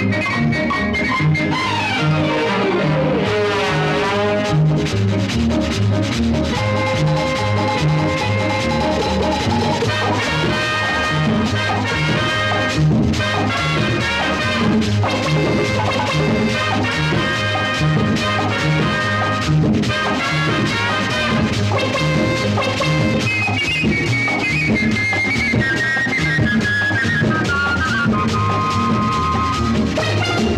Thank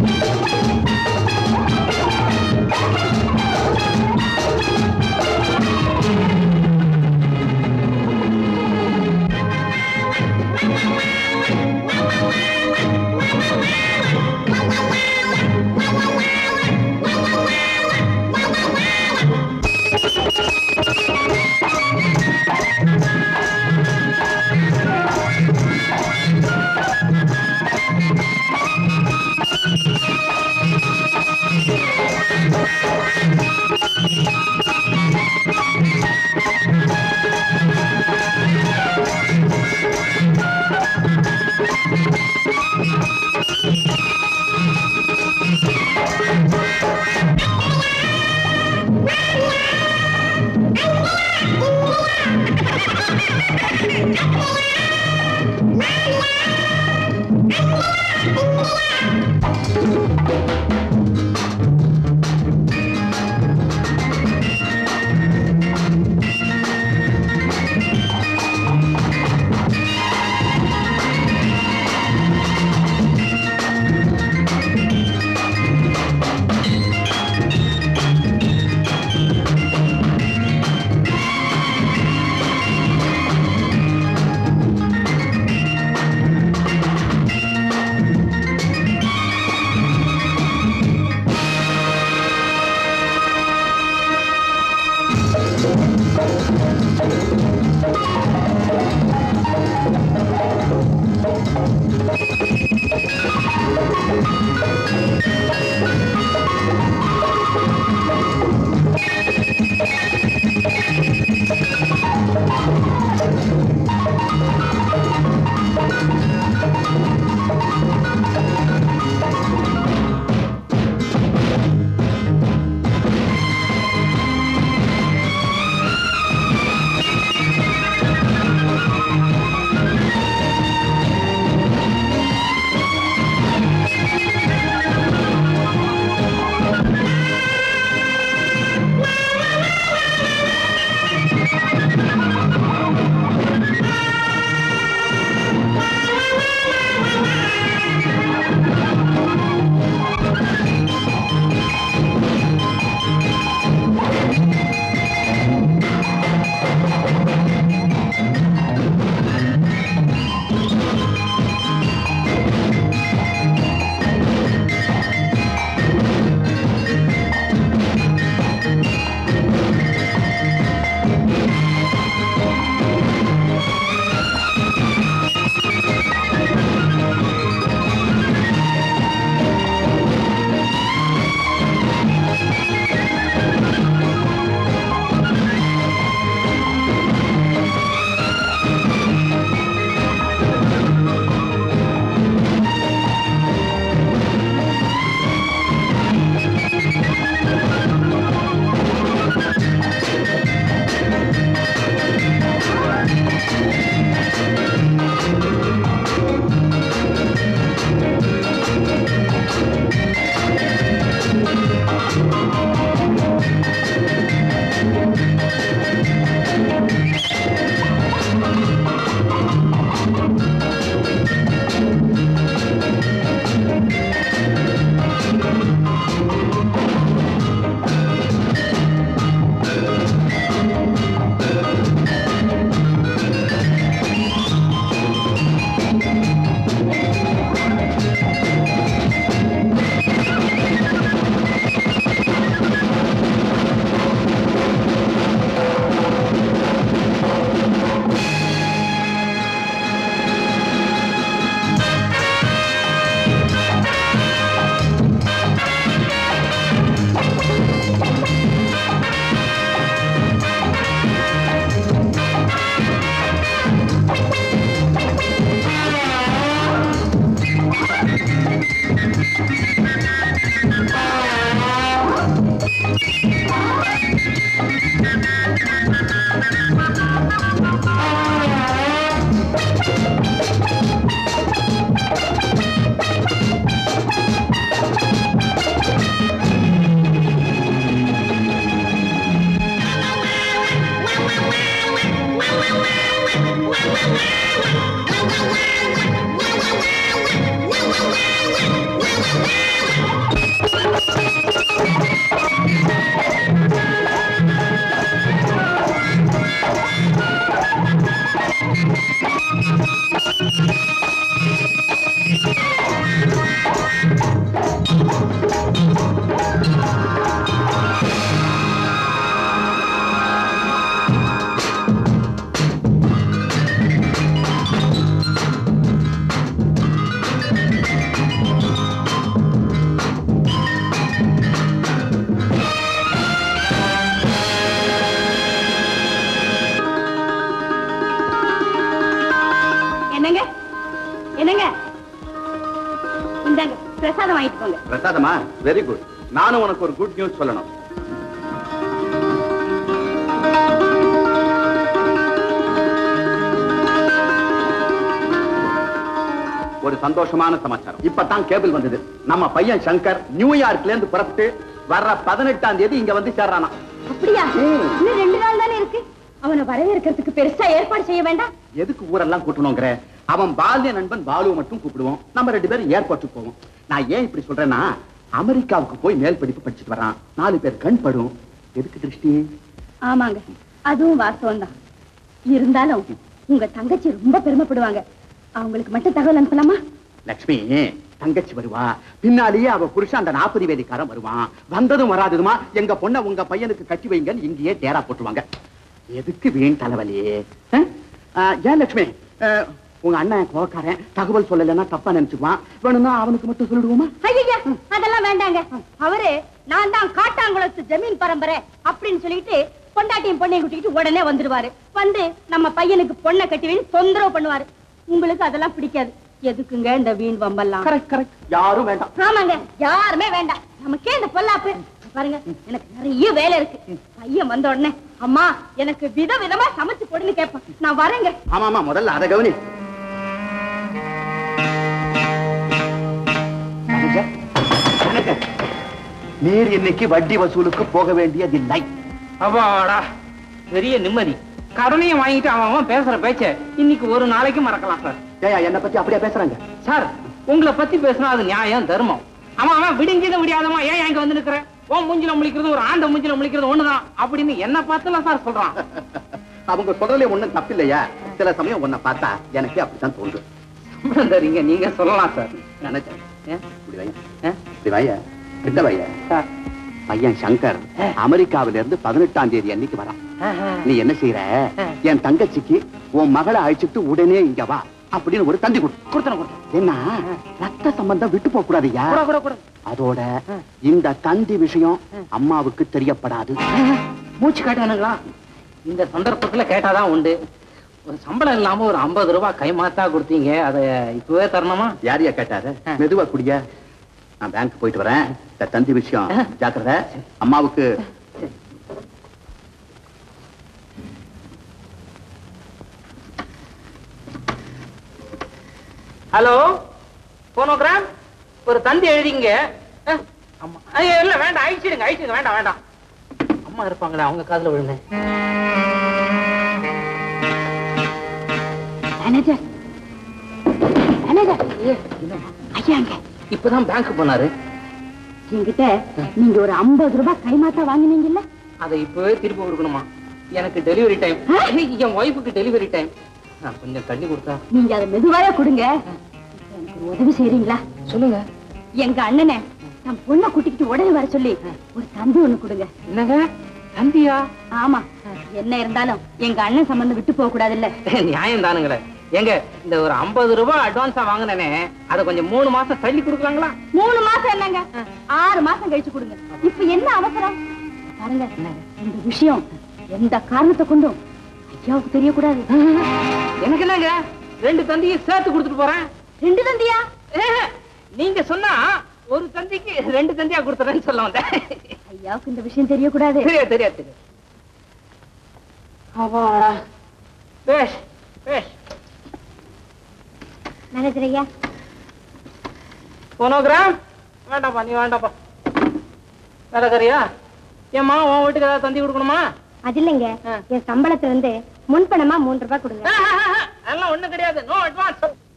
என்னங்க என்னங்க இந்தாங்க பிரசாதம் வாங்கிட்டு போங்க பிரசாதமா வெரி குட் நானும் உனக்கு ஒரு குட் நியூஸ் சொல்லணும் ஒரு சந்தோஷமான சமாச்சாரம் இப்பதான் கேபிள் வந்தது நம்ம பையன் சங்கர் நியூயார்க்ல இருந்து புறப்பட்டு வர்ற பதினெட்டாம் தேதி இங்க வந்து சேர்றானா அப்படியா இன்னும் ரெண்டு நாள் தானே இருக்கு அவனை வரவேற்கிறதுக்கு பெருசா ஏற்பாடு செய்ய வேண்டாம் எதுக்கு ஊரெல்லாம் கூட்டணுங்கிற அவன் பால்ய நண்பன் பாலுவை மட்டும் கூப்பிடுவோம் நம்ம ரெண்டு பேரும் ஏர்போர்ட்டுக்கு போவோம் நான் ஏன் இப்படி சொல்றேன்னா அமெரிக்காவுக்கு போய் மேல் படிப்பு படிச்சுட்டு வரான் நாலு பேர் கண் படும் எதுக்கு திருஷ்டி ஆமாங்க அதுவும் வாஸ்தவம் தான் இருந்தாலும் உங்க தங்கச்சி ரொம்ப பெருமைப்படுவாங்க அவங்களுக்கு மட்டும் தகவல் அனுப்பலாமா லக்ஷ்மி தங்கச்சி வருவா பின்னாலேயே அவ புருஷன் அந்த நாற்பது வேதிக்காரன் வருவான் வந்ததும் வராததுமா எங்க பொண்ண உங்க பையனுக்கு கட்டி வைங்கன்னு இங்கேயே டேரா போட்டுருவாங்க எதுக்கு வீண் தலைவலி அஹ்? அஹ், ஏன் லக்ஷ்மி அஹ், உங்க அண்ணன் கோக்காரன் தகவல் சொல்லலைன்னா தப்பா நினைச்சுக்குவான் வேணும்னா அவனுக்கு மட்டும் சொல்லிடுவோமா ஐயா அதெல்லாம் வேண்டாங்க அவரு நான் தான் காட்டாங்குளத்து ஜமீன் பரம்பரை அப்படின்னு சொல்லிட்டு பொண்டாட்டியும் பொண்ணையும் கூட்டிட்டு உடனே வந்துருவாரு வந்து நம்ம பையனுக்கு பொண்ணை கட்டி வைன்னு தொந்தரவு பண்ணுவாரு உங்களுக்கு அதெல்லாம் பிடிக்காது எதுக்குங்க இந்த வீண் வம்பெல்லாம் கரெக்ட் கரெக்ட் யாரும் வேண்டாம் ஆமாங்க யாருமே வேண்டாம் நமக்கே இந்த பொல்லாப்பு பாருங்க எனக்கு நிறைய வேலை இருக்கு பையன் வந்த உடனே அம்மா எனக்கு வித விதமா சமைச்சு போடுன்னு கேட்பான் நான் வரேங்க ஆமா ஆமா முதல்ல அதை கவனி கனக, கனக, நீர் இன்னைக்கு வட்டி வசூலுக்கு போக வேண்டியதில்லை அப்பாடா பெரிய நிம்மதி கடனையும் வாங்கிட்டு அவன் அவன் பேசுற பேச்ச இன்னைக்கு ஒரு நாளைக்கு மறக்கலாம் சார் ஏயா என்ன பத்தி அப்படியே பேசுறாங்க சார் உங்களை பத்தி பேசினா அது நியாயம் தர்மம் அவன் அவன் விடிஞ்சதும் விடியாதமா ஏன் இங்க வந்து நிக்கிற உன் மூஞ்சில முழிக்கிறது ஒரு ஆண்ட மூஞ்சில முழிக்கிறது ஒண்ணுதான் அப்படின்னு என்ன பார்த்துல சார் சொல்றான் அவங்க சொல்றதுல ஒண்ணும் தப்பில்லையா சில சமயம் உன்னை பார்த்தா எனக்கு அப்படித்தான் தோன்றும் சம்பளம் தரீங்க நீங்க சொல்லலாம் சார் நினைச்சேன் ஏன்? இப்படி வையா ஏன்? இப்படி வையா கிட்ட வையா சார் பையன் சங்கர் அமெரிக்காவில இருந்து பதினெட்டாம் தேதி அன்னைக்கு வரான் நீ என்ன செய்யற என் தங்கச்சிக்கு உன் மகளை அழைச்சிட்டு உடனே இங்க வா அப்படின்னு ஒரு தந்தி கொடு கொடுத்தன கொடுத்தன என்ன ரத்த சம்பந்தம் விட்டு போக கூடாதுயா கூட கூட கூட அதோட இந்த தந்தி விஷயம் அம்மாவுக்கு தெரியப்படாது மூச்சு காட்டானுங்களா இந்த சந்தர்ப்பத்துல கேட்டாதான் உண்டு ஒரு சம்பளம் இல்லாம ஒரு ஐம்பது ரூபாய் கைமாத்தா கொடுத்தீங்க அதை இப்பவே தரணுமா யாரையா கேட்டாரு மெதுவா குடிய நான் பேங்க் போயிட்டு வரேன் இந்த தந்தி விஷயம் ஜாக்கிரதை அம்மாவுக்கு ஹலோ போனோகிராம் ஒரு தந்தி எழுதிங்க அஹ், அம்மா ஐயோ, இல்ல வேண்டாம் அழிச்சிடுங்க அழிச்சிடுங்க வேண்டாம் வேண்டாம் அம்மா இருப்பாங்களே அவங்க காதுல விழுந்தேன் மேனேஜர் மேனேஜர் ஐயாங்க இப்பதான் பேங்க் போனாரு என்கிட்ட நீங்க ஒரு ஐம்பது ரூபாய் கைமாத்தா வாங்கினீங்கல்ல அதை இப்பவே திருப்பி கொடுக்கணுமா எனக்கு டெலிவரி டைம் என் ஒய்ஃபுக்கு டெலிவரி டைம் நான் கொஞ்சம் தண்ணி கொடுத்தா நீங்க அதை மெதுவாவே கொடுங்க எனக்கு ஒரு உதவி செய்றீங்களா சொல்லுங்க எங்க அண்ணனை நான் பொண்ணை கூட்டிக்கிட்டு உடனே வர சொல்லி ஒரு தந்தி ஒண்ணு கொடுங்க என்னங்க தந்தியா ஆமா என்ன இருந்தாலும் எங்க அண்ணன் சம்பந்தம் விட்டு போக கூடாதுல்ல நியாயம் தானுங்களே எங்க இந்த ஒரு ஐம்பது ரூபாய் அட்வான்ஸா வாங்கினேனே அதை கொஞ்சம் மூணு மாசம் தள்ளி கொடுக்கலாங்களா மூணு மாசம் என்னங்க ஆறு மாசம் கழிச்சு கொடுங்க இப்ப என்ன அவசரம் பாருங்க இந்த விஷயம் எந்த காரணத்தை கொண்டும் ஐயாவுக்கு தெரியக்கூடாது எனக்கு என்னங்க ரெண்டு தந்தியும் சேர்த்து கொடுத்துட்டு போறேன் ரெண்டு தந்தியா ஏஹே, நீங்க சொன்னா ஒரு தந்திக்கு ரெண்டு தந்தியா கொடுத்துறேன்னு சொல்ல வந்தேன் ஐயாவுக்கு இந்த விஷயம் தெரியக்கூடாது தெரியாது தெரியாது தெரியாது அப்பாடா பேஷ் பேஷ் மேனேஜர் ஐயா போனோகிராம் வேண்டாம்ப்பா நீ வேண்டாம்ப்பா வேலைக்காரியா ஏம்மா உன் வீட்டுக்கு ஏதாவது தந்தி கொடுக்கணுமா அது இல்லைங்க ஆ. என் சம்பளத்துல இருந்து முன்பணமா மூன்று ரூபாய் கொடுங்க அதெல்லாம் ஒண்ணும் கிடையாது நோ அட்வான்ஸ்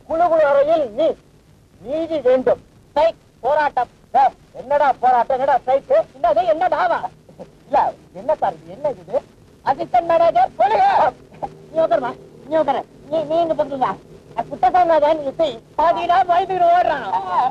குழு குழு அறையில் நீ நீதி வேண்டும் ஸ்ட்ரைக் போராட்டம் சார், என்னடா போராட்டம் என்னடா ஸ்ட்ரைக் என்னது என்னடாவா இல்ல என்ன சார் இது என்ன இது அசிஸ்டன்ட் மேனேஜர் சொல்லுங்க நீ உட்காருமா நீ உட்காரு நீ நீ இங்க பக்கீங்க குட்டசாமி இசை பாத்தீங்கன்னா பயந்துட்டு ஓடுறான்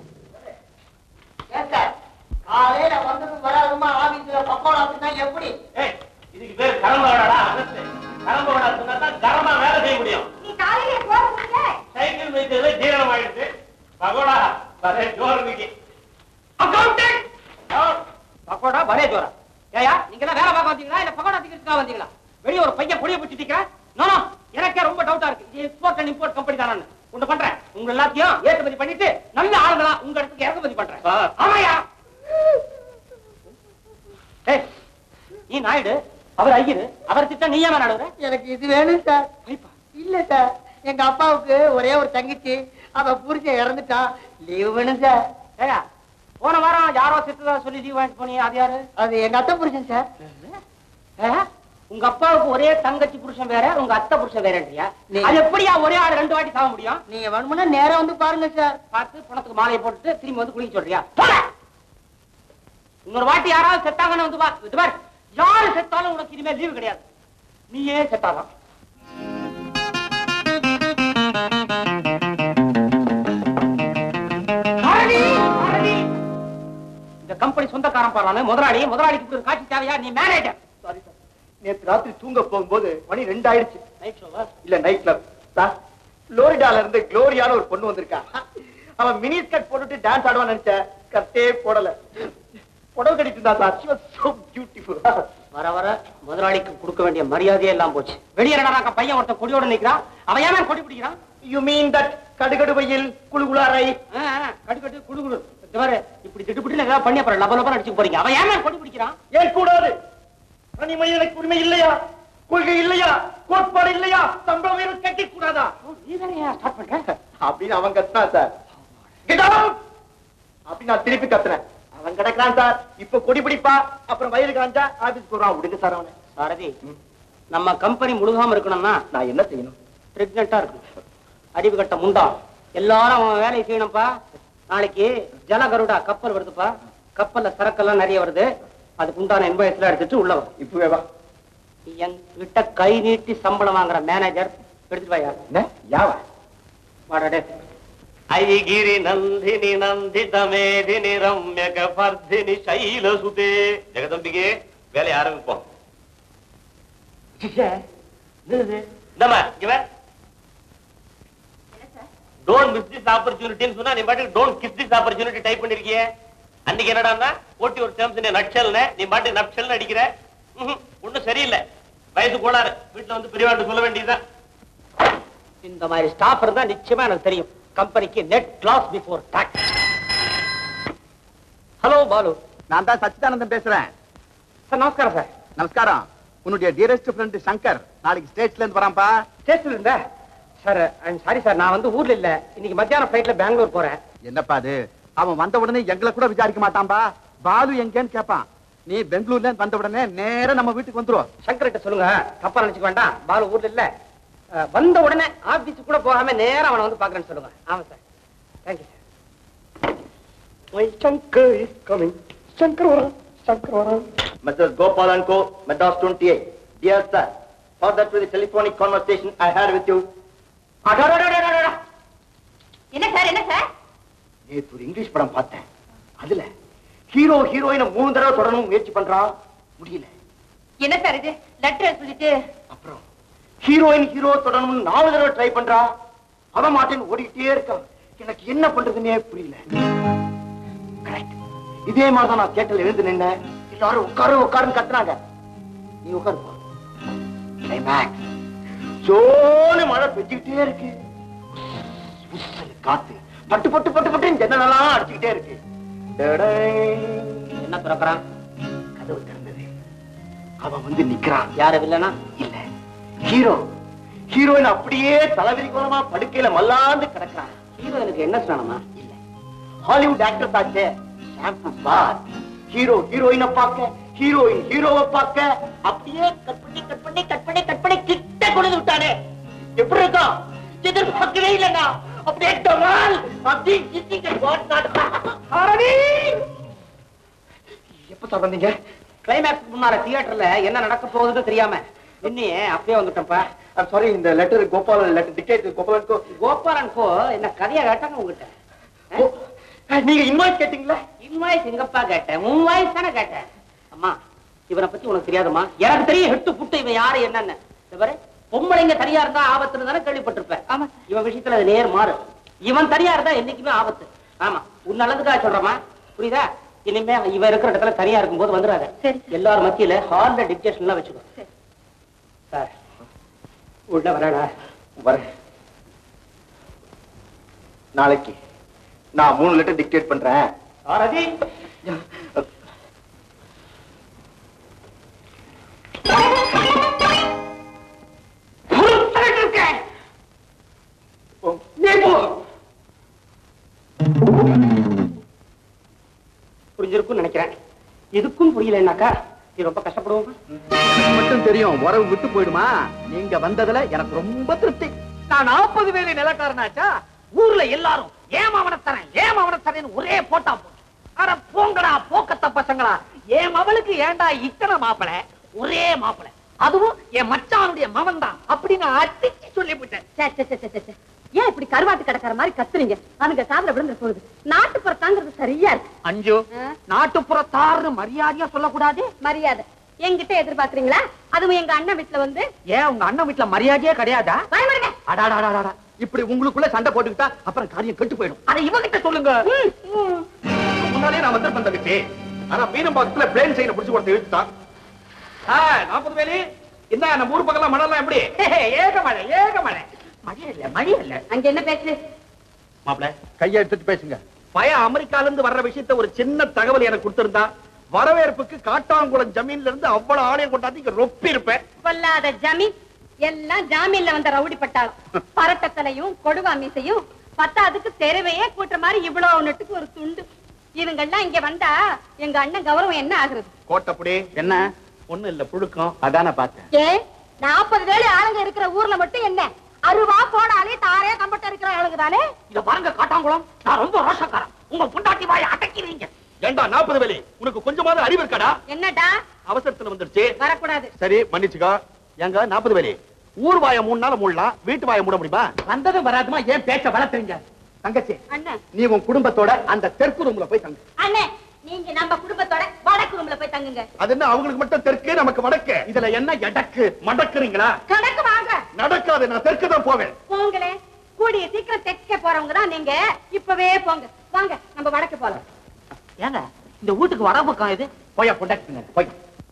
காலையில வந்தது வராதுமா ஆபீஸ்ல பக்கோடா அப்படின்னா எப்படி இதுக்கு பேர் கரம்போடாடா அகத்து கரம்போடா சொன்னா தான் கரமா வேலை செய்ய முடியும் நீ காலையிலே போறீங்க சைக்கிள் வைத்தது ஜீரணம் ஆயிடுச்சு பகோடா பரே ஜோர் இன்னைக்கு அக்கௌண்டன்ட் பக்கோடா வரே ஜோரா ஏயா நீங்க எல்லாம் வேலை பார்க்க வந்தீங்களா இல்ல பக்கோடா திக்கிறதுக்காக வந்தீங்களா வெளிய ஒரு பையன் பொடிய பிடிச்சி நிக்கிறேன் நோ நோ எனக்கே ரொம்ப டவுட்டா இருக்கு இது எக்ஸ்போர்ட் அண்ட் இம்போர்ட் கம்பெனி தானே ஒண்ணு பண்றேன் உங்க எல்லாத்தையும் ஏற்றுமதி பண்ணிட்டு நல்ல ஆளுங்களா உங்க இடத்துக்கு இறக்குமதி பண்றேன் சார். ஆமாயா ஏய், நீ நாயுடு அவர் ஐயரு அவர் திட்டம் நீ ஏன் நடுவுற எனக்கு இது வேணும் சார் இல்ல சார் எங்க அப்பாவுக்கு ஒரே ஒரு தங்கச்சி அவ புருஷன் இறந்துட்டான் லீவு வேணும் சார் ஏயா போன வாரம் யாரோ செத்துதா சொல்லி லீவ் வாங்கிட்டு போனீங்க அது யாரு அது எங்க அத்தை புருஷன் சார் ஏ? உங்க அப்பாவுக்கு ஒரே தங்கச்சி புருஷன் வேற உங்க அத்தை புருஷன் வேறன்றியா நீ- அது எப்படியா ஒரே ஆள் ரெண்டு வாட்டி சாக முடியும் நீங்க வேணுமுன்னா நேரா வந்து பாருங்க சார் பார்த்து பணத்துக்கு மாலையை போட்டுட்டு திரும்பி வந்து குளிக்க சொல்றியா போட! இன்னொரு வாட்டி யாராவது செத்தாங்கன்னு வந்து பா இது பாரு யாரு செத்தாலும் உனக்கு இனிமே லீவு கிடையாது நீயே செத்தாதான் பரணி, பரணி. இந்த கம்பெனி சொந்தக்காரன் பாருங்க முதலாளி முதலாளிக்கு இப்படி ஒரு காட்சி தேவையா நீ மேனேஜர் சாரி சார் நேத்து ராத்திரி தூங்க போகும்போது மணி ரெண்டு ஆயிடுச்சு நைட் ஷோவா இல்ல நைட் கிளப் சார் புளோரிடால இருந்து குளோரியான ஒரு பொண்ணு வந்திருக்கா அவன் மினி ஸ்கர்ட் போட்டுட்டு டான்ஸ் ஆடுவான்னு நினைச்சேன் ஸ்கர்ட்டே போடல புடவை கட்டிட்டு இருந்தா sir she was so beautiful வர வர முதலாளிக்கு கொடுக்க வேண்டிய மரியாதையே எல்லாம் போச்சு வெளியே நடக்க பையன் ஒருத்தன் கொடியோட நிக்கிறான் அவன் ஏன் கொடி பிடிக்கிறான் யூ மீன் தட் கடுகடுவையில் குழுகுளாரை ஆ, ஆ, கடு கடு குடு குடு இந்த பாரு இப்படி திட்டுப்பிட்டு ஏதாவது பண்ணி அப்புறம் லப லபன்னு அடிச்சு போறீங்க அவன் ஏன் கொடி பிடிக்கிறான் ஏன் கூடாது தனிமனிதனுக்கு உரிமை இல்லையா கொள்கை இல்லையா கோட்பாடு இல்லையா சம்பளம் வேறு கட்டி கூடாதா நீ தானே ஸ்டார்ட் பண்ற அப்படின்னு அவன் கத்துனான் சார் Get out! அப்படின்னு நான் திருப்பி கத்துனேன் அவன் கிடக்குறான் சார் இப்ப கொடி பிடிப்பா அப்புறம் வயிறு காஞ்சா ஆபீஸ் போறான் விடுங்க சார் அவனை சாரதி நம்ம கம்பெனி முழுகாம இருக்கணும்னா நான் என்ன செய்யணும் பிரெக்னெண்டா இருக்கணும் அறிவு கட்ட முண்டா எல்லாரும் அவன் வேலையை செய்யணும்ப்பா நாளைக்கு ஜலகருடா கப்பல் வருதுப்பா கப்பல்ல சரக்கெல்லாம் நிறைய வருது அதுக்கு உண்டான இன்வாய்ஸ்லாம் எடுத்துட்டு உள்ள வரும் இப்பவே வா என்கிட்ட கை நீட்டி சம்பளம் வாங்குற மேனேஜர் எடுத்துட்டு வாயா என்ன யாவா வாடாடே ஐகிரி நந்தினி நந்தித மேதினி ரம்யக பர்தினி சைலசுதே ஜெகதம்பிகே வேலையை ஆரம்பிப்போம் இந்தம்மா இங்க வா டோன்ட் மிஸ் திஸ் ஆப்பர்ச்சுனிட்டின்னு சொன்னா நீ பாட்டுக்கு don't kiss this opportunity type பண்ணிருக்கியே அன்னைக்கு என்னடான்னா போட்டி ஒரு டேர்ம்ஸ் நட்சல்னு நீ பாட்டுக்கு நட்சல்னு அடிக்கிற ம்ஹும், ஒண்ணும் சரியில்லை வயசு கோளாறு வீட்டுல வந்து பெரியவாட்டு சொல்ல வேண்டியதுதான் இந்த மாதிரி ஸ்டாஃப் இருந்தா நிச்சயமா எனக்கு தெரியும் கம்பெனிக்கு net class before talks hello Balu நான் தான் சச்சிதானந்தன் பேசுறேன் சார் நமஸ்காரம் சார் நமஸ்காரம் உன்னுடைய டியரஸ்ட் ஃப்ரெண்ட் சங்கர் நாளைக்கு ஸ்டேட்ஸ்ல இருந்து வரான்பா ஸ்டேஷன்ல இருந்த சார் சாரி சார் நான் வந்து ஊர்ல இல்ல இன்னைக்கு மத்தியானம் ஃபிளைட்ல பெங்களூர் போறேன் என்னப்பா அது அவன் வந்த உடனே எங்களை கூட விசாரிக்க மாட்டான்பா பாலு எங்கன்னு கேட்பான் நீ பெங்களூர்ல இருந்து வந்த உடனே நேரா நம்ம வீட்டுக்கு வந்துருவோம் சங்கர்கிட்ட சொல்லுங்க தப்பா நினைச்சுக்க வேண்டாம் பாலு ஊர்ல இல்ல அஹ், வந்த உடனே ஆபீஸ் கூட போகாம நேரா அவனை வந்து பாக்குறேன்னு சொல்லுங்க ஆமா sir thank you sir My Shankar is coming. Shankar வரான் Shankar வரான் Mrs. Gopal and Co, Madras 28. Dear sir, further to the telephonic conversation I had with you, அடடடடடடட. என்ன சார் என்ன சார் நேத்து ஒரு இங்கிலீஷ் படம் பார்த்தேன் அதுல ஹீரோ ஹீரோயினை மூணு தடவை தொடரணும் முயற்சி பண்றான் முடியல என்ன சார் இது லெட்டர் சொல்லிட்டு அப்புறம் ஹீரோயின் ஹீரோ தொடரணும்னு நாலு தடவை ட்ரை பண்றா அவன் மாட்டேன்னு ஓடிக்கிட்டே இருக்கான் எனக்கு என்ன பண்றதுன்னே புரியல கரெக்ட் இதே மாதிரி தான் நான் தியேட்டர்ல எழுந்து நின்னேன் எல்லாரும் உட்காரு உட்காருன்னு கத்துனாங்க நீ உட்காரு போ கிளைமேக்ஸ் சோனு மழை பெஞ்சுக்கிட்டே இருக்கு உஸ், உஸ்ஸுன்னு காத்து பட்டு பட்டு பட்டு பட்டு ஜன்னலெல்லாம் அடிச்சுக்கிட்டே இருக்கு டடை. என்ன துறக்கிறான் கதவு திறந்தது அவன் வந்து நிக்கிறான் யாரு இல்லனா இல்ல ஹீரோ ஹீரோயின் அப்படியே தலைவிரி கோலமா படுக்கையில மல்லாந்து கிடக்குறான் ஹீரோயினுக்கு என்ன சொன்னாமா இல்ல ஹாலிவுட் ஆக்டர்ஸ் ஆச்சே ஷாம்பு பார் ஹீரோ ஹீரோயினை பார்க்க ஹீரோயின் ஹீரோவை பார்க்க அப்படியே கட் பண்ணி கட் பண்ணி கட் பண்ணி கட் பண்ணி கிட்ட கொண்டு விட்டானே எப்படி இருக்கான் எதிர்பார்க்கவே இல்லைண்ணா அப்படியே டமால் அப்படியே கிட்டிங்க போட்டாடா ஆரணி எப்ப சார் வந்தீங்க கிளைமேக்ஸ் முன்னால தியேட்டர்ல என்ன நடக்க போகுதுன்னு தெரியாம இன்னியே அப்பயே வந்துட்டேன்ப்பா சாரி இந்த லெட்டர் கோபால் லெட்டர் டிக்கெட் கோபாலனுக்கு கோபாலன் கோ என்ன கதையா கேட்டாங்க உங்ககிட்ட நீங்க இன்வாய்ஸ் கேட்டீங்களா இன்வாய்ஸ் எங்கப்பா கேட்டேன் உன் வாய்ஸ் தானே கேட்டேன் அம்மா இவனை பத்தி உனக்கு தெரியாதுமா எனக்கு தெரியும் ஹெட்டு புட்டு இவன் யாரு என்னன்னு இந்த பாரு பொம்பளைங்க தனியா இருந்தா ஆபத்துன்னு தானே கேள்விப்பட்டிருப்பேன் ஆமா இவன் விஷயத்துல அது நேர் மாறு இவன் தனியா இருந்தா என்னைக்குமே ஆபத்து ஆமா உன் நல்லதுக்காக சொல்றமா புரியுதா இனிமே இவன் இருக்கிற இடத்துல தனியா இருக்கும்போது வந்துடாத சரி. எல்லாரும் மத்தியில ஹால்ல டிக்டேஷன் எல்லாம் வச்சுக்கோ சார் உள்ள வரடா வரேன் நாளைக்கு நான் மூணு லெட்டர் டிக்டேட் பண்றேன் சாரதி இருக்கேன் நீ போ புரிஞ்சிருக்கும் நினைக்கிறேன் இதுக்கும் புரியலன்னாக்கா நீ ரொம்ப கஷ்டப்படுவோம் எனக்கு மட்டும் தெரியும் உறவு விட்டு போயிடுமா நீங்க வந்ததுல எனக்கு ரொம்ப திருப்தி நான் நாற்பது பேரு நிலக்காரனாச்சா ஊர்ல எல்லாரும் ஏன் அவனை தரேன் ஏன் அவனை தரேன்னு ஒரே போட்டா போச்சு அட போங்கடா போக்கத்த பசங்களா என் மவளுக்கு ஏன்டா இத்தனை மாப்பிள ஒரே மாப்பிள அதுவும் என் மச்சானுடைய மவன் தான் அப்படின்னு அடிச்சு சொல்லிவிட்டேன் சே, சே, சே, சே, சே, சே. ஏன் இப்படி கருவாட்டு கடக்கிற மாதிரி கத்துறீங்க அதுங்க காதுல விழுந்து போகுது நாட்டுப்புறத்தாங்கிறது சரியா இருக்கு அஞ்சு ஆ? நாட்டுப்புறத்தாருன்னு மரியாதையா சொல்லக்கூடாது மரியாதை என்கிட்ட எதிர்பார்க்கறீங்களா அதுவும் எங்க அண்ணன் வீட்டுல வந்து ஏன் உங்க அண்ணன் வீட்டுல மரியாதையே கிடையாதா பயமுறுங்க அடாடாடாடா இப்படி உங்களுக்குள்ள சண்டை போட்டுக்கிட்டா அப்புறம் காரியம் கெட்டு போயிடும் அதை இவகிட்ட சொல்லுங்க முன்னாலே நான் வந்திருப்பேன் தங்கச்சி ஆனா மீனம்பாக்கத்துல பிளேன் சைனை பிடிச்சு கொடுத்து இழுத்துட்டான் நாற்பது வேலி என்ன நம்ம ஊர் பக்கம் மணல் எல்லாம் எப்படி ஏக மழை ஏக மழை மழை இல்ல மழை இல்ல அங்க என்ன பேச்சு மாப்பிள கையை எடுத்துட்டு பேசுங்க பையன் அமெரிக்கால இருந்து வர்ற விஷயத்த ஒரு சின்ன தகவல் எனக்கு கொடுத்திருந்தா வரவேற்புக்கு காட்டாங்குளம் ஜமீன்ல இருந்து அவ்வளவு ஆலயம் கொண்டாந்து இங்க ரொப்பி இருப்பேன் கொல்லாத ஜமீன் எல்லாம் ஜாமீன்ல வந்த ரவுடி பட்டாளம் பரட்டத்தலையும் கொடுவா மீசையும் பத்தாதுக்கு தெருவையே கூட்டுற மாதிரி இவ்வளவு நெட்டுக்கு ஒரு துண்டு இவங்கெல்லாம் இங்க வந்தா எங்க அண்ணன் கௌரவம் என்ன ஆகுறது கோட்டப்படி என்ன ஒண்ணு இல்ல புழுக்கம் அதான பார்த்தேன் ஏ நாற்பது வேலை ஆளுங்க இருக்கிற ஊர்ல மட்டும் என்ன அருவா போனாலே தாரே கம்பட்ட இருக்கிற ஆளுங்க தானே இத பாருங்க காட்டாங்குளம் நான் ரொம்ப ரோஷக்காரன் உங்க பொண்டாட்டி வாயை அடக்கிறீங்க ஏண்டா நாற்பது வேலி உனக்கு கொஞ்சமாவது அறிவு இருக்காடா என்னடா அவசரத்துல வந்துருச்சு வரக்கூடாது சரி மன்னிச்சுக்கோ எங்க நாற்பது வேலி ஊர் வாய மூணு நாள் மூடலாம் வீட்டு வாய மூட முடியுமா வந்ததும் வராதுமா ஏன் பேச்ச வளர்த்துறீங்க தங்கச்சி அண்ணன் நீ உன் குடும்பத்தோட அந்த தெற்கு ரூம்ல போய் தங்கு அண்ணே நீங்க நம்ம குடும்பத்தோட வடக்கு ரூம்ல போய் தங்குங்க அது என்ன அவங்களுக்கு மட்டும் தெற்கு நமக்கு வடக்கு இதுல என்ன எடக்கு மடக்குறீங்களா கணக்கு வாங்க நடக்காது நான் தெற்கு தான் போவேன் போங்களே கூடிய சீக்கிரம் தெற்க போறவங்க தான் நீங்க இப்பவே போங்க வாங்க நம்ம வடக்கு போலாம் ஏங்க இந்த வீட்டுக்கு வட பக்கம் இது போயா பொண்டாட்டுங்க போய்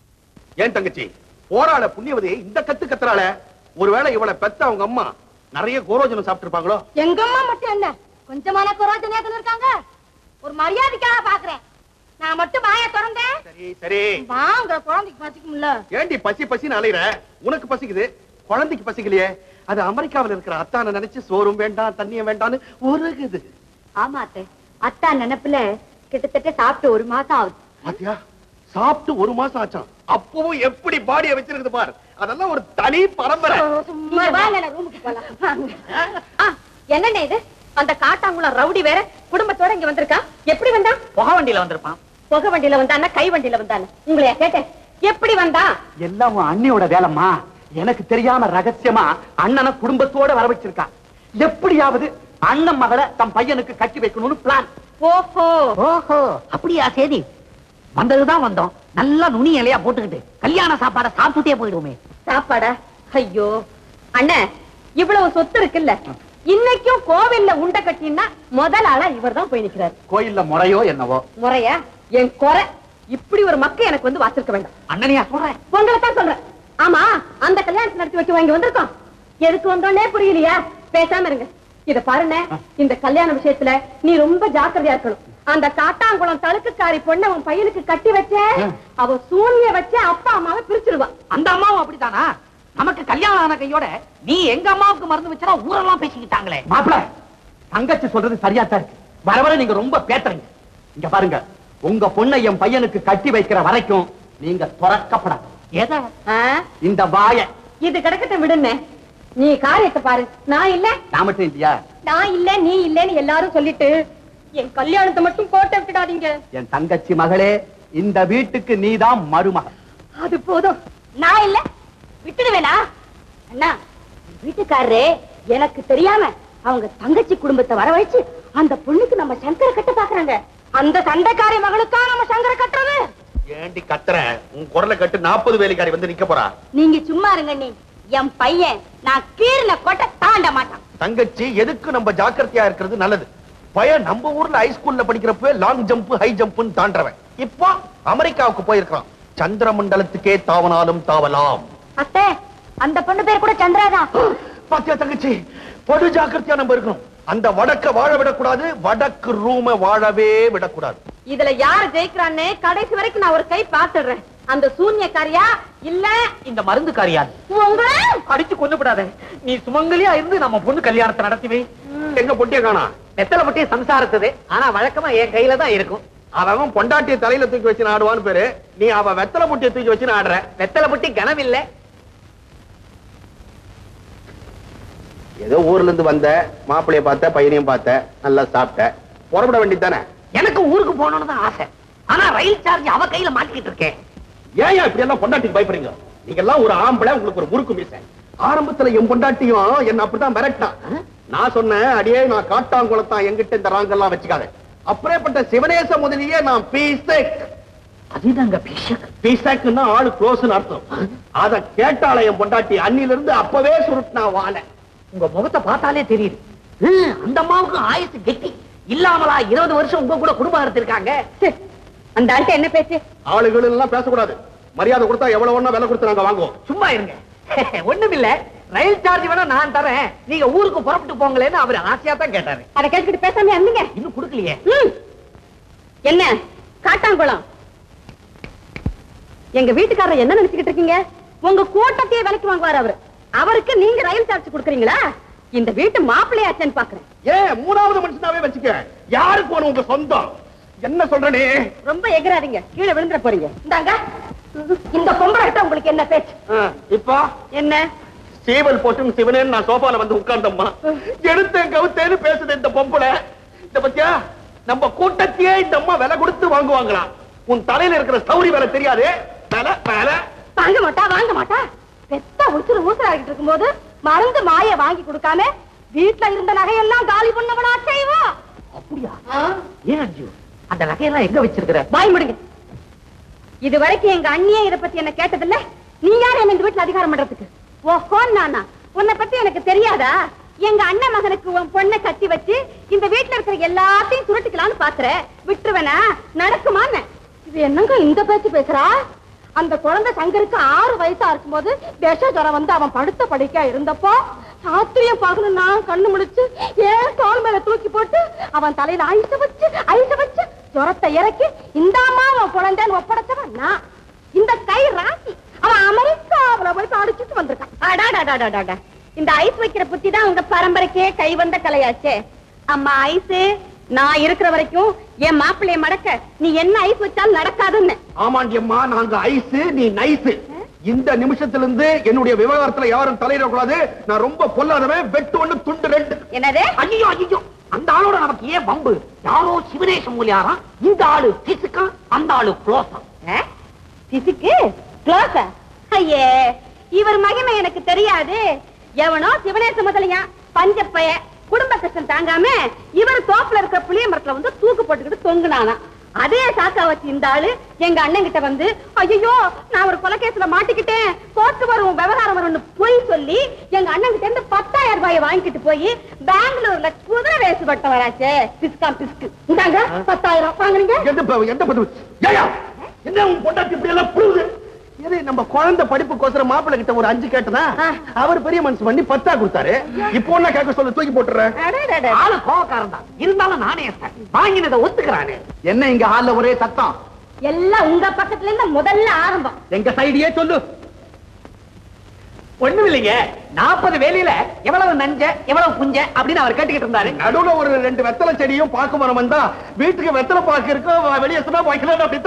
ஏன் தங்கச்சி போராள புண்ணியவதி இந்த கத்து கத்துறாள ஒருவேளை இவளை பெத்த அவங்க அம்மா நிறைய கோரோஜனம் சாப்பிட்டு இருப்பாங்களோ எங்க அம்மா மட்டும் என்ன கொஞ்சமான குறைஞ்ச நேரத்துல இருக்காங்க ஒரு மரியாதைக்காக பாக்குறேன் நான் மட்டும் வாய திறந்தேன் சரி சரி வாங்க குழந்தைக்கு பசிக்கும்ல ஏண்டி பசி பசின்னு அலையிற உனக்கு பசிக்குது குழந்தைக்கு பசிக்கலையே அது அமெரிக்காவில் இருக்கிற அத்தானை நினைச்சு சோறும் வேண்டாம் தண்ணியும் வேண்டாம்னு உருகுது ஆமா அத்தை அத்தா நினைப்புல கிட்டத்தட்ட சாப்பிட்டு ஒரு மாசம் ஆகுது பாத்தியா சாப்பிட்டு ஒரு மாசம் ஆச்சாம் அப்பவும் எப்படி பாடிய வச்சிருக்குது பார் அதெல்லாம் ஒரு தனி பரம்பரை சும்மா வாங்க நான் ரூமுக்கு போலாம் ஆ, என்னண்ணே இது அந்த காட்டாங்குளம் ரவுடி வேற குடும்பத்தோட இங்க வந்திருக்கான் எப்படி வந்தான் புகை வண்டியில வந்திருப்பான் புகை வண்டியில வந்தானா கை வண்டியில வந்தானு உங்களையா கேட்டேன் எப்படி வந்தான் எல்லாம் உன் அண்ணியோட வேலைம்மா எனக்கு தெரியாம ரகசியமா அண்ணனை குடும்பத்தோட வர வச்சிருக்கா எப்படியாவது அண்ணன் மகளை தன் பையனுக்கு கட்டி வைக்கணும்னு பிளான் ஓஹோ ஓஹோ அப்படியா சரி வந்ததுதான் வந்தோம் நல்லா நுனி இலையா போட்டுக்கிட்டு கல்யாண சாப்பாடை சாப்பிட்டுட்டே போயிடுவோமே சாப்பாடா ஐயோ அண்ணே இவ்வளவு சொத்து இருக்குல்ல இன்னைக்கும் கோவில்ல உண்டை கட்டினா முதல் ஆளா இவர்தான் போய் நிக்கிறாரு கோயில்ல முறையோ என்னவோ முறையா என் குறை இப்படி ஒரு மக்க எனக்கு வந்து வாசிருக்க வேண்டாம் அண்ணனையா சொல்றேன் உங்களை தான் சொல்றேன் ஆமா அந்த கல்யாணத்தை நடத்தி வைக்க வாங்கி வந்திருக்கோம் எதுக்கு வந்தோன்னே புரியலையா பேசாம இருங்க இத பாருண்ணே இந்த கல்யாண விஷயத்துல நீ ரொம்ப ஜாக்கிரதையா இருக்கணும் அந்த காட்டாங்குளம் தழுக்குக்காரி பொண்ணை உன் பையனுக்கு கட்டி வச்ச அவ சூனிய வச்சு அப்பா அம்மாவை பிரிச்சிருவா அந்த அம்மாவும் அப்படித்தானா நமக்கு கல்யாணம் ஆன கையோட நீ எங்க அம்மாவுக்கு மருந்து வச்சா ஊரெல்லாம் பேசிக்கிட்டாங்களே மாப்பிள தங்கச்சி சொல்றது சரியா தான் இருக்கு வர வர நீங்க ரொம்ப பேசுறீங்க இங்க பாருங்க உங்க பொண்ணை என் பையனுக்கு கட்டி வைக்கிற வரைக்கும் நீங்க துறக்கப்படாது எதை ஆ? இந்த வாய இது கிடக்கட்டும் விடுண்ணே நீ காரியத்தை பாரு நான் இல்ல நான் மட்டும் இல்லையா நான் இல்ல நீ இல்லன்னு எல்லாரும் சொல்லிட்டு என் கல்யாணத்தை மட்டும் கோட்டை விட்டுடாதீங்க என் தங்கச்சி மகளே இந்த வீட்டுக்கு நீதான் மருமகள் அது போதும் நான் இல்ல விட்டுடுவேனா அண்ணா வீட்டுக்காரரே எனக்கு தெரியாம அவங்க தங்கச்சி குடும்பத்தை வரவழைச்சு அந்த பொண்ணுக்கு நம்ம சங்கர கட்ட பாக்குறாங்க அந்த சண்டைக்காரி மகளுக்கா நம்ம சங்கர கட்டுறது ஏண்டி கத்துற உன் குரலை கட்டு நாற்பது வேலைக்காரி வந்து நிக்க போறா நீங்க சும்மா இருங்க நீ என் பையன் நான் கீரின கொட்டை தாண்ட மாட்டான் தங்கச்சி எதுக்கு நம்ம ஜாக்கிரதையா இருக்கிறது நல்லது பையன் நம்ம ஊர்ல ஹைஸ்கூல்ல படிக்கிறப்ப லாங் ஜம்ப் ஹை ஜம்ப்னு தாண்டறவன் இப்போ அமெரிக்காவுக்கு போயிருக்கான் சந்திர மண்டலத்துக்கே தாவனாலும் தாவலாம் அத்தை அந்த பொண்ணு பேர் கூட சந்திராதான் பாத்தியா தங்கச்சி படு ஜாக்கிரதையா நம்ம இருக்கணும் அந்த வடக்க வாழ விடக்கூடாது வடக்கு ரூம வாழவே விடக்கூடாது இதுல யார் ஜெயிக்கிறான்னு கடைசி வரைக்கும் நான் ஒரு கை பாத்துடுறேன் அந்த சூன்யக்காரியா இல்ல இந்த மருந்து காரியா உங்களை அடிச்சு கொண்டு விடாத நீ சுமங்கலியா இருந்து நம்ம பொண்ணு கல்யாணத்தை நடத்திவே எங்க பொட்டிய காணா நெத்தல பட்டி சம்சாரத்தது ஆனா வழக்கமா என் கையில தான் இருக்கும் அவன் பொண்டாட்டிய தலையில தூக்கி வச்சு ஆடுவான்னு பேரு நீ அவ வெத்தலை பொட்டிய தூக்கி வச்சு ஆடுற வெத்தலை பட்டி கனம் இல்ல ஏதோ ஊர்ல இருந்து வந்த மாப்பிளைய பார்த்த பையனையும் பார்த்த நல்லா சாப்பிட்ட புறப்பட வேண்டியதானே எனக்கு ஊருக்கு போகணும்னு தான் ஆசை ஆனா ரயில் சார்ஜ் அவ கையில மாட்டிக்கிட்டு இருக்கேன் ஏன் இப்படி எல்லாம் பொண்டாட்டிக்கு பயப்படுறீங்க நீங்க எல்லாம் ஒரு ஆம்பளை உங்களுக்கு ஒரு முறுக்கு மீசை ஆரம்பத்துல என் பொண்டாட்டியும் என்ன அப்படித்தான் மிரட்டான் நான் சொன்னேன் அடியே நான் காட்டாங்குளத்தான் எங்கிட்ட இந்த ராங்கெல்லாம் வச்சுக்காத அப்படியேப்பட்ட சிவனேச முதலியே நான் பீசெக் அதுதாங்க பிஷக் பீசெக்னா ஆளு க்ளோஸ்னு அர்த்தம் அத கேட்டால என் பொண்டாட்டி அன்னில இருந்து அப்பவே சுருட்டினா வாழ உங்க முகத்தை பார்த்தாலே தெரியுது ஹம், அந்த அம்மாவுக்கு ஆயுசு கெட்டி இல்லாமலா இருபது வருஷம் உங்க கூட குடும்பம் இருந்திருக்காங்க அந்த ஆள்கிட்ட என்ன பேச்சு ஆளுகள் எல்லாம் பேசக்கூடாது மரியாதை கொடுத்தா எவ்வளவு ஒண்ணா விலை கொடுத்து நாங்க வாங்குவோம் சும்மா இருங்க ஒண்ணுமில்ல ரயில் சார்ஜ் வேணா நான் தரேன் நீங்க ஊருக்கு புறப்பட்டு போங்களேன்னு அவர் ஆசையா தான் கேட்டாரு அதை கேட்டுக்கிட்டு பேசாம இருந்தீங்க இன்னும் கொடுக்கலையே ம். என்ன காட்டாங்குளம் எங்க வீட்டுக்காரர் என்ன நினைச்சுக்கிட்டு இருக்கீங்க உங்க கூட்டத்தையே விலைக்கு வாங்குவார் அவரு அவருக்கு நீங்க ரயில் சார்ஜ் கொடுக்குறீங்களா இந்த வீட்டு மாப்பிள்ளையாச்சேன்னு பாக்குறேன் ஏன் மூணாவது மனுஷனாவே வச்சுக்க யாருக்கு வேணும் உங்க சொந்தம் என்ன சொல்றனே ரொம்ப எகிராதீங்க கீழே விழுந்துற போறீங்க இந்தாங்க இந்த பொம்பளை கிட்ட உங்களுக்கு என்ன பேச்சு இப்போ என்ன சீவல் போட்டு சிவனேன்னு நான் சோபால வந்து உட்கார்ந்தம்மா எடுத்தேன் கவுத்தேன்னு பேசுது இந்த பொம்பளை இந்த பத்தியா நம்ம கூட்டத்தையே இந்த அம்மா விலை கொடுத்து வாங்குவாங்களாம் உன் தலையில இருக்கிற சௌரி வேலை தெரியாது வேலை வேலை வாங்க மாட்டா வாங்க மாட்டா பெத்த உசுறு ஊசலாகிட்டு இருக்கும்போது மருந்து மாய வாங்கி கொடுக்காம வீட்டுல இருந்த நகையெல்லாம் காலி பண்ணவனா செய்வோம் அப்படியா ஏன் அஞ்சு அந்த நகையெல்லாம் எங்க வச்சிருக்கிற வாய் முடுங்க இது வரைக்கும் எங்க அண்ணியே இத பத்தி என்ன கேட்டதில்ல நீ யார் என்ன இந்த வீட்டுல அதிகாரம் பண்றதுக்கு ஓஹோ நானா உன்னை பத்தி எனக்கு தெரியாதா எங்க அண்ணன் மகனுக்கு உன் பொண்ணை கட்டி வச்சு இந்த வீட்டுல இருக்கிற எல்லாத்தையும் சுருட்டிக்கலாம்னு பாக்குற விட்டுருவேனா நடக்குமான்னு இது என்னங்க இந்த பேச்சு பேசுறா அந்த குழந்தை சங்கருக்கு ஆறு வயசா இருக்கும்போது விஷ ஜுரம் வந்து அவன் படுத்த படுக்கையா இருந்தப்போ சாத்திரியம் பார்க்கணும் நான் கண்ணு முடிச்சு ஏன் கால் மேல தூக்கி போட்டு அவன் தலையில ஐச வச்சு ஐச வச்சு ஜுரத்தை இறக்கி இந்த அம்மா அவன் குழந்தைன்னு ஒப்படைச்சவன் நான் இந்த கை ராசி அவன் அமெரிக்காவுல போய் படிச்சுட்டு வந்திருக்கான் அடாடாடாடாடா இந்த ஐஸ் வைக்கிற புத்தி தான் உங்க பரம்பரைக்கே கை வந்த கலையாச்சே அம்மா ஐஸ் நான் இருக்கிற வரைக்கும் என் மாப்பிள்ளைய மடக்க நீ என்ன ஐஸ் வச்சாலும் நடக்காதுன்னு ஆமாண்டி அம்மா நாங்க ஐஸ் நீ நைஸ் இந்த நிமிஷத்துல இருந்து என்னுடைய விவகாரத்துல யாரும் தலையிட கூடாது நான் ரொம்ப பொல்லாதவன் வெட்டு ஒண்ணு துண்டு ரெண்டு என்னது ஐயோ ஐயோ அந்த ஆளோட நமக்கு ஏன் வம்பு யாரோ சிவனேசம் மூலியாரா இந்த ஆளு பிசுக்கா அந்த ஆளு குளோசா ஆ? பிசுக்கு க்ளோஸ ஐயே இவர் மகிமை எனக்கு தெரியாது எவனோ சிவனேச முதலியா பஞ்சப்பைய குடும்ப கஷ்டம் தாங்காம இவர் தோப்புல இருக்கிற புளிய மரத்துல வந்து தூக்கு போட்டுக்கிட்டு தொங்குனானா அதே சாக்கா வச்சு இந்த ஆளு எங்க அண்ணன் கிட்ட வந்து ஐயோ நான் ஒரு கொலைகேசுல மாட்டிக்கிட்டேன் கோர்ட்டு வரும் விவகாரம் வரும்னு பொய் சொல்லி எங்க அண்ணன் கிட்ட இருந்து பத்தாயிரம் ரூபாயை வாங்கிட்டு போய் பெங்களூர்ல குதிரை ரேசு பட்டம் வராச்சே பிஸ்கா பிஸ்கு இந்தாங்க பத்தாயிரம் வாங்குறீங்க எந்த ப- எந்த பத்து ஏயா என்ன உன் பொண்டாட்டி இப்படி எல்லாம் புழுது இது நம்ம குழந்தை படிப்புக்கோசரம் மாப்பிள்ளை கிட்ட ஒரு அஞ்சு கேட்டதா ஆ. அவர் பெரிய மனசு பண்ணி பத்தா கொடுத்தாரு இப்போ என்ன கேட்க சொல்ல தூக்கி போட்டுறேன் அடடடட. ஆளு கோவக்காரன் தான் இருந்தாலும் நானே சார் வாங்கினதை ஒத்துக்கிறானே என்ன இங்க ஹால்ல ஒரே சத்தம் எல்லாம் உங்க பக்கத்துல இருந்து முதல்ல ஆரம்பம் எங்க சைடியே சொல்லு ஒண்ணும் இல்லைங்க நாற்பது வேலையில எவ்வளவு நஞ்ச எவ்வளவு புஞ்ச அப்படின்னு அவர் கேட்டுக்கிட்டு இருந்தாரு நடுவுல ஒரு ரெண்டு வெத்தலை செடியும் பாக்கு மரம் வந்தா வீட்டுக்கு வெத்தலை பாக்கு இருக்கும் வெளியே சொன்னா வைக்கல அப்படி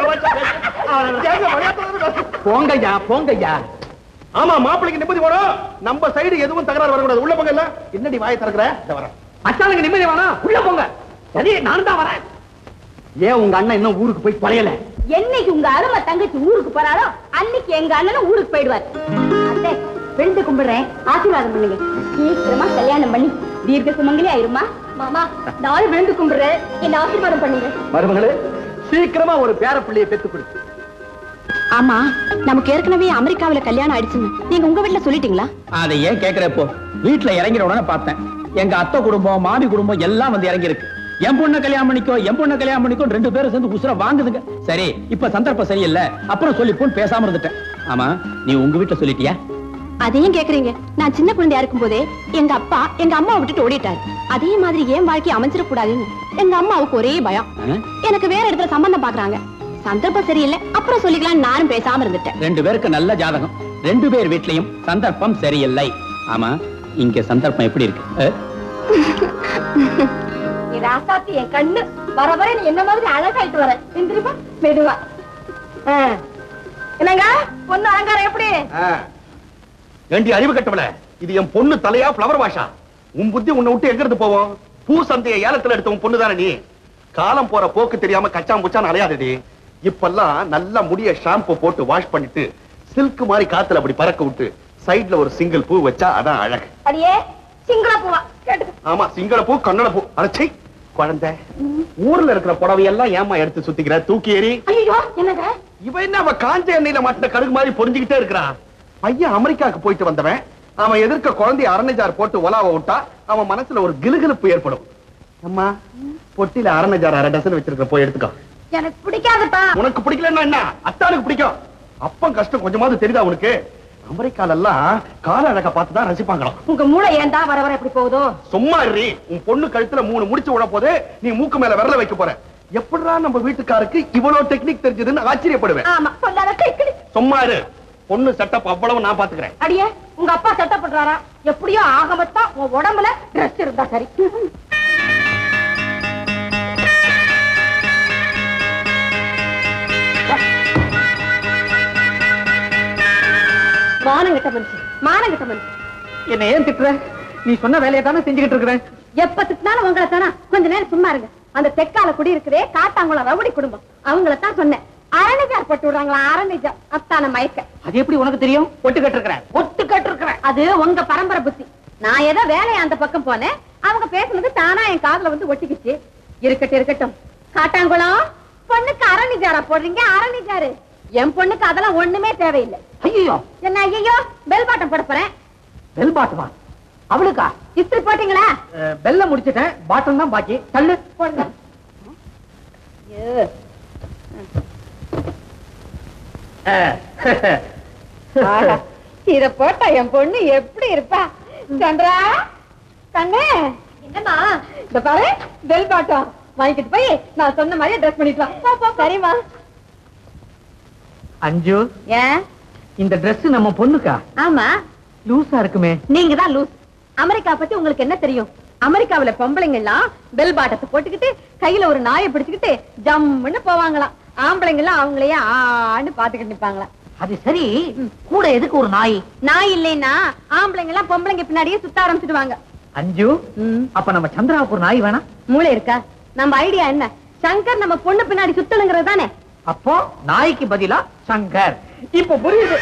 தவிர போங்கய்யா போங்கய்யா ஆமா மாப்பிள்ளைக்கு நிம்மதி வரும் நம்ம சைடு எதுவும் தகராறு வரக்கூடாது உள்ள பக்கம் இல்ல என்னடி வாயை திறக்கிற இந்த வரேன் மச்சானுக்கு நிம்மதி வேணாம் உள்ள போங்க சரி நானும் தான் வரேன் ஏன் உங்க அண்ணன் இன்னும் ஊருக்கு போய் தொலையல என்னைக்கு உங்க அருமை தங்கச்சி ஊருக்கு போறாரோ அன்னைக்கு எங்க அண்ணனும் ஊருக்கு போயிடுவார் அத்தை விழுந்து கும்பிடுறேன் ஆசீர்வாதம் பண்ணுங்க சீக்கிரமா கல்யாணம் பண்ணி தீர்க்க சுமங்கலி ஆயிருமா மாமா நானும் விழுந்து கும்பிடுறேன் என்ன ஆசீர்வாதம் பண்ணுங்க மருமகளே சீக்கிரமா ஒரு பேர பிள்ளையை பெத்து கொடு ஆமா நமக்கு ஏற்கனவே அமெரிக்காவில கல்யாணம் ஆயிடுச்சுன்னு நீங்க உங்க வீட்டுல சொல்லிட்டீங்களா அதை ஏன் கேக்குறப்போ வீட்டுல இறங்கிற உடனே பார்த்தேன் எங்க அத்தை குடும்பம் மாமி குடும்பம் எல்லாம் வந்து இறங்கி இருக்கு என் பொண்ணை கல்யாணம் பண்ணிக்கோ என் பொண்ணை கல்யாணம் பண்ணிக்கோ ரெண்டு பேரும் சேர்ந்து உசுர வாங்குதுங்க சரி இப்ப சந்தர்ப்பம் சரியில்லை அப்புறம் சொல்லிப்போன்னு பேசாம இருந்துட்டேன் ஆமா நீ உங்க வீட்டுல சொல்லிட்டியா அதையும் கேக்குறீங்க நான் சின்ன குழந்தையா இருக்கும் போதே எங்க அப்பா எங்க அம்மாவை விட்டுட்டு ஓடிட்டாரு அதே மாதிரி என் வாழ்க்கை அமைஞ்சிடக் கூடாதுன்னு எங்க அம்மாவுக்கு ஒரே பயம் ஆ? எனக்கு வேற இடத்துல சம்பந்தம் பாக்குறாங்க சந்தர்ப்பம் சரியில்லை அப்புறம் சொல்லிக்கலாம் நானும் பேசாம இருந்துட்டேன் ரெண்டு பேருக்கு நல்ல ஜாதகம் ரெண்டு பேர் வீட்லயும் சந்தர்ப்பம் சரியில்லை ஆமா இங்க சந்தர்ப்பம் எப்படி இருக்கு அஹ்? நீ ராசாத்தி என் கண்ணு வர வர நீ என்ன மாதிரி அழகாயிட்டு வர எந்திரிப்பா மெதுவா ஆ. என்னங்க பொண்ணு அலங்காரம் எப்படி ஏண்டி அறிவு கட்டவல இது என் பொண்ணு தலையா பிளவர் வாஷா உன் புத்தி உன்னை விட்டு எங்க இருந்து போவோம் பூ சந்தைய ஏலத்துல எடுத்த உன் பொண்ணு தானே நீ காலம் போற போக்கு தெரியாம கச்சான் புச்சான் அலையாதடி இப்பெல்லாம் நல்லா முடிய ஷாம்பு போட்டு வாஷ் பண்ணிட்டு சில்க் மாதிரி காத்துல அப்படி பறக்க விட்டு சைடுல ஒரு சிங்கிள் பூ வச்சா அதான் அழகு அடியே சிங்கள பூவா கேட்டு ஆமா சிங்கள பூ கன்னட பூ அடச்சை குழந்தை ஊர்ல இருக்கிற புடவையெல்லாம் ஏமா எடுத்து சுத்திக்கிற தூக்கி ஏறி ஐயோ என்னங்க இவன் என்ன அவ காஞ்ச எண்ணெயில மாட்டின கடுகு மாதிரி பொறிஞ்சுக்கிட்டே இருக்கிறான் பையன் அமெரிக்காக்கு போயிட்டு வந்தவன் அவன் எதிர்க்க குழந்தைய அரணைஜார் போட்டு ஒலாவ விட்டா அவன் மனசுல ஒரு கிலுகிலுப்பு ஏற்படும் அம்மா பொட்டில அரணைஜார் அரை டசன் வச்சிருக்கிற போய் எடுத்துக்கோ எனக்கு பிடிக்காதுப்பா உனக்கு பிடிக்கலன்னா என்ன அத்தானுக்கு பிடிக்கும் அப்பம் கஷ்டம் கொஞ்சமாவது தெரியுதா உனக்கு அமெரிக்கால எல்லாம் கால அழகா பார்த்து தான் ரசிப்பாங்களாம் உங்க மூளை ஏன்டா வர வர எப்படி போகுதோ சும்மா இருறி உன் பொண்ணு கழுத்துல மூணு முடிச்சு விட போது நீ மூக்கு மேல விரல வைக்க போற எப்படிடா நம்ம வீட்டுக்காருக்கு இவ்வளவு டெக்னிக் தெரிஞ்சதுன்னு ஆச்சரியப்படுவேன் ஆமா சொல்லாத கைக்கிளி சும்மா இரு பொண்ணு செட்டப் அவ்வளவு நான் பாத்துக்கிறேன் அடியே உங்க அப்பா செட்டப் பண்றாரா எப்படியோ ஆகமத்தா உன் உடம்புல ட்ரெஸ் இருந்தா சரி மானங்கிட்ட மனுஷன் மானங்கிட்ட மனுஷன் என்ன ஏன் திட்டுற நீ சொன்ன வேலையை தானே செஞ்சுக்கிட்டு இருக்கிறேன் எப்ப திட்டினாலும் உங்களை தானா கொஞ்ச நேரம் சும்மா இருங்க அந்த தெற்கால குடி இருக்கிறே காட்டாங்குளம் ரவுடி குடும்பம் அவங்கள தான் சொன்னேன் அரணிஜார் போட்டு விடுறாங்களா அரணிஜார் அத்தான மயக்க அது எப்படி உனக்கு தெரியும் ஒட்டு கட்டிருக்கிறேன் ஒட்டு கட்டிருக்கிறேன் அது உங்க பரம்பரை புத்தி நான் ஏதோ வேலையை அந்த பக்கம் போனேன் அவங்க பேசுனது தானா என் காதுல வந்து ஒட்டிக்கிச்சு இருக்கட்டும் இருக்கட்டும் காட்டாங்குளம் பொண்ணுக்கு அரணிஜாரா போடுறீங்க அரணிஜாரு என் பொண்ணுக்கு அதெல்லாம் ஒண்ணுமே தேவையில்லை ஐயோ என்ன ஐயோ பெல் பாட்டம் போட போறேன் பெல் பாட்டுமா அவளுக்கா இஸ்திரி போட்டீங்களா பெல்ல முடிச்சிட்டேன் பாட்டம் தான் பாக்கி தள்ளு போடுங்க ஐயோ. ஆஹா, இத போட்டா என் பொண்ணு எப்படி இருப்பா சந்திரா கண்ணு என்னம்மா இந்த பாரு பெல் பாட்டம் வாங்கிட்டு போய் நான் சொன்ன மாதிரியே ட்ரெஸ் பண்ணிட்டு வா போ, போ சரிம்மா அஞ்சு ஏன் இந்த Dress நம்ம பொண்ணுக்கா ஆமா லூசா இருக்குமே நீங்க தான் லூஸ் அமெரிக்கா பத்தி உங்களுக்கு என்ன தெரியும் அமெரிக்காவுல பொம்பளைங்க எல்லாம் பெல் பாட்டத்தை போட்டுக்கிட்டு கையில ஒரு நாயை பிடிச்சுக்கிட்டு ஜம்முன்னு போவாங்களாம் ஆம்பளைங்க எல்லாம் அவங்களையே ஆன்னு பாத்துக்கிட்டு நிப்பாங்களாம் அது சரி கூட எதுக்கு ஒரு நாய் நாய் இல்லைன்னா ஆம்பளைங்க எல்லாம் பொம்பளைங்க பின்னாடியே சுத்த ஆரம்பிச்சிடுவாங்க அஞ்சு அப்ப நம்ம சந்திராவுக்கு ஒரு நாய் வேணாம் மூளை இருக்கா நம்ம ஐடியா என்ன சங்கர் நம்ம பொண்ணு பின்னாடி சுத்தணுங்கிறது தானே அப்போ நாய்க்கு பதிலா சங்கர் இப்ப புரியுது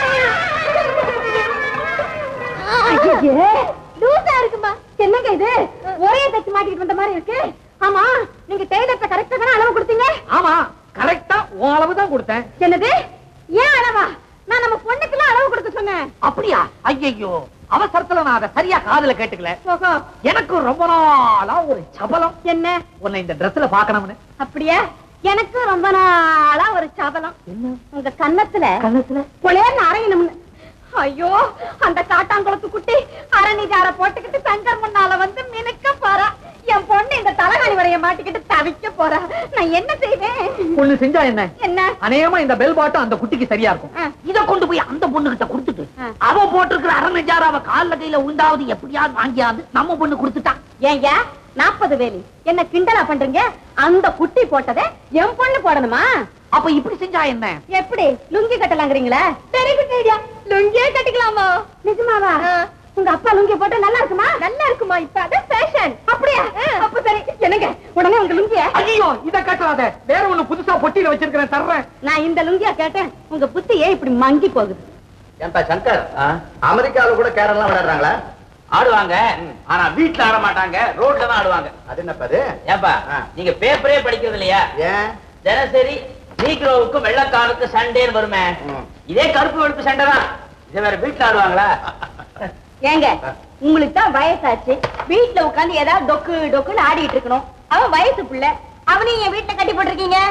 லூசா இருக்குமா என்னங்க இது ஒரே தச்சு மாட்டிக்கிட்டு வந்த மாதிரி இருக்கு ஆமா நீங்க டெய்லர்ட்ட கரெக்டா தானே அளவு கொடுத்தீங்க ஆமா கரெக்டா உன் அளவு தான் கொடுத்தேன் என்னது ஏன் அளவா நான் நம்ம பொண்ணுக்கெல்லாம் அளவு கொடுக்க சொன்னேன் அப்படியா ஐயையோ அவசரத்துல நான் அதை சரியா காதுல கேட்டுக்கல ஓஹோ எனக்கு ரொம்ப நாளா ஒரு சபலம் என்ன உன்னை இந்த Dressல பாக்கணும்னு அப்படியா எனக்கு ரொம்ப நாளா ஒரு சபலம் உங்க கன்னத்துல கண்ணத்துல புலையர்னு அரையணும்னு ஐயோ அந்த காட்டாங்குளத்து குட்டி அரணிஜார போட்டுக்கிட்டு சங்கர் முன்னால வந்து மினுக்க போறா என் பொண்ணு இந்த தலகாணி வரைய மாட்டிக்கிட்டு தவிக்க போறா நான் என்ன செய்வேன் ஒண்ணு செஞ்சா என்ன என்ன அநேகமா இந்த பெல் பாட்டம் அந்த குட்டிக்கு சரியா இருக்கும் ஆ. இத கொண்டு போய் அந்த பொண்ணு கிட்ட கொடுத்துட்டு ஆ. அவ போட்டிருக்கிற அரணைஜார் அவ கால்ல கையில உண்டாவது எப்படியாவது வாங்கியாந்து நம்ம பொண்ணு கொடுத்துட்டான் ஏங்க நாற்பது வேலி என்ன கிண்டலா பண்றீங்க அந்த குட்டி போட்டதை என் பொண்ணு போடணுமா அப்ப இப்படி செஞ்சா என்ன எப்படி லுங்கி கட்டலாங்கிறீங்களா வெரி குட் ஐடியா லுங்கியே கட்டிக்கலாமா நிஜமாவா உங்க அப்பா லுங்கிய போட்டா நல்லா இருக்குமா நல்லா இருக்குமா இப்ப அதான் ஃபேஷன் அப்படியா அப்ப சரி என்னங்க உடனே உங்க லுங்கிய ஐயோ இத கட்டாத வேற ஒண்ணு புதுசா பொட்டியில வச்சிருக்கிறேன் தர்றேன் நான் இந்த லுங்கியா கேட்டேன் உங்க புத்தி ஏன் இப்படி மங்கி போகுது ஏன்பா சங்கர் அமெரிக்காவுல கூட கேரளா விளையாடுறாங்களா ஆடுவாங்க ஆனா வீட்டுல ஆட மாட்டாங்க ரோட்ல தான் ஆடுவாங்க அது என்னப்பா அது ஏப்பா ஆ. நீங்க பேப்பரே படிக்கிறது இல்லையா ஏன் தினசரி நீக்ரோவுக்கும் வெள்ளக்காரனுக்கு சண்டேன்னு வருமே ம். இதே கருப்பு வெளுப்பு சண்டை தான் இதை வேற வீட்டுல ஆடுவாங்களா ஏங்க உங்களுக்கு தான் வயசாச்சு வீட்டுல உட்கார்ந்து ஏதாவது டொக்கு டொக்குன்னு ஆடிட்டு இருக்கணும் அவன் வயசு பிள்ளை அவனையும் என் வீட்டுல கட்டி போட்டிருக்கீங்க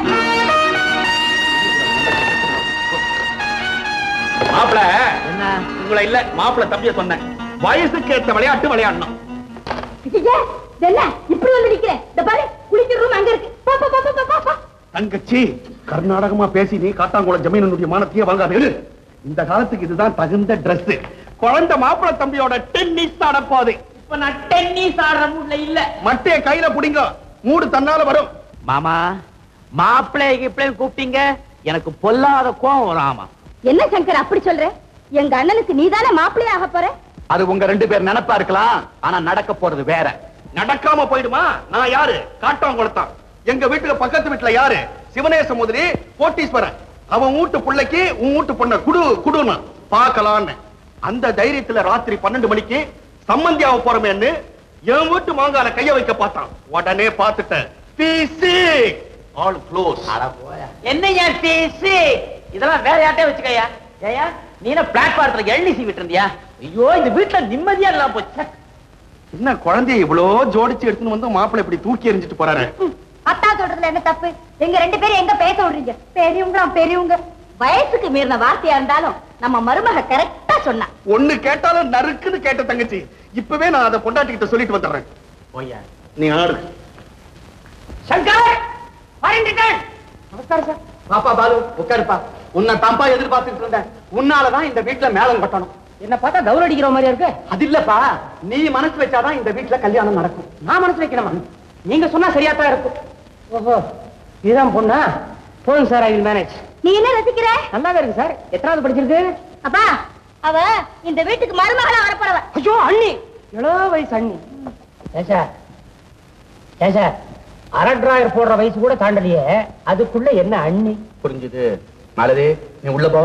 மாப்பிள என்ன உங்களை இல்ல மாப்பிள தம்பிய சொன்னேன் வயசுக்கு ஏத்த விளையாட்டு விளையாடணும் ஐயே, இது என்ன இப்படி வந்து நிக்கிறேன் இந்த பாரு குளிக்கிற ரூம் அங்க இருக்கு போ, போ, போ, போ, போ, போ. தங்கச்சி கர்நாடகமா பேசி நீ காட்டாங்குளம் ஜமீனுடைய மானத்தையே வாங்காத இரு. இந்த காலத்துக்கு இதுதான் தகுந்த Dress குழந்தை மாப்பிள தம்பியோட டென்னிஸ் ஆடப்போகுது இப்ப நான் டென்னிஸ் ஆடுற மூட்ல இல்ல மட்டைய கையில புடிங்க மூடு தன்னால வரும் மாமா மாப்பிள்ளை இப்படி கூப்பிட்டீங்க எனக்கு பொல்லாத கோவம் வரும் ஆமா என்ன சங்கர் அப்படி சொல்ற எங்க அண்ணனுக்கு நீதானே மாப்பிள்ளைய ஆக போற அது உங்க ரெண்டு பேர் நினைப்பா இருக்கலாம் ஆனா நடக்க போறது வேற நடக்காம போயிடுமா நான் யாரு காட்டாங்குளத்தான் எங்க வீட்டுக்கு பக்கத்து வீட்டுல யாரு சிவனேச முதலி கோட்டீஸ்வரன் அவன் வீட்டு பிள்ளைக்கு உன் வீட்டு பொண்ண குடு குடுன்னு பார்க்கலான்னு அந்த தைரியத்துல ராத்திரி பன்னெண்டு மணிக்கு சம்மந்தியாவ போறமேன்னு என் வீட்டு மாங்கால கைய வைக்க பார்த்தான் உடனே பார்த்துட்டேன் பிசி ஆல் க்ளோஸ் என்ன ஏன் பேசி இதெல்லாம் வேற யார்ட்டே வச்சுக்கயா ஏயா நீ என்ன பிளாட்பாரத்துல எள்ளி சீவிட்டு இருந்தியா ஐயோ இந்த வீட்டுல நிம்மதியா இல்லாம போச்சு என்ன குழந்தைய இவ்வளவு ஜோடிச்சு எடுத்துன்னு வந்து மாப்பிள்ளை இப்படி தூக்கி எறிஞ்சிட்டு போறாரு அத்தா சொல்றதுல என்ன தப்பு எங்க ரெண்டு பேரும் எங்க பேச விடுறீங்க பெரியவங்களா பெரியவங்க வயசுக்கு மீறின வார்த்தையா இருந்தாலும் நம்ம மருமக கரெக்டா சொன்னா ஒண்ணு கேட்டாலும் நறுக்குன்னு கேட்ட தங்கச்சி இப்பவே நான் அதை பொண்டாட்டிக்கிட்ட சொல்லிட்டு வந்துடுறேன் போய்யா நீ ஆடு சங்கர் வரேன்டிட்டேன் நமஸ்காரம் சார் பாப்பா பாலு உட்காருப்பா உன்னை தாம்பா எதிர்பார்த்துட்டு இருந்தேன் உன்னாலதான் இந்த வீட்டுல மேளம் கட்டணும் என்ன பார்த்தா கௌரவ அடிக்கிற மாதிரியா இருக்கு அது இல்லப்பா நீ மனசு வச்சாதான் இந்த வீட்டுல கல்யாணம் நடக்கும் நான் மனசு வைக்கணுமா நீங்க சொன்னா சரியா தான் இருக்கும் ஓஹோ இதுதான் பொண்ணா போதும் சார் ஐ வில் மேனேஜ் நீ என்ன ரசிக்கிற நல்லாவே இருக்கு சார் எத்தனாவது படிச்சிருக்கு அப்பா அவ இந்த வீட்டுக்கு மருமகளா வரப்போறவ ஐயோ அண்ணி எவ்வளோ வயசு அண்ணி ஏசா ஏசா அரை டிராயர் போடுற வயசு கூட தாண்டலையே அதுக்குள்ள என்ன அண்ணி புரிஞ்சுது மாலதி நீ உள்ள போ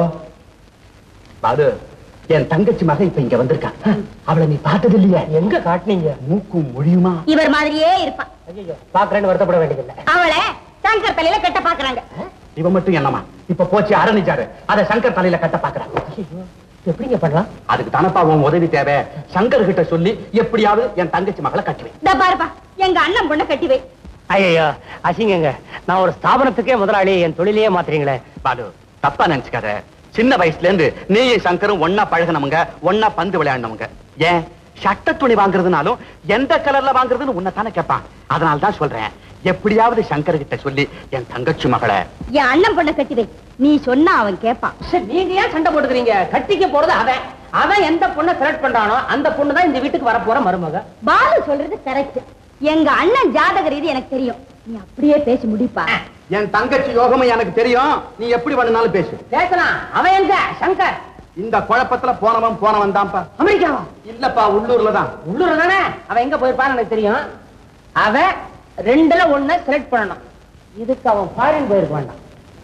பாலு என் தங்கச்சி மக இப்ப இங்க வந்திருக்கா அவளை நீ பார்த்தது இல்லையா எங்க காட்டுனீங்க மூக்கும் மொழியுமா இவர் மாதிரியே இருப்பான் ஐயோ பாக்குறேன்னு வருத்தப்பட வேண்டியதில்லை அவளை சங்கர் தலையில கட்ட பாக்குறாங்க இவ மட்டும் என்னமா இப்ப போச்சு அரணிச்சாரு அத சங்கர் தலையில கட்ட பாக்குறான் எப்படிங்க பண்ணலாம் அதுக்கு தானப்பா உன் உதவி தேவை சங்கர் கிட்ட சொல்லி எப்படியாவது என் தங்கச்சி மகளை கட்டுவேன் இந்த பாருப்பா எங்க அண்ணன் பொண்ணை கட்டி வை ஐயோ அசிங்கங்க நான் ஒரு ஸ்தாபனத்துக்கே முதலாளி என் தொழிலையே மாத்துறீங்களே பாலு தப்பா நினைச்சுக்காத சின்ன வயசுல இருந்து நீயும் சங்கரும் ஒன்னா பழகினவங்க ஒன்னா பந்து விளையாடினவங்க ஏன் சட்ட துணி வாங்குறதுனாலும் எந்த கலர்ல வாங்குறதுன்னு உன்னை தானே கேட்பான் அதனால தான் சொல்றேன் எப்படியாவது சங்கர் கிட்ட சொல்லி என் தங்கச்சி மகளை என் அண்ணன் பொண்ணை கட்டி வை நீ சொன்னா அவன் கேட்பான் சரி, நீங்க ஏன் சண்டை போட்டுக்கிறீங்க கட்டிக்க போறது அவன் அவன் எந்த பொண்ணை செலக்ட் பண்றானோ அந்த பொண்ணு தான் இந்த வீட்டுக்கு வரப்போற மருமக பாலு சொல்றது கரெக்ட் எங்க அண்ணன் ஜாதக ரீதி எனக்கு தெரியும் நீ அப்படியே பேசி முடிப்பா என் தங்கச்சி யோகமும் எனக்கு தெரியும் நீ எப்படி வேணும்னாலும் பேசு பேசலாம் அவன் எங்க சங்கர் இந்த குழப்பத்துல போனவன் போனவன் தான்ப்பா அமெரிக்காவா இல்லப்பா உள்ளூர்ல தான் உள்ளூர் தானே அவன் எங்க போயிருப்பான்னு எனக்கு தெரியும் அவன் ரெண்டுல ஒண்ணு செலக்ட் பண்ணணும் இதுக்கு அவன் ஃபாரின் போயிருக்க வேண்டாம்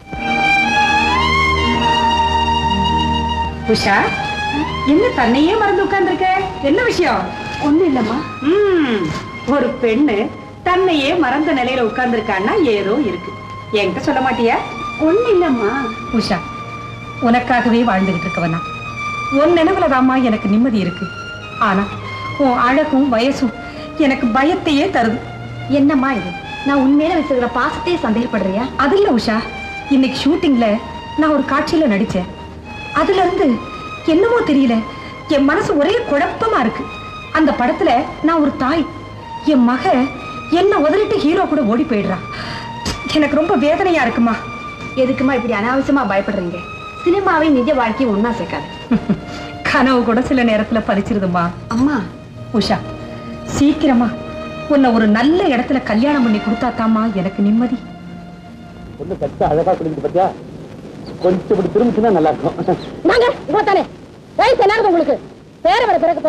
உஷா என்ன தன்னையே மறந்து உட்கார்ந்திருக்க என்ன விஷயம் ஒண்ணு இல்லம்மா ம், ஒரு பெண்ணு தன்னையே மறந்த நிலையில உட்கார்ந்திருக்கான்னா ஏதோ இருக்கு என்கிட்ட சொல்ல மாட்டியா ஒண்ணு இல்லம்மா உஷா உனக்காகவே வாழ்ந்துகிட்டு இருக்கவனா உன் நினைவுலதாம்மா எனக்கு நிம்மதி இருக்கு ஆனா உன் அழகும் வயசும் எனக்கு பயத்தையே தருது என்னம்மா இது நான் உண்மையில வச்சிருக்கிற பாசத்தையே சந்தேகப்படுறியா அது இல்ல உஷா இன்னைக்கு ஷூட்டிங்ல நான் ஒரு காட்சியில நடிச்சேன் அதுல இருந்து என்னமோ தெரியல என் மனசு ஒரே குழப்பமா இருக்கு அந்த படத்துல நான் ஒரு தாய் என் மக என்ன உதறிட்டு ஹீரோ கூட ஓடி போயிடுறா எனக்கு ரொம்ப வேதனையா இருக்குமா எதுக்குமா இப்படி அனாவசியமா பயப்படுறீங்க சினிமாவை நிஜ வாழ்க்கையை ஒன்னா சேர்க்காது கனவு கூட சில நேரத்துல பறிச்சிருதுமா அம்மா உஷா சீக்கிரமா உன்னை ஒரு நல்ல இடத்துல கல்யாணம் பண்ணி கொடுத்தா தாமா எனக்கு நிம்மதி பொண்ணு கட்டு அழகா குளிக்குது பத்தியா கொஞ்சம் இப்படி திரும்பிச்சுன்னா நல்லா இருக்கும் நாங்க இவ்வளவு தானே வயசு என்ன உங்களுக்கு பேர வர பிறக்க போறா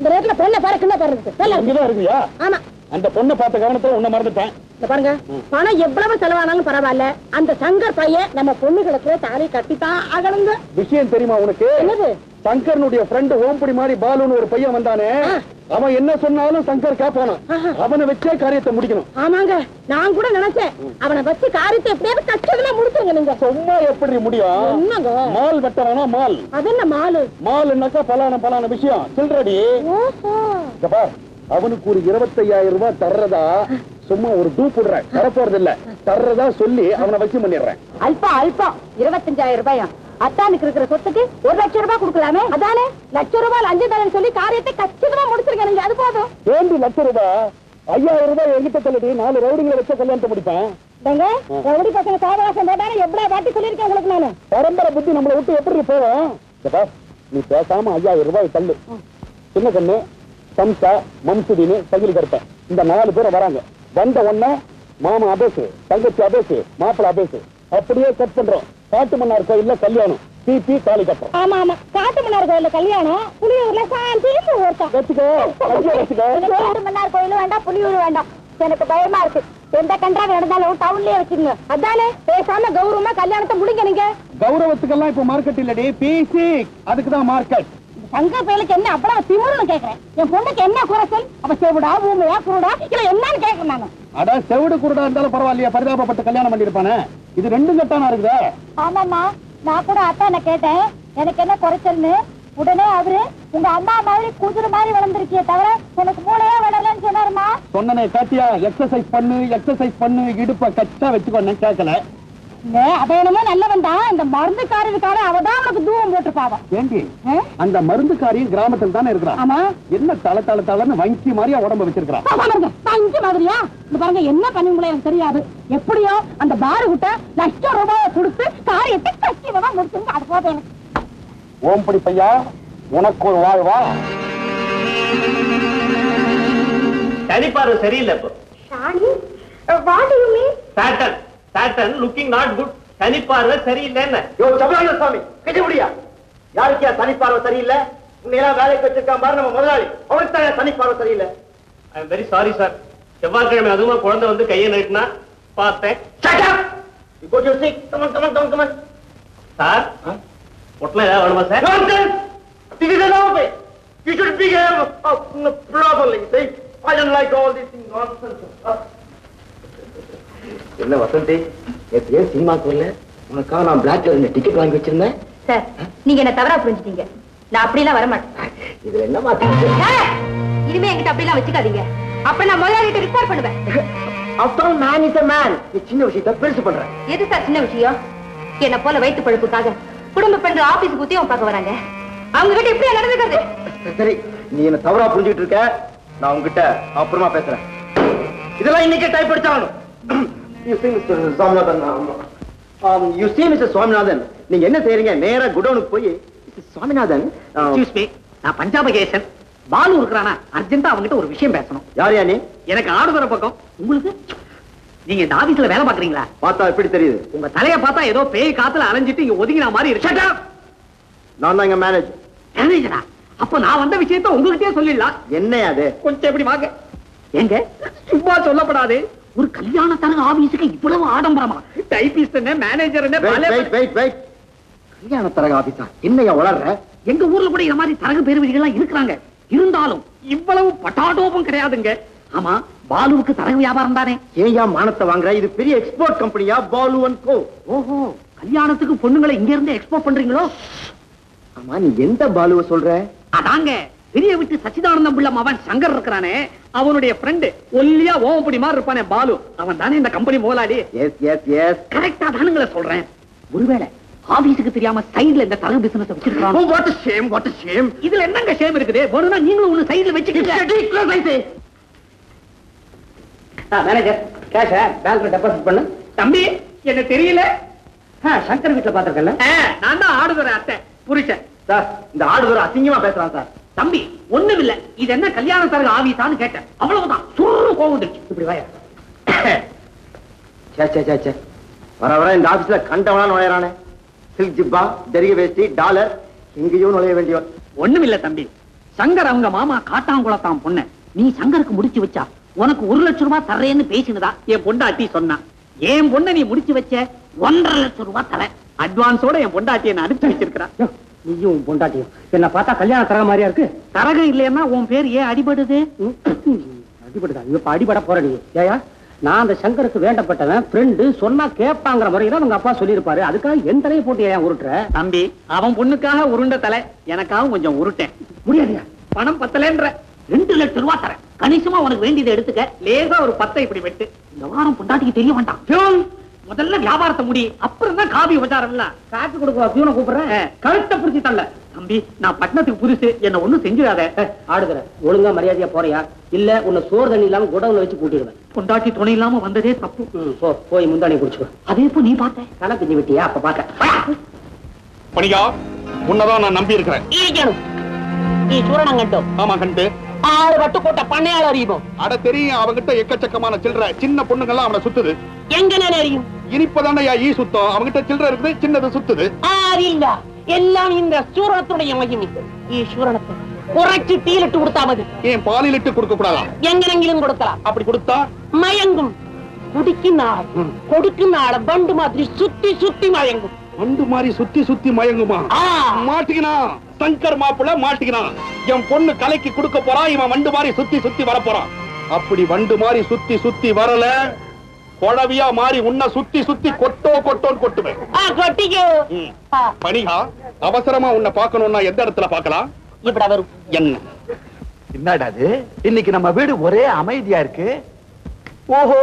இந்த ரேட்ல பொண்ணை பாரு கிண்ண பாரு இருக்கு நல்லா இருக்கு. இங்கதான் இருக்குயா ஆமா அந்த பொண்ணை பார்த்த கவனத்துல உன்னை மறந்துட்டேன் இந்த பாருங்க பணம் எவ்வளவு செலவானாலும் பரவாயில்ல அந்த சங்கர் பையன் நம்ம பொண்ணுகளுக்கு தாலி கட்டித்தான் ஆகணுங்க விஷயம் தெரியுமா உனக்கு என்னது சங்கரனுடைய ஃப்ரெண்டு ஓம்புடி மாதிரி பாலுன்னு ஒரு பையன் வந்தானே அவன் என்ன சொன்னாலும் சங்கர் கேப்பானா அவனை வச்சே காரியத்தை முடிக்கணும் ஆமாங்க நான் கூட நினைச்சேன் அவனை வச்சு காரியத்தை எப்படியாவது கஷ்டத்துல முடிச்சுங்க நீங்க சும்மா எப்படி முடியும் என்னங்க மால் வெட்டவனா மால் அது என்ன மாலு மால்னாக்கா பலான பலான விஷயம் சில்றடி ஓஹோ இங்க பார், அவனுக்கு ஒரு இருபத்தையாயிரம் ரூபாய் தர்றதா சும்மா ஒரு டூ போடுறேன் தரப்போறது இல்ல தர்றதா சொல்லி அவனை வச்சு பண்ணிடுறேன் அல்பம் அல்பம் இருபத்தஞ்சாயிரம் ரூபாயா அத்தானுக்கு இருக்கிற சொத்துக்கு ஒரு லட்சம் ரூபாய் கொடுக்கலாமே அதானே லட்சம் ரூபாய் லஞ்ச தரேன்னு சொல்லி காரியத்தை கச்சிதமா முடிச்சிருக்கேன் அது போதும் ஏண்டி லட்சம் ரூபாய் ஐயாயிரம் ரூபாய் என்கிட்ட சொல்லி நாலு ரவுடிங்களை வச்ச கல்யாணத்தை முடிப்பேன் ஏங்க, ரவுடி பசங்க சாவகாசம் போட்டாலும் எவ்வளவு வாட்டி சொல்லியிருக்கேன் உங்களுக்கு நானு பரம்பரை புத்தி நம்மளை விட்டு எப்படி போவோம் இங்க பார், நீ பேசாம ஐயாயிரம் ரூபாய் தள்ளு சின்ன கண்ணு சம்சா மம்சுடின்னு தகிலி கருப்பேன் இந்த நாலு பேரும் வராங்க வந்த உடனே மாமா அபேசு தங்கச்சி அபேசு மாப்பிள அபேசு அப்படியே கட் பண்றோம் காட்டு மன்னார் கோயில்ல கல்யாணம் பிபி தாலி கட்டுறோம் ஆமா ஆமா காட்டு மன்னார் கோயில்ல கல்யாணம் புளியூர்ல சாந்தின்னு ஒருத்தன் வச்சுக்கோ கையை வச்சுக்கோ காட்டு மன்னார் கோயிலும் வேண்டாம் புளியூர் வேண்டாம் எனக்கு பயமா இருக்கு எந்த கண்டாக நடந்தாலும் டவுன்லயே வச்சுக்கோங்க அதானே பேசாம கௌரவமா கல்யாணத்தை முடிங்க நீங்க கௌரவத்துக்கெல்லாம் இப்ப மார்க்கெட் இல்லடி பிசி அதுக்கு தான் மார்க்கெட் சங்க பயலுக்கு என்ன அவ்வளவு திமுருன்னு கேக்குறேன் என் பொண்ணுக்கு என்ன குறைச்சல் அப்ப செவிடா ஊமையா குருடா இல்ல என்னன்னு கேக்குறேன் நானு அட செவிடு குருடா இருந்தாலும் பரவாயில்லையா பரிதாபப்பட்டு கல்யாணம் பண்ணிருப்பானே இது ரெண்டும் கட்டானா இருக்குதே ஆமாம்மா நான் கூட அத்தான கேட்டேன் எனக்கு என்ன குறைச்சல்னு உடனே அவரு உங்க அம்மா மாதிரி குதிரை மாதிரி வளர்ந்துருக்கிய தவிர உனக்கு மூளையே வளரலன்னு சொன்னாருமா சொன்னனே காட்டியா எக்ஸசைஸ் பண்ணு எக்ஸசைஸ் பண்ணு இடுப்ப கச்சா வச்சுக்கோன்னு கேட்கல அத என்னமோ நல்லவன் தான் இந்த மருந்துக்காரருக்கார அவதான் உனக்கு தூவம் போட்டுருப்பாவா ஏண்டி ஆ? அந்த மருந்துக்காரியும் கிராமத்தில் தானே இருக்கிறான் ஆமா என்ன தல தல தலன்னு வங்கி மாதிரியா உடம்ப வச்சிருக்கிறான் பாருங்க நான் இங்க மாதிரியா இந்த பாருங்க என்ன பண்ணுங்களே எனக்கு தெரியாது எப்படியோ அந்த பாரு கிட்ட லட்சம் ரூபாயை கொடுத்து காரியத்தை கச்சிதமா முடிச்சுங்க அது போதும் எனக்கு ஓம்படி பையா உனக்கு ஒரு வாழ்வா தனிப்பார்வை சரியில்லை இப்போ ஷானி வாட் யூ மீன் சாட்டன் சாட்டன் லுக்கிங் நாட் குட் தனிப்பார்வை சரியில்லைன்னு யோ சபரான சாமி கஜபடியா யாருக்கியா தனிப்பார்வை சரியில்லை உன்னையெல்லாம் வேலைக்கு வச்சிருக்கான் பாரு நம்ம முதலாளி அவனுக்கு தான் தனிப்பார்வை சரியில்லை I am very sorry sir செவ்வாய்க்கிழமை அதுவுமா குழந்தை வந்து கையை நீட்டினா பார்த்தேன் Shut up! You go to your seat. Come on, come on, come on, come on. Sir ஒட்டலாம் ஏதாவது வேணுமா sir Nonsense! This is an office. You should behave uh, properly, see? I don't like all these things, nonsense. Uh. என்ன வசந்தி நேற்று ஏன் சினிமாக்கு வரல உனக்காக நான் பிளாக்ல ரெண்டு டிக்கெட் வாங்கி வச்சிருந்தேன் சார் நீங்க என்ன தவறா புரிஞ்சுட்டீங்க நான் அப்படிலாம் வர மாட்டேன் இதுல என்ன மாத்தி இனிமே என்கிட்ட அப்படிலாம் வச்சுக்காதீங்க அப்ப நான் முதலாளிகிட்ட ரிப்போர்ட் பண்ணுவேன் அப்புறம் மேன் இஸ் மேன் நீ சின்ன விஷயத்த பெருசு பண்ற எது சார் சின்ன விஷயம் என்ன போல வயிற்று பழுப்புக்காக குடும்ப பெண்கள் ஆபீஸ் உத்தியோகம் பார்க்க வராங்க அவங்க கிட்ட இப்படியா நடந்துக்கிறது சரி நீ என்ன தவறா புரிஞ்சுட்டு இருக்க நான் உங்ககிட்ட அப்புறமா பேசுறேன் இதெல்லாம் இன்னைக்கே டைப் அடிச்சாகணும் you see mister Swaminathan you see mister Swaminathan நீங்க என்ன செய்றீங்க நேரா குடோனுக்கு போய் "Mr. Swaminathan um, excuse me நான் பஞ்சாபகேசன் பாலு இருக்கிறானா அர்ஜென்ட்டா அவங்கிட்ட ஒரு விஷயம் பேசணும் யார் யா நீ எனக்கு ஆடுதுற பக்கம் உங்களுக்கு நீங்க இந்த ஆபீஸ்ல வேலை பாக்குறீங்களா பார்த்தா எப்படி தெரியுது உங்க தலைய பார்த்தா ஏதோ பேய் காத்துல அலைஞ்சிட்டு இங்க ஒதுங்கின மாதிரி இருக்கு Shut up! நான் தான் இங்க மேனேஜர் மேனேஜரா அப்ப நான் வந்த விஷயத்த உங்ககிட்டயே சொல்லிடலாம் என்ன அது கொஞ்சம் எப்படி வாங்க ஏங்க சும்மா சொல்லப்படாது ஒரு கல்யாணத்தான ஆபீஸுக்கு இவ்வளவு ஆடம்பரமா டைபிஸ்ட் என்ன மேனேஜர் என்ன வெயிட் பல- வெயிட் வெயிட் வெயிட் கல்யாண தரக ஆபீஸா என்னையா வளர்ற எங்க ஊர்ல கூட இந்த மாதிரி தரகு பேருவீதிகள்லாம் இருக்கிறாங்க இருந்தாலும் இவ்வளவு பட்டாடோபம் கிடையாதுங்க ஆமா பாலுவுக்கு தரகு வியாபாரம் தானே ஏயா மானத்தை வாங்குற இது பெரிய எக்ஸ்போர்ட் கம்பெனியா பாலு அண்ட் கோ ஓஹோ கல்யாணத்துக்கு பொண்ணுங்களை இங்க இருந்து எக்ஸ்போர்ட் பண்றீங்களோ ஆமா நீ எந்த பாலுவை சொல்ற அதாங்க பெரிய விட்டு சச்சிதானந்தம் பிள்ளை அவன் சங்கர் இருக்கிறானே அவனுடைய ஃப்ரெண்டு ஒல்லியா ஓமப்படி மாதிரி இருப்பானே பாலு அவன் தானே இந்த கம்பெனி முதலாளி எஸ் எஸ் எஸ் கரெக்டா தானுங்களே சொல்றேன் ஒருவேளை ஆபீஸுக்கு தெரியாம சைடுல இந்த தரகு பிசினஸ் வச்சிருக்காங்க what a shame what a shame இதுல என்னங்க ஷேம் இருக்குது வேணும்னா நீங்களும் ஒண்ணு சைடுல வச்சுக்கீங்க மேனேஜர் கேஷ பேங்க்ல டெபாசிட் பண்ணு தம்பி என்ன தெரியல ஆ, சங்கர் வீட்டுல பாத்திருக்கல நான் தான் ஆடுதுற அத்தை புருஷன் சார் இந்த ஆடு ஒரு அசிங்கமா பேசுறான் சார் தம்பி ஒண்ணும் இல்ல இது என்ன கல்யாண தரகு ஆபீஸான்னு கேட்டேன் அவ்வளவுதான் சுரு கோவம் வந்துருச்சு இப்படி வாயா சே சே சே சே வர வர இந்த ஆபீஸ்ல கண்டவனா நுழையறானே சில்க் ஜிப்பா ஜரிகை வேஷ்டி டாலர் எங்கேயோ நுழைய வேண்டியவன் ஒண்ணும் இல்ல தம்பி சங்கர் அவங்க மாமா காட்டாங்குளத்தான் பொண்ண நீ சங்கருக்கு முடிச்சு வச்சா உனக்கு ஒரு லட்சம் ரூபாய் தர்றேன்னு பேசினதா என் பொண்டாட்டி சொன்னான் என் பொண்ணை நீ முடிச்சு வச்ச ஒன்றரை லட்சம் ரூபாய் தரேன் அட்வான்ஸோட என் பொண்டாட்டியை நான் அனுப்பி வச்சிருக்கிறான் நீயும் உன் பொண்டாட்டியும் என்ன பார்த்தா கல்யாண தரக மாதிரியா இருக்கு தரகம் இல்லைன்னா உன் பேர் ஏன் அடிபடுது அடிபடுதா இப்ப அடிபட போற நீ ஏயா நான் அந்த சங்கருக்கு வேண்டப்பட்டவன் ஃப்ரெண்டு சொன்னா கேட்பாங்கிற முறையில அவங்க அப்பா சொல்லியிருப்பாரு அதுக்காக என் தலையை போட்டு ஏன் உருட்டுற தம்பி அவன் பொண்ணுக்காக உருண்ட தலை எனக்காக கொஞ்சம் உருட்டேன் முடியாதுயா பணம் பத்தலைன்ற ரெண்டு லட்சம் ரூபாய் தரேன் கணிசமா உனக்கு வேண்டியதை எடுத்துக்க லேசா ஒரு பத்தை இப்படி வெட்டு இந்த வாரம் பொண்டாட்டிக்கு தெரிய வேண்டாம் பியூன், முதல்ல வியாபாரத்தை முடி அப்புறம் தான் காபி உபச்சாரம் இல்ல காசு கொடுக்க பியூனை கூப்பிடுறேன் கழுத்தை பிடிச்சி தள்ள தம்பி நான் பட்டணத்துக்கு புதுசு என்ன ஒண்ணும் செஞ்சிடாத ஆடுகிற ஒழுங்கா மரியாதையா போறியா இல்ல உன்னை சோறு தண்ணி இல்லாம குடவுல வச்சு கூட்டிடுவேன் பொண்டாட்டி துணை இல்லாம வந்ததே தப்பு போ போய் முந்தாணி குடிச்சுக்கோ அதே போ நீ பார்த்த தலை பிஞ்சு விட்டியா அப்ப பாக்க பணியா உன்னதான் நான் நம்பி இருக்கிறேன் ஈக்கணும் நீ சூரணங்கட்டும் ஆமா கண்டு ஆறு பட்டு போட்ட பண்ணையாள அறியுமோ அட தெரியும் அவங்கிட்ட எக்கச்சக்கமான சில்லற சின்ன பொண்ணுங்கெல்லாம் அவனை சுத்துது எங்க நான் அறியும் இனிப்பதானே ஈ சுத்தம் அவங்கிட்ட சில்லற இருக்குது சின்னது சுத்துது ஆறில்ல எல்லாம் இந்த சூரணத்துடைய மகிமை ഈ சூரணத்தை കുറച്ച് തീയിലിട്ട് കൊടുത്താ മതി ஏன் பாலில் இட்டு கொடுக்க கூடாதா എങ്ങനെങ്കിലും കൊടുക്കണം அப்படி கொடுத்தா മയങ്ങും കുടിക്കുന്ന ആൾ കൊടുക്കുന്ന ആളെ ബണ്ട് മാതിരി സുത്തി സുത്തി മയങ്ങും வண்டு மாதிரி சுத்தி சுத்தி மயங்குமா ആ மாட்டிக்கினா சங்கர் மாப்பிள்ள மாட்டிக்கினா என் பொண்ணு கலைக்கு கொடுக்க போறான் இவன் வண்டு மாதிரி சுத்தி சுத்தி வர போறான் அப்படி வண்டு மாதிரி சுத்தி சுத்தி வரல குழவியா மாறி உன்னை சுத்தி சுத்தி கொட்டோ கொட்டோன்னு கொட்டுவேன் ആ കൊട്ടിക്കോ ம். ആ, பணிகா அவசரமா உன்னை பார்க்கணும்னா எந்த இடத்துல பார்க்கலாம் ഇവിടെ വരും என்ன என்னடா அது இன்னைக்கு நம்ம வீடு ஒரே அமைதியா இருக்கு ஓஹோ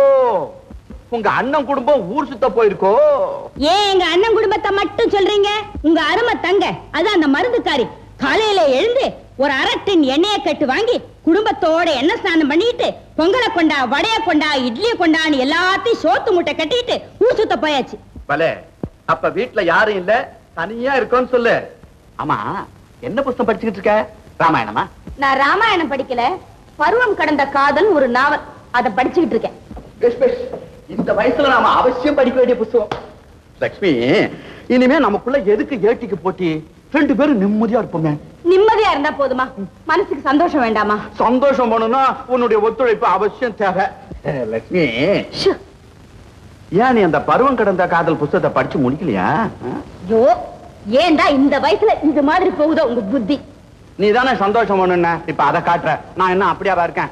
உங்க அண்ணன் குடும்பம் ஊர் சுத்த போயிருக்கோ ஏன் எங்க அண்ணன் குடும்பத்தை மட்டும் சொல்றீங்க உங்க அருமை தங்க அது அந்த மருந்துக்காரி காலையில எழுந்து ஒரு அரை டன் எண்ணெயை கட்டு வாங்கி குடும்பத்தோட எண்ணெய் ஸ்நானம் பண்ணிட்டு பொங்கலை கொண்டா வடைய கொண்டா இட்லியை கொண்டான்னு எல்லாத்தையும் சோத்து மூட்டை கட்டிட்டு ஊர் சுத்த போயாச்சு பலே அப்ப வீட்ல யாரும் இல்ல தனியா இருக்கோன்னு சொல்லு ஆமா என்ன புஸ்தகம் படிச்சுக்கிட்டு இருக்க ராமாயணமா நான் ராமாயணம் படிக்கல பருவம் கடந்த காதல் ஒரு நாவல் அதை படிச்சுக்கிட்டு இருக்கேன் பெஷ், பெஷ். இந்த வயசுல நாம அவசியம் படிக்க வேண்டிய புஸ்தகம் லக்ஷ்மி இனிமே நமக்குள்ள எதுக்கு ஏட்டிக்கு போட்டி ரெண்டு பேரும் நிம்மதியா இருப்போங்க நிம்மதியா இருந்தா போதுமா மனசுக்கு சந்தோஷம் வேண்டாமா சந்தோஷம் பண்ணணும்னா உன்னுடைய ஒத்துழைப்பு அவசியம் தேவை அஹ், லக்ஷ்மி ஷு. ஏன் நீ அந்த பருவம் கடந்த காதல் புஸ்தகத்தை படிச்சு முடிக்கலையா அஹ்? ஐயோ ஏன்டா இந்த வயசுல இந்த மாதிரி போகுதோ உங்க புத்தி நீ தானே சந்தோஷம் பண்ணு இப்ப அதை காட்டுற நான் என்ன அப்படியாவா இருக்கேன்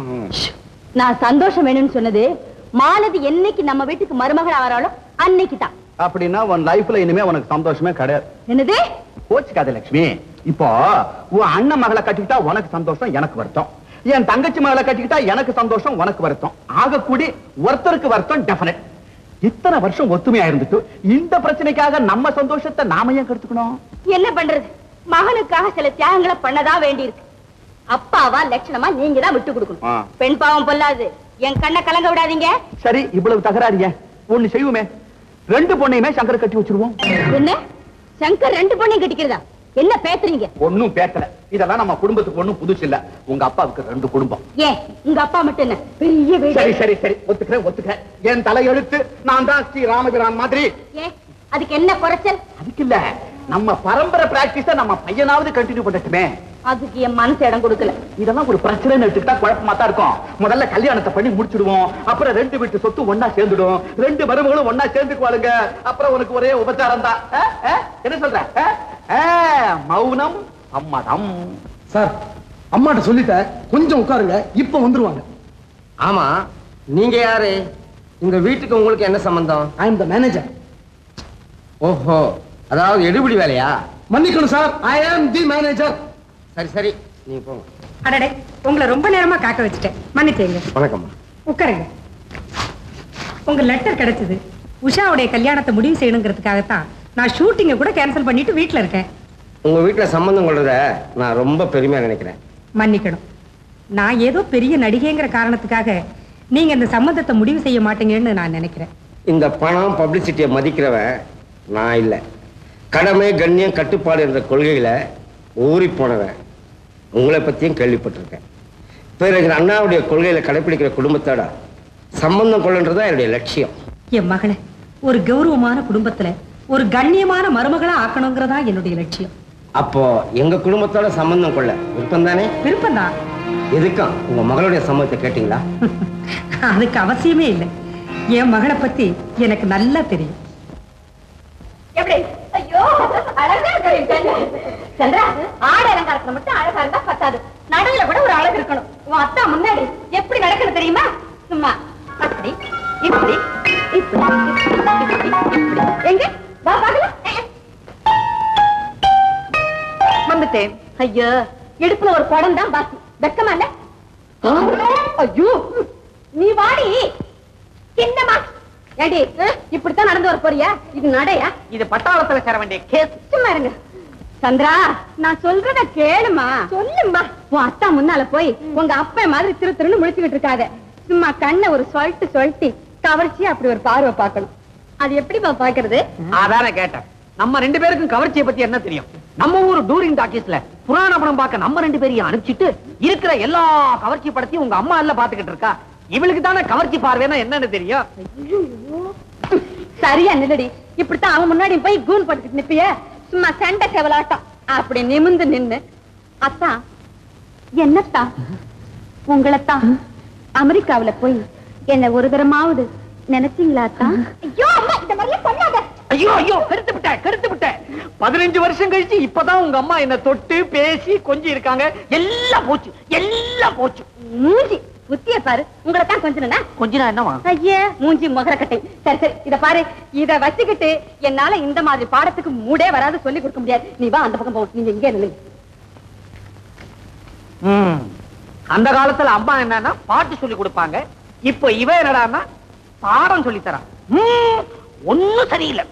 நான் சந்தோஷம் வேணும்னு சொன்னது மாலதி என்னைக்கு நம்ம வீட்டுக்கு மருமகள் ஆகிறாளோ அன்னைக்கு தான் அப்படின்னா உன் லைஃப்ல இனிமே உனக்கு சந்தோஷமே கிடையாது என்னது கோச்சுக்காத லட்சுமி இப்போ உன் அண்ணன் மகளை கட்டிக்கிட்டா உனக்கு சந்தோஷம் எனக்கு வருத்தம் என் தங்கச்சி மகளை கட்டிக்கிட்டா எனக்கு சந்தோஷம் உனக்கு வருத்தம் ஆக கூடி ஒருத்தருக்கு வருத்தம் டெஃபினட் இத்தனை வருஷம் ஒத்துமையா இருந்துட்டு இந்த பிரச்சனைக்காக நம்ம சந்தோஷத்தை நாம ஏன் கெடுத்துக்கணும் என்ன பண்றது மகனுக்காக சில தியாகங்களை பண்ணதான் வேண்டியிருக்கு அப்பாவா லட்சணமா நீங்க தான் விட்டு ஆ. கொடுக்கணும் பெண் பாவம் பொல்லாது என் கண்ணை கலங்க விடாதீங்க சரி இவ்வளவு தகராறிய ஒண்ணு செய்வோமே ரெண்டு பொண்ணையுமே சங்கர் கட்டி வச்சிருவோம் என்ன சங்கர் ரெண்டு பொண்ணையும் கட்டிக்கிறதா என்ன பேசுறீங்க ஒண்ணும் பேசல இதெல்லாம் நம்ம குடும்பத்துக்கு ஒண்ணும் புதுசு இல்ல உங்க அப்பாவுக்கு ரெண்டு குடும்பம் ஏன் உங்க அப்பா மட்டும் என்ன பெரிய வீடு சரி சரி சரி ஒத்துக்கிறேன் ஒத்துக்கிறேன் என் தலையெழுத்து நான் தான் ஸ்ரீ ராமபிரான் மாதிரி ஏன் அதுக்கு என்ன குறைச்சல் அதுக்கு இல்ல நம்ம பரம்பரை பிராக்டிஸ நம்ம பையனாவது கண்டினியூ பண்ணட்டுமே அதுக்கு என் மனசு இடம் கொடுக்கல இதெல்லாம் ஒரு பிரச்சனைன்னு எடுத்துக்கிட்டா குழப்பமா தான் இருக்கும் முதல்ல கல்யாணத்தை பண்ணி முடிச்சிடுவோம் அப்புறம் ரெண்டு வீட்டு சொத்து ஒண்ணா சேர்ந்துடும் ரெண்டு மருமகளும் ஒண்ணா சேர்ந்துக்குவாளுங்க அப்புறம் உனக்கு ஒரே உபச்சாரம் தான் ஆ? ஆ? என்ன சொல்ற ஆ? ஆ, மௌனம் சம்மதம் சார் அம்மாட்ட சொல்லிட்டேன் கொஞ்சம் உட்காருங்க இப்ப வந்துருவாங்க ஆமா நீங்க யாரு உங்க வீட்டுக்கு உங்களுக்கு என்ன சம்பந்தம் ஐ எம் த மேனேஜர் ஓஹோ அதாவது எடுபிடி வேலையா மன்னிக்கணும் சார் ஐ ஆம் தி மேனேஜர் சரி சரி நீங்க போங்க அடடே உங்களை ரொம்ப நேரமா காக்க வச்சுட்டேன் மன்னிச்சேங்க வணக்கம்மா உட்காருங்க உங்க லெட்டர் கிடைச்சது உஷாவுடைய கல்யாணத்தை முடிவு செய்யணுங்கிறதுக்காகத்தான் நான் ஷூட்டிங்கை கூட கேன்சல் பண்ணிட்டு வீட்ல இருக்கேன் உங்க வீட்டுல சம்பந்தம் கொள்றத நான் ரொம்ப பெருமையா நினைக்கிறேன் மன்னிக்கணும் நான் ஏதோ பெரிய நடிகைங்கிற காரணத்துக்காக நீங்க இந்த சம்மந்தத்தை முடிவு செய்ய மாட்டீங்கன்னு நான் நினைக்கிறேன் இந்த பணம் பப்ளிசிட்டியை மதிக்கிறவன் நான் இல்லை கடமை கண்ணியம் கட்டுப்பாடு என்ற கொள்கையில ஊறி போனவன் உங்களை பத்தியும் கேள்விப்பட்டிருக்கேன் பிறகு அண்ணாவுடைய கொள்கையில கடைபிடிக்கிற குடும்பத்தோட சம்பந்தம் கொள்ளுன்றதான் என்னுடைய லட்சியம் என் மகளை ஒரு கௌரவமான குடும்பத்துல ஒரு கண்ணியமான மருமகளா ஆக்கணுங்கிறதா என்னுடைய லட்சியம் அப்போ எங்க குடும்பத்தோட சம்பந்தம் கொள்ள விருப்பம் தானே விருப்பம் தான் எதுக்கும் உங்க மகளுடைய சம்மதத்தை கேட்டீங்களா அதுக்கு அவசியமே இல்லை என் மகளை பத்தி எனக்கு நல்லா தெரியும் எப்படி ஐயோ அழகா இருக்கிறீங்க சந்திரா ஆடை அலங்காரத்துல மட்டும் அழகா இருந்தா பத்தாது நடுவுல கூட ஒரு அழகு இருக்கணும் உன் அத்தா முன்னாடி எப்படி நடக்கணும் தெரியுமா சும்மா அப்படி இப்படி இப்படி இப்படி இப்படி இப்படி எங்க வா பாக்கலாம் வந்துட்டேன் ஐயோ இடுப்புல ஒரு குடம் தான் பாக்கி வெக்கமா இல்ல ஐயோ நீ வாடி என்னமா ஏடி அஹ், இப்படித்தான் நடந்து வர போறியா இது நடையா இது பட்டாளத்துல சேர வேண்டிய கேஸ் சும்மா இருங்க சந்திரா நான் சொல்றத கேளுமா சொல்லுமா உன் அத்தா முன்னால போய் உங்க அப்பா மாதிரி திரு திருன்னு முழிச்சுக்கிட்டு இருக்காத சும்மா கண்ணை ஒரு சொல்லிட்டு சொல்லிட்டு கவர்ச்சி அப்படி ஒரு பார்வை பார்க்கணும் அது எப்படிப்பா பாக்குறது அதானே கேட்டேன் நம்ம ரெண்டு பேருக்கும் கவர்ச்சியை பத்தி என்ன தெரியும் நம்ம ஊர் டூரிங் டாக்கீஸ்ல புராண படம் பார்க்க நம்ம ரெண்டு பேரையும் அனுப்பிச்சிட்டு இருக்கிற எல்லா கவர்ச்சி படத்தையும் உங்க அம்மா எல்லாம் பாத்துக்கிட்டு இருக்கா இவளுக்கு தானே கவர்ச்சி பார்வைன்னா என்னன்னு தெரியும் சரியா நில்லடி இப்படித்தான் அவன் முன்னாடி போய் கூன் படுத்துட்டு நிப்பிய சும்மா சண்டை செவலாட்டம் அப்படி நிமிந்து நின்னு அத்தா என்னத்தா உங்களைத்தான் அமெரிக்காவுல போய் என்ன ஒரு தரமாவது நினைச்சீங்களா அத்தா ஐயோ அம்மா இந்த மாதிரிலாம் பண்ணாத ஐயோ ஐயோ கருத்து விட்ட கருத்து விட்ட பதினஞ்சு வருஷம் கழிச்சு இப்பதான் உங்க அம்மா என்ன தொட்டு பேசி கொஞ்சி இருக்காங்க எல்லாம் போச்சு எல்லாம் போச்சு மூஞ்சி புத்திய பாரு உங்களை தான் கொஞ்சம் கொஞ்ச நாள் என்னவா ஐயே மூஞ்சி முகரக்கட்டை சரி சரி இத பாரு இத வச்சுக்கிட்டு என்னால இந்த மாதிரி பாடத்துக்கு மூடே வராது சொல்லி கொடுக்க முடியாது நீ வா அந்த பக்கம் போ நீங்க இங்கே நில்லுங்க ம். அந்த காலத்துல அம்மா என்னன்னா பாட்டு சொல்லி கொடுப்பாங்க இப்ப இவ என்னடான்னா பாடம் சொல்லி தரா ஒண்ணும் சரியில்லை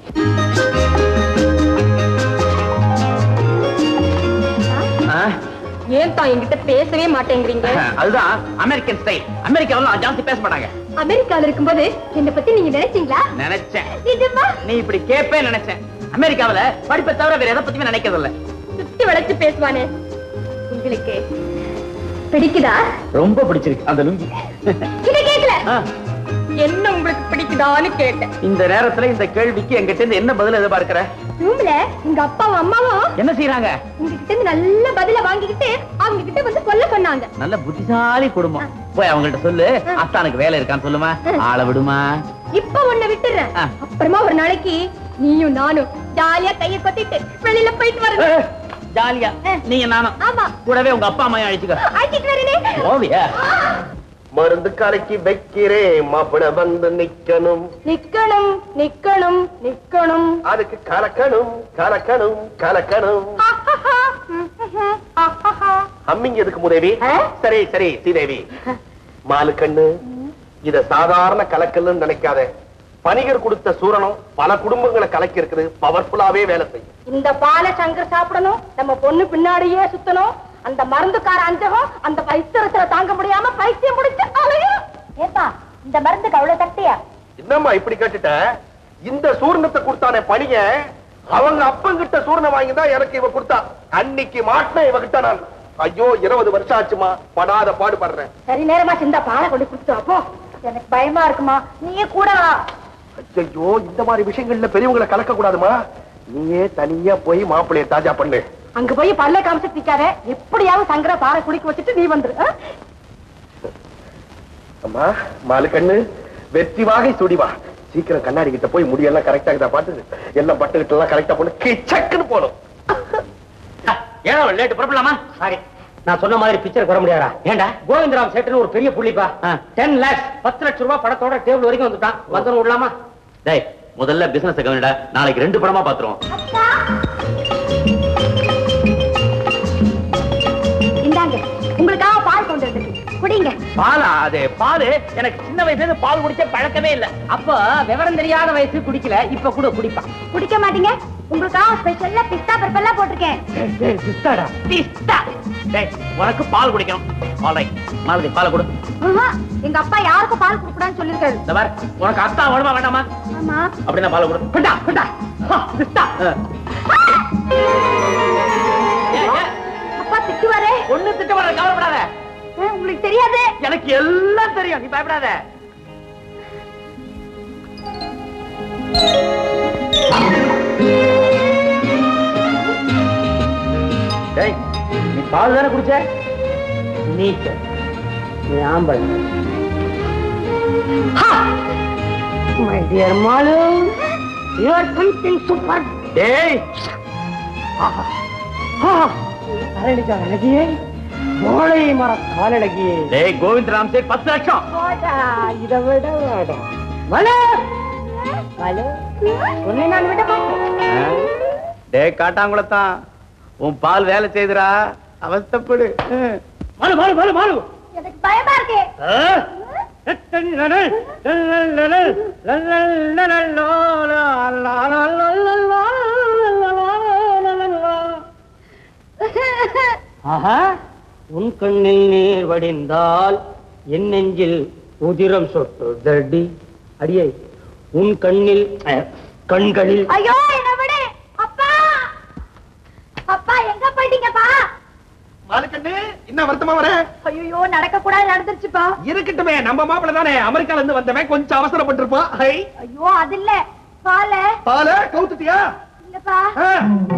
ஏன் தான் என்கிட்ட பேசவே மாட்டேங்கிறீங்க அதுதான் அமெரிக்கன் ஸ்டைல் அமெரிக்காவில் ஜாஸ்தி பேச மாட்டாங்க அமெரிக்கால இருக்கும்போது என்ன பத்தி நீங்க நினைச்சீங்களா நினைச்சேன் நிஜமா நீ இப்படி கேப்பே நினைச்சேன் அமெரிக்காவுல படிப்பை தவிர வேற எதை பத்தியுமே நினைக்கிறது இல்ல சுத்தி வளைச்சு பேசுவானே உங்களுக்கு பிடிக்குதா ரொம்ப பிடிச்சிருக்கு அந்த லுங்கி இத கேக்கல ஆ, என்ன உங்களுக்கு பிடிக்குதான்னு கேட்டேன் இந்த நேரத்துல இந்த கேள்விக்கு எங்கிட்ட இருந்து என்ன பதில் எதிர்பார்க்கிற ரூம்ல உங்க அப்பாவும் அம்மாவும் என்ன செய்யறாங்க உங்ககிட்ட இருந்து நல்ல பதில வாங்கிக்கிட்டு அவங்க கிட்ட வந்து சொல்ல சொன்னாங்க நல்ல புத்திசாலி குடும்பம் போய் அவங்கள்ட்ட சொல்லு அத்தானுக்கு வேலை இருக்கான்னு சொல்லுமா ஆள விடுமா இப்ப உன்னை விட்டுறேன் ஆ. அப்புறமா ஒரு நாளைக்கு நீயும் நானும் ஜாலியா கைய கொத்திட்டு வெளியில போயிட்டு வரணும் ஏய், ஜாலியா நீங்க நானும் ஆமா கூடவே உங்க அப்பா அம்மையும் அழைச்சுக்க அழைச்சிட்டு வரேனே ஓவியா மருந்து கலக்கி வைக்கிறேன் மாப்பிள வந்து நிக்கணும் நிக்கணும் நிக்கணும் நிக்கணும் அதுக்கு கலக்கணும் கலக்கணும் கலக்கணும் அம்மிங்க எதுக்கு முதேவி ஆ? சரி சரி ஸ்ரீதேவி மாலு கண்ணு இத சாதாரண கலக்கல்னு நினைக்காத பணிகர் கொடுத்த சூரணம் பல குடும்பங்களை கலக்கி இருக்குது பவர்ஃபுல்லாவே வேலை செய்யும் இந்த பாலை சங்கர் சாப்பிடணும் நம்ம பொண்ணு பின்னாடியே சுத்தணும் அந்த மருந்துக்கார அஞ்சகம் அந்த பைத்தியத்துல தாங்க முடியாம பைத்தியம் முடிச்சு அலையும் ஏப்பா இந்த மருந்துக்கு அவ்வளவு சக்தியா என்னம்மா இப்படி கேட்டுட்ட இந்த சூர்ணத்தை கொடுத்தானே பணிய அவங்க அப்பங்கிட்ட சூர்ணம் வாங்கி தான் எனக்கு இவ கொடுத்தா அன்னைக்கு மாட்டின இவகிட்ட நான் ஐயோ இருபது வருஷம் ஆச்சுமா படாத பாடுபடுறேன் சரி நேரமா சிந்தா பாலை கொண்டு கொடுத்து அப்போ எனக்கு பயமா இருக்குமா நீயே கூட வா. ஐயோ இந்த மாதிரி விஷயங்கள்ல பெரியவங்களை கலக்க கூடாதுமா நீயே தனியா போய் மாப்பிள்ளைய தாஜா பண்ணு அங்க போய் பல்ல காமிச்சிட்டு நிக்காத எப்படியாவது சங்கர பாலை குடிக்க வச்சுட்டு நீ வந்துரு ஆ? அம்மா மாலு கண்ணு வெற்றி வாகை சுடிவா சீக்கிரம் கண்ணாடி கிட்ட போய் முடியெல்லாம் கரெக்டா இருக்கா பாத்து எல்லாம் பட்டுக்கிட்ட எல்லாம் கரெக்டா போன கிச்சக்குன்னு போடும் ஏன் லேட் புறப்படலாமா சாரி நான் சொன்ன மாதிரி பிக்சர் வர முடியாதா ஏண்டா கோவிந்தராம் சேட்டுன்னு ஒரு பெரிய புள்ளிப்பா ஆ. டென் லேக்ஸ் பத்து லட்சம் ரூபாய் படத்தோட டேபிள் வரைக்கும் வந்துட்டான் வந்து விடலாமா டேய் முதல்ல பிசினஸ் கவனிடா நாளைக்கு ரெண்டு படமா பாத்துருவோம் இந்தாங்க உங்களுக்காக பால் கொண்டு வந்துருக்கு குடிங்க பாலா அது பாலு எனக்கு சின்ன வயசுல இருந்து பால் குடிச்ச பழக்கமே இல்ல அப்ப விவரம் தெரியாத வயசு குடிக்கல இப்ப கூட குடிப்பான் குடிக்க மாட்டீங்க உங்களுக்காக ஸ்பெஷல்லா பிஸ்தா பருப்பெல்லாம் போட்டிருக்கேன் பிஸ்தாடா பிஸ்தா டேய் உனக்கு பால் குடிக்கணும் ஆல்ரைட் மாதிரி பாலை கொடு ஆஹா, எங்க அப்பா யாருக்கும் பால் குடுக்கூடாதுன்னு சொல்லிருக்காரு இந்த பார் உனக்கு அத்தா வேணுமா வேண்டாமா ஆமா அப்படின்னா பாலை கொடு கொண்டா கொண்டா ஹா, பிஸ்தா. ஏன், ஏன்? அப்பா திட்டுவாரே ஒண்ணு திட்ட வர கவலைப்படாத ஆ, உங்களுக்கு தெரியாது எனக்கு எல்லாம் தெரியும் நீ பயப்படாத பால் தானே குடிச்ச நீச்ச நீ ஆம்பளை my dear Malu you are something super டேய் அரளிக்கா அழகியே கோழை மர காலழகியே டேய் கோவிந்த் ராம் சேட் பத்து லட்சம் இதை விட வேடம் மலு மலு உன்னை நான் விட மாட்டேன் டேய் காட்டாங்குளத்தான் உன் பால் வேலை செய்துடா அவஸ்தப்படு மாலு மாலு மாலு மாலு எனக்கு பயமா இருக்கு ஆஹா உன் கண்ணில் நீர் வடிந்தால் என் நெஞ்சில் உதிரம் சொட்டு தடி அடியே உன் கண்ணில் அஹ், கண்களில் ஐயோ என்ன விடு அப்பா அப்பா எங்க போயிட்டீங்கப்பா மாலுக்கண்ணு என்ன வருத்தமா வர ஐயோ நடக்க கூடாது நடந்துருச்சுப்பா இருக்கட்டுமே நம்ம மாப்பிள்ள தானே அமெரிக்கால இருந்து வந்தவன் கொஞ்சம் அவசரப்பட்டிருப்பான் ஹை ஐயோ அது இல்ல பால பால கவுத்துட்டியா இல்லப்பா ஆ.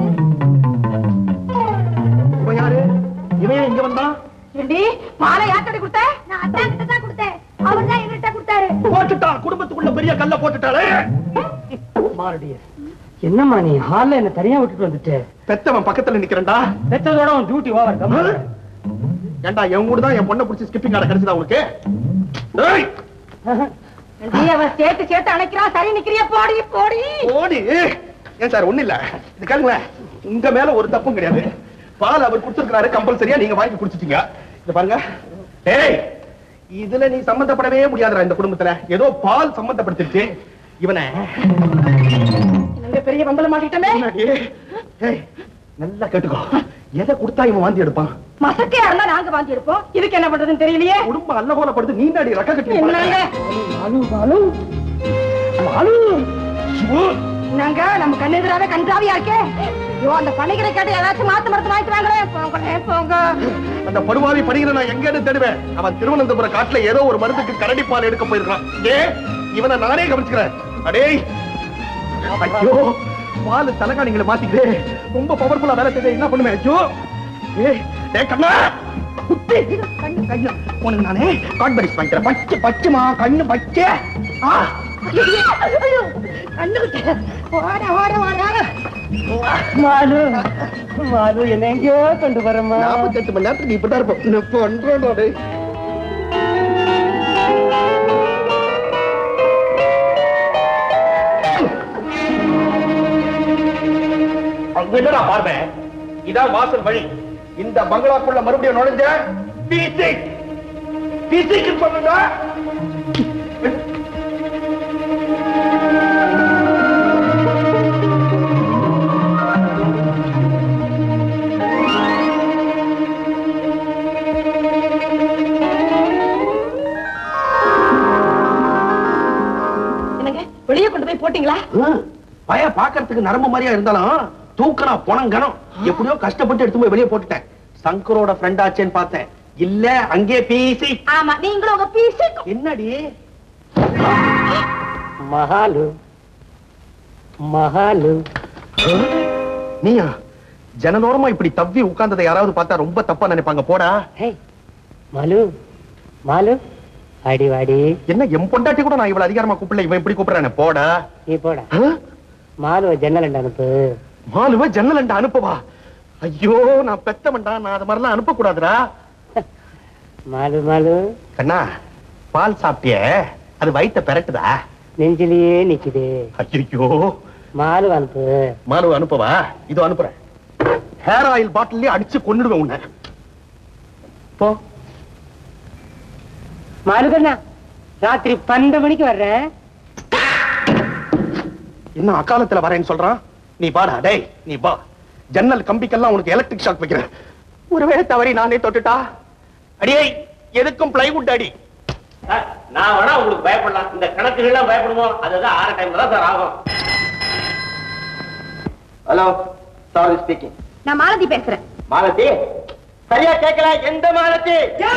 இவன் யாரு இவன் இங்க வந்தான் ஏண்டி பாலை யார்கிட்ட கொடுத்த நான் அண்ணா கிட்ட தான் கொடுத்தேன் அவர் தான் என்கிட்ட கொடுத்தாரு போட்டுட்டான் குடும்பத்துக்குள்ள பெரிய கல்ல போட்டுட்டாளே மாரடிய என்னம்மா நீ ஹால்ல என்ன தனியா விட்டுட்டு வந்துட்ட பெத்தவன் பக்கத்துல நிக்கிறேன்டா பெற்றதோட உன் டியூட்டி ஓவர் ஏண்டா என் கூட தான் என் பொண்ணை பிடிச்சி ஸ்கிப்பிங் ஆட கிடைச்சதா உனக்கு ஏய், ஏண்டி, அவன் சேர்த்து சேர்த்து அணைக்கிறான் சரி நிக்கிறியா போடி போடி ஓடி ஏன் சார் ஒண்ணு இல்ல இது கேளுங்களேன் உங்க மேல ஒரு தப்பும் கிடையாது பால் அவர் கொடுத்திருக்கிறாரு கம்பல்சரியா நீங்க வாங்கி குடிச்சிட்டீங்க இத பாருங்க ஏய் இதுல நீ சம்பந்தப்படவே முடியாதுடா இந்த குடும்பத்துல ஏதோ பால் சம்பந்தப்படுத்திருச்சு இவனை எங்க பெரிய பம்பல மாட்டிட்டமே முன்னாடி, ஏய், நல்லா கேட்டுக்கோ எதை கொடுத்தா இவன் வாந்தி எடுப்பான் மசக்கையா இருந்தா நாங்க வாங்கி எடுப்போம் இதுக்கு என்ன பண்றதுன்னு தெரியலையே குடும்பம் அல்ல போலப்படுது நீ நாடி ரக்க கட்டி என்னங்க மாலு மாலு மாலு நாங்க நம்ம கண்ணெதிராவே கன்றாவியா இருக்கே ஐயோ அந்த பணிகளை கேட்டு ஏதாச்சும் மாத்து மரத்து வாங்கிட்டு வாங்களேன் போங்களே போங்க அந்த படுவாவி பணிகளை நான் எங்கன்னு தேடுவேன் அவன் திருவனந்தபுரம் காட்டுல ஏதோ ஒரு மருந்துக்கு கரடி பால் எடுக்க போயிருக்கான் ஏ இவனை நானே கவனிச்சுக்கிறேன் அடேய் ஐயோ பால் தலைகாணிங்களை மாத்திக்கிறே ரொம்ப பவர்ஃபுல்லா வேலை செய்ய என்ன பண்ணுவேன் ஐயோ ஏய் டேய் கண்ணா குத்தி கண்ணு கையா உனக்கு நானே காட்பரிஸ் வாங்கிக்கிறேன் பச்சை பச்சைமா கண்ணு பச்சை ஆ ஐயோ கண்ணுகிட்ட ஓட ஓட ஓட மாலு மாலு என்ன எங்கேயோ கொண்டு வரமா நாற்பத்தெட்டு மணி நேரத்துக்கு இப்படிதான் இருப்போம் நான் பண்றேன்டா டேய் அங்க என்னடா பார்வை இதான் வாசல் வழி இந்த பங்களாக்குள்ள மறுபடியும் நுழைஞ்ச பீசி பீசிக்கு சொல்லுங்க என்னங்க வெளியே கொண்டு போய் போட்டீங்களா பய பாக்குறதுக்கு நரம்பு மாதிரியா இருந்தாலும் தூக்கனா பணம் கனம் எப்படியோ கஷ்டப்பட்டு எடுத்து போய் வெளியே போட்டுட்டேன் சங்கரோட ஃப்ரெண்ட் ஆச்சேன்னு பார்த்தேன் இல்ல அங்கே பீசி ஆமா நீங்களும் உங்க பீசி என்னடி மகாலு மகாலு நீயா ஜனனோரமா இப்படி தவ்வி உட்கார்ந்ததை யாராவது பார்த்தா ரொம்ப தப்பா நினைப்பாங்க போடா ஹே மாலு மாலு அடி வாடி என்ன என் பொண்டாட்டி கூட நான் இவ்வளவு அதிகாரமா கூப்பிடல இவன் இப்படி கூப்பிடுறானே போடா நீ போடா ஆ? மாலுவ ஜன்னல் அனுப்பு மாலுவ ஜன்னல் அண்ட அனுப்பவா ஐயோ நான் பெத்தவன்டா நான் அது மாதிரிலாம் அனுப்ப கூடாதுடா மாலு மாலு கண்ணா பால் சாப்பிட்டியே அது வயித்த பெரட்டுதா நெஞ்சிலேயே நிக்குது ஐயோ மாலு அனுப்பு மாலுவ அனுப்பவா இதோ அனுப்புறேன் ஹேர் ஆயில் பாட்டிலே அடிச்சு கொன்னுடுவேன் உன்னை போ மாலு கண்ணா ராத்திரி பன்னெண்டு மணிக்கு வர்றேன் என்ன அக்காலத்துல வரேன்னு சொல்றான் நீ பாடா டேய் நீ பா ஜன்னல் கம்பிக்கெல்லாம் உனக்கு எலக்ட்ரிக் ஷாக் வைக்கிறேன் ஒருவேளை தவறி நானே தொட்டுட்டா அடியே எதுக்கும் பிளைவுட் அடி சார், நான் வேணா உங்களுக்கு பயப்படலாம் இந்த கணக்குகள்லாம் பயப்படுவோம் அதுதான் ஆறு டைம்ல தான் சார் ஆகும் ஹலோ சாரி ஸ்பீக்கிங் நான் மாலதி பேசுறேன் மாலதி சரியா கேட்கல எந்த மாலதி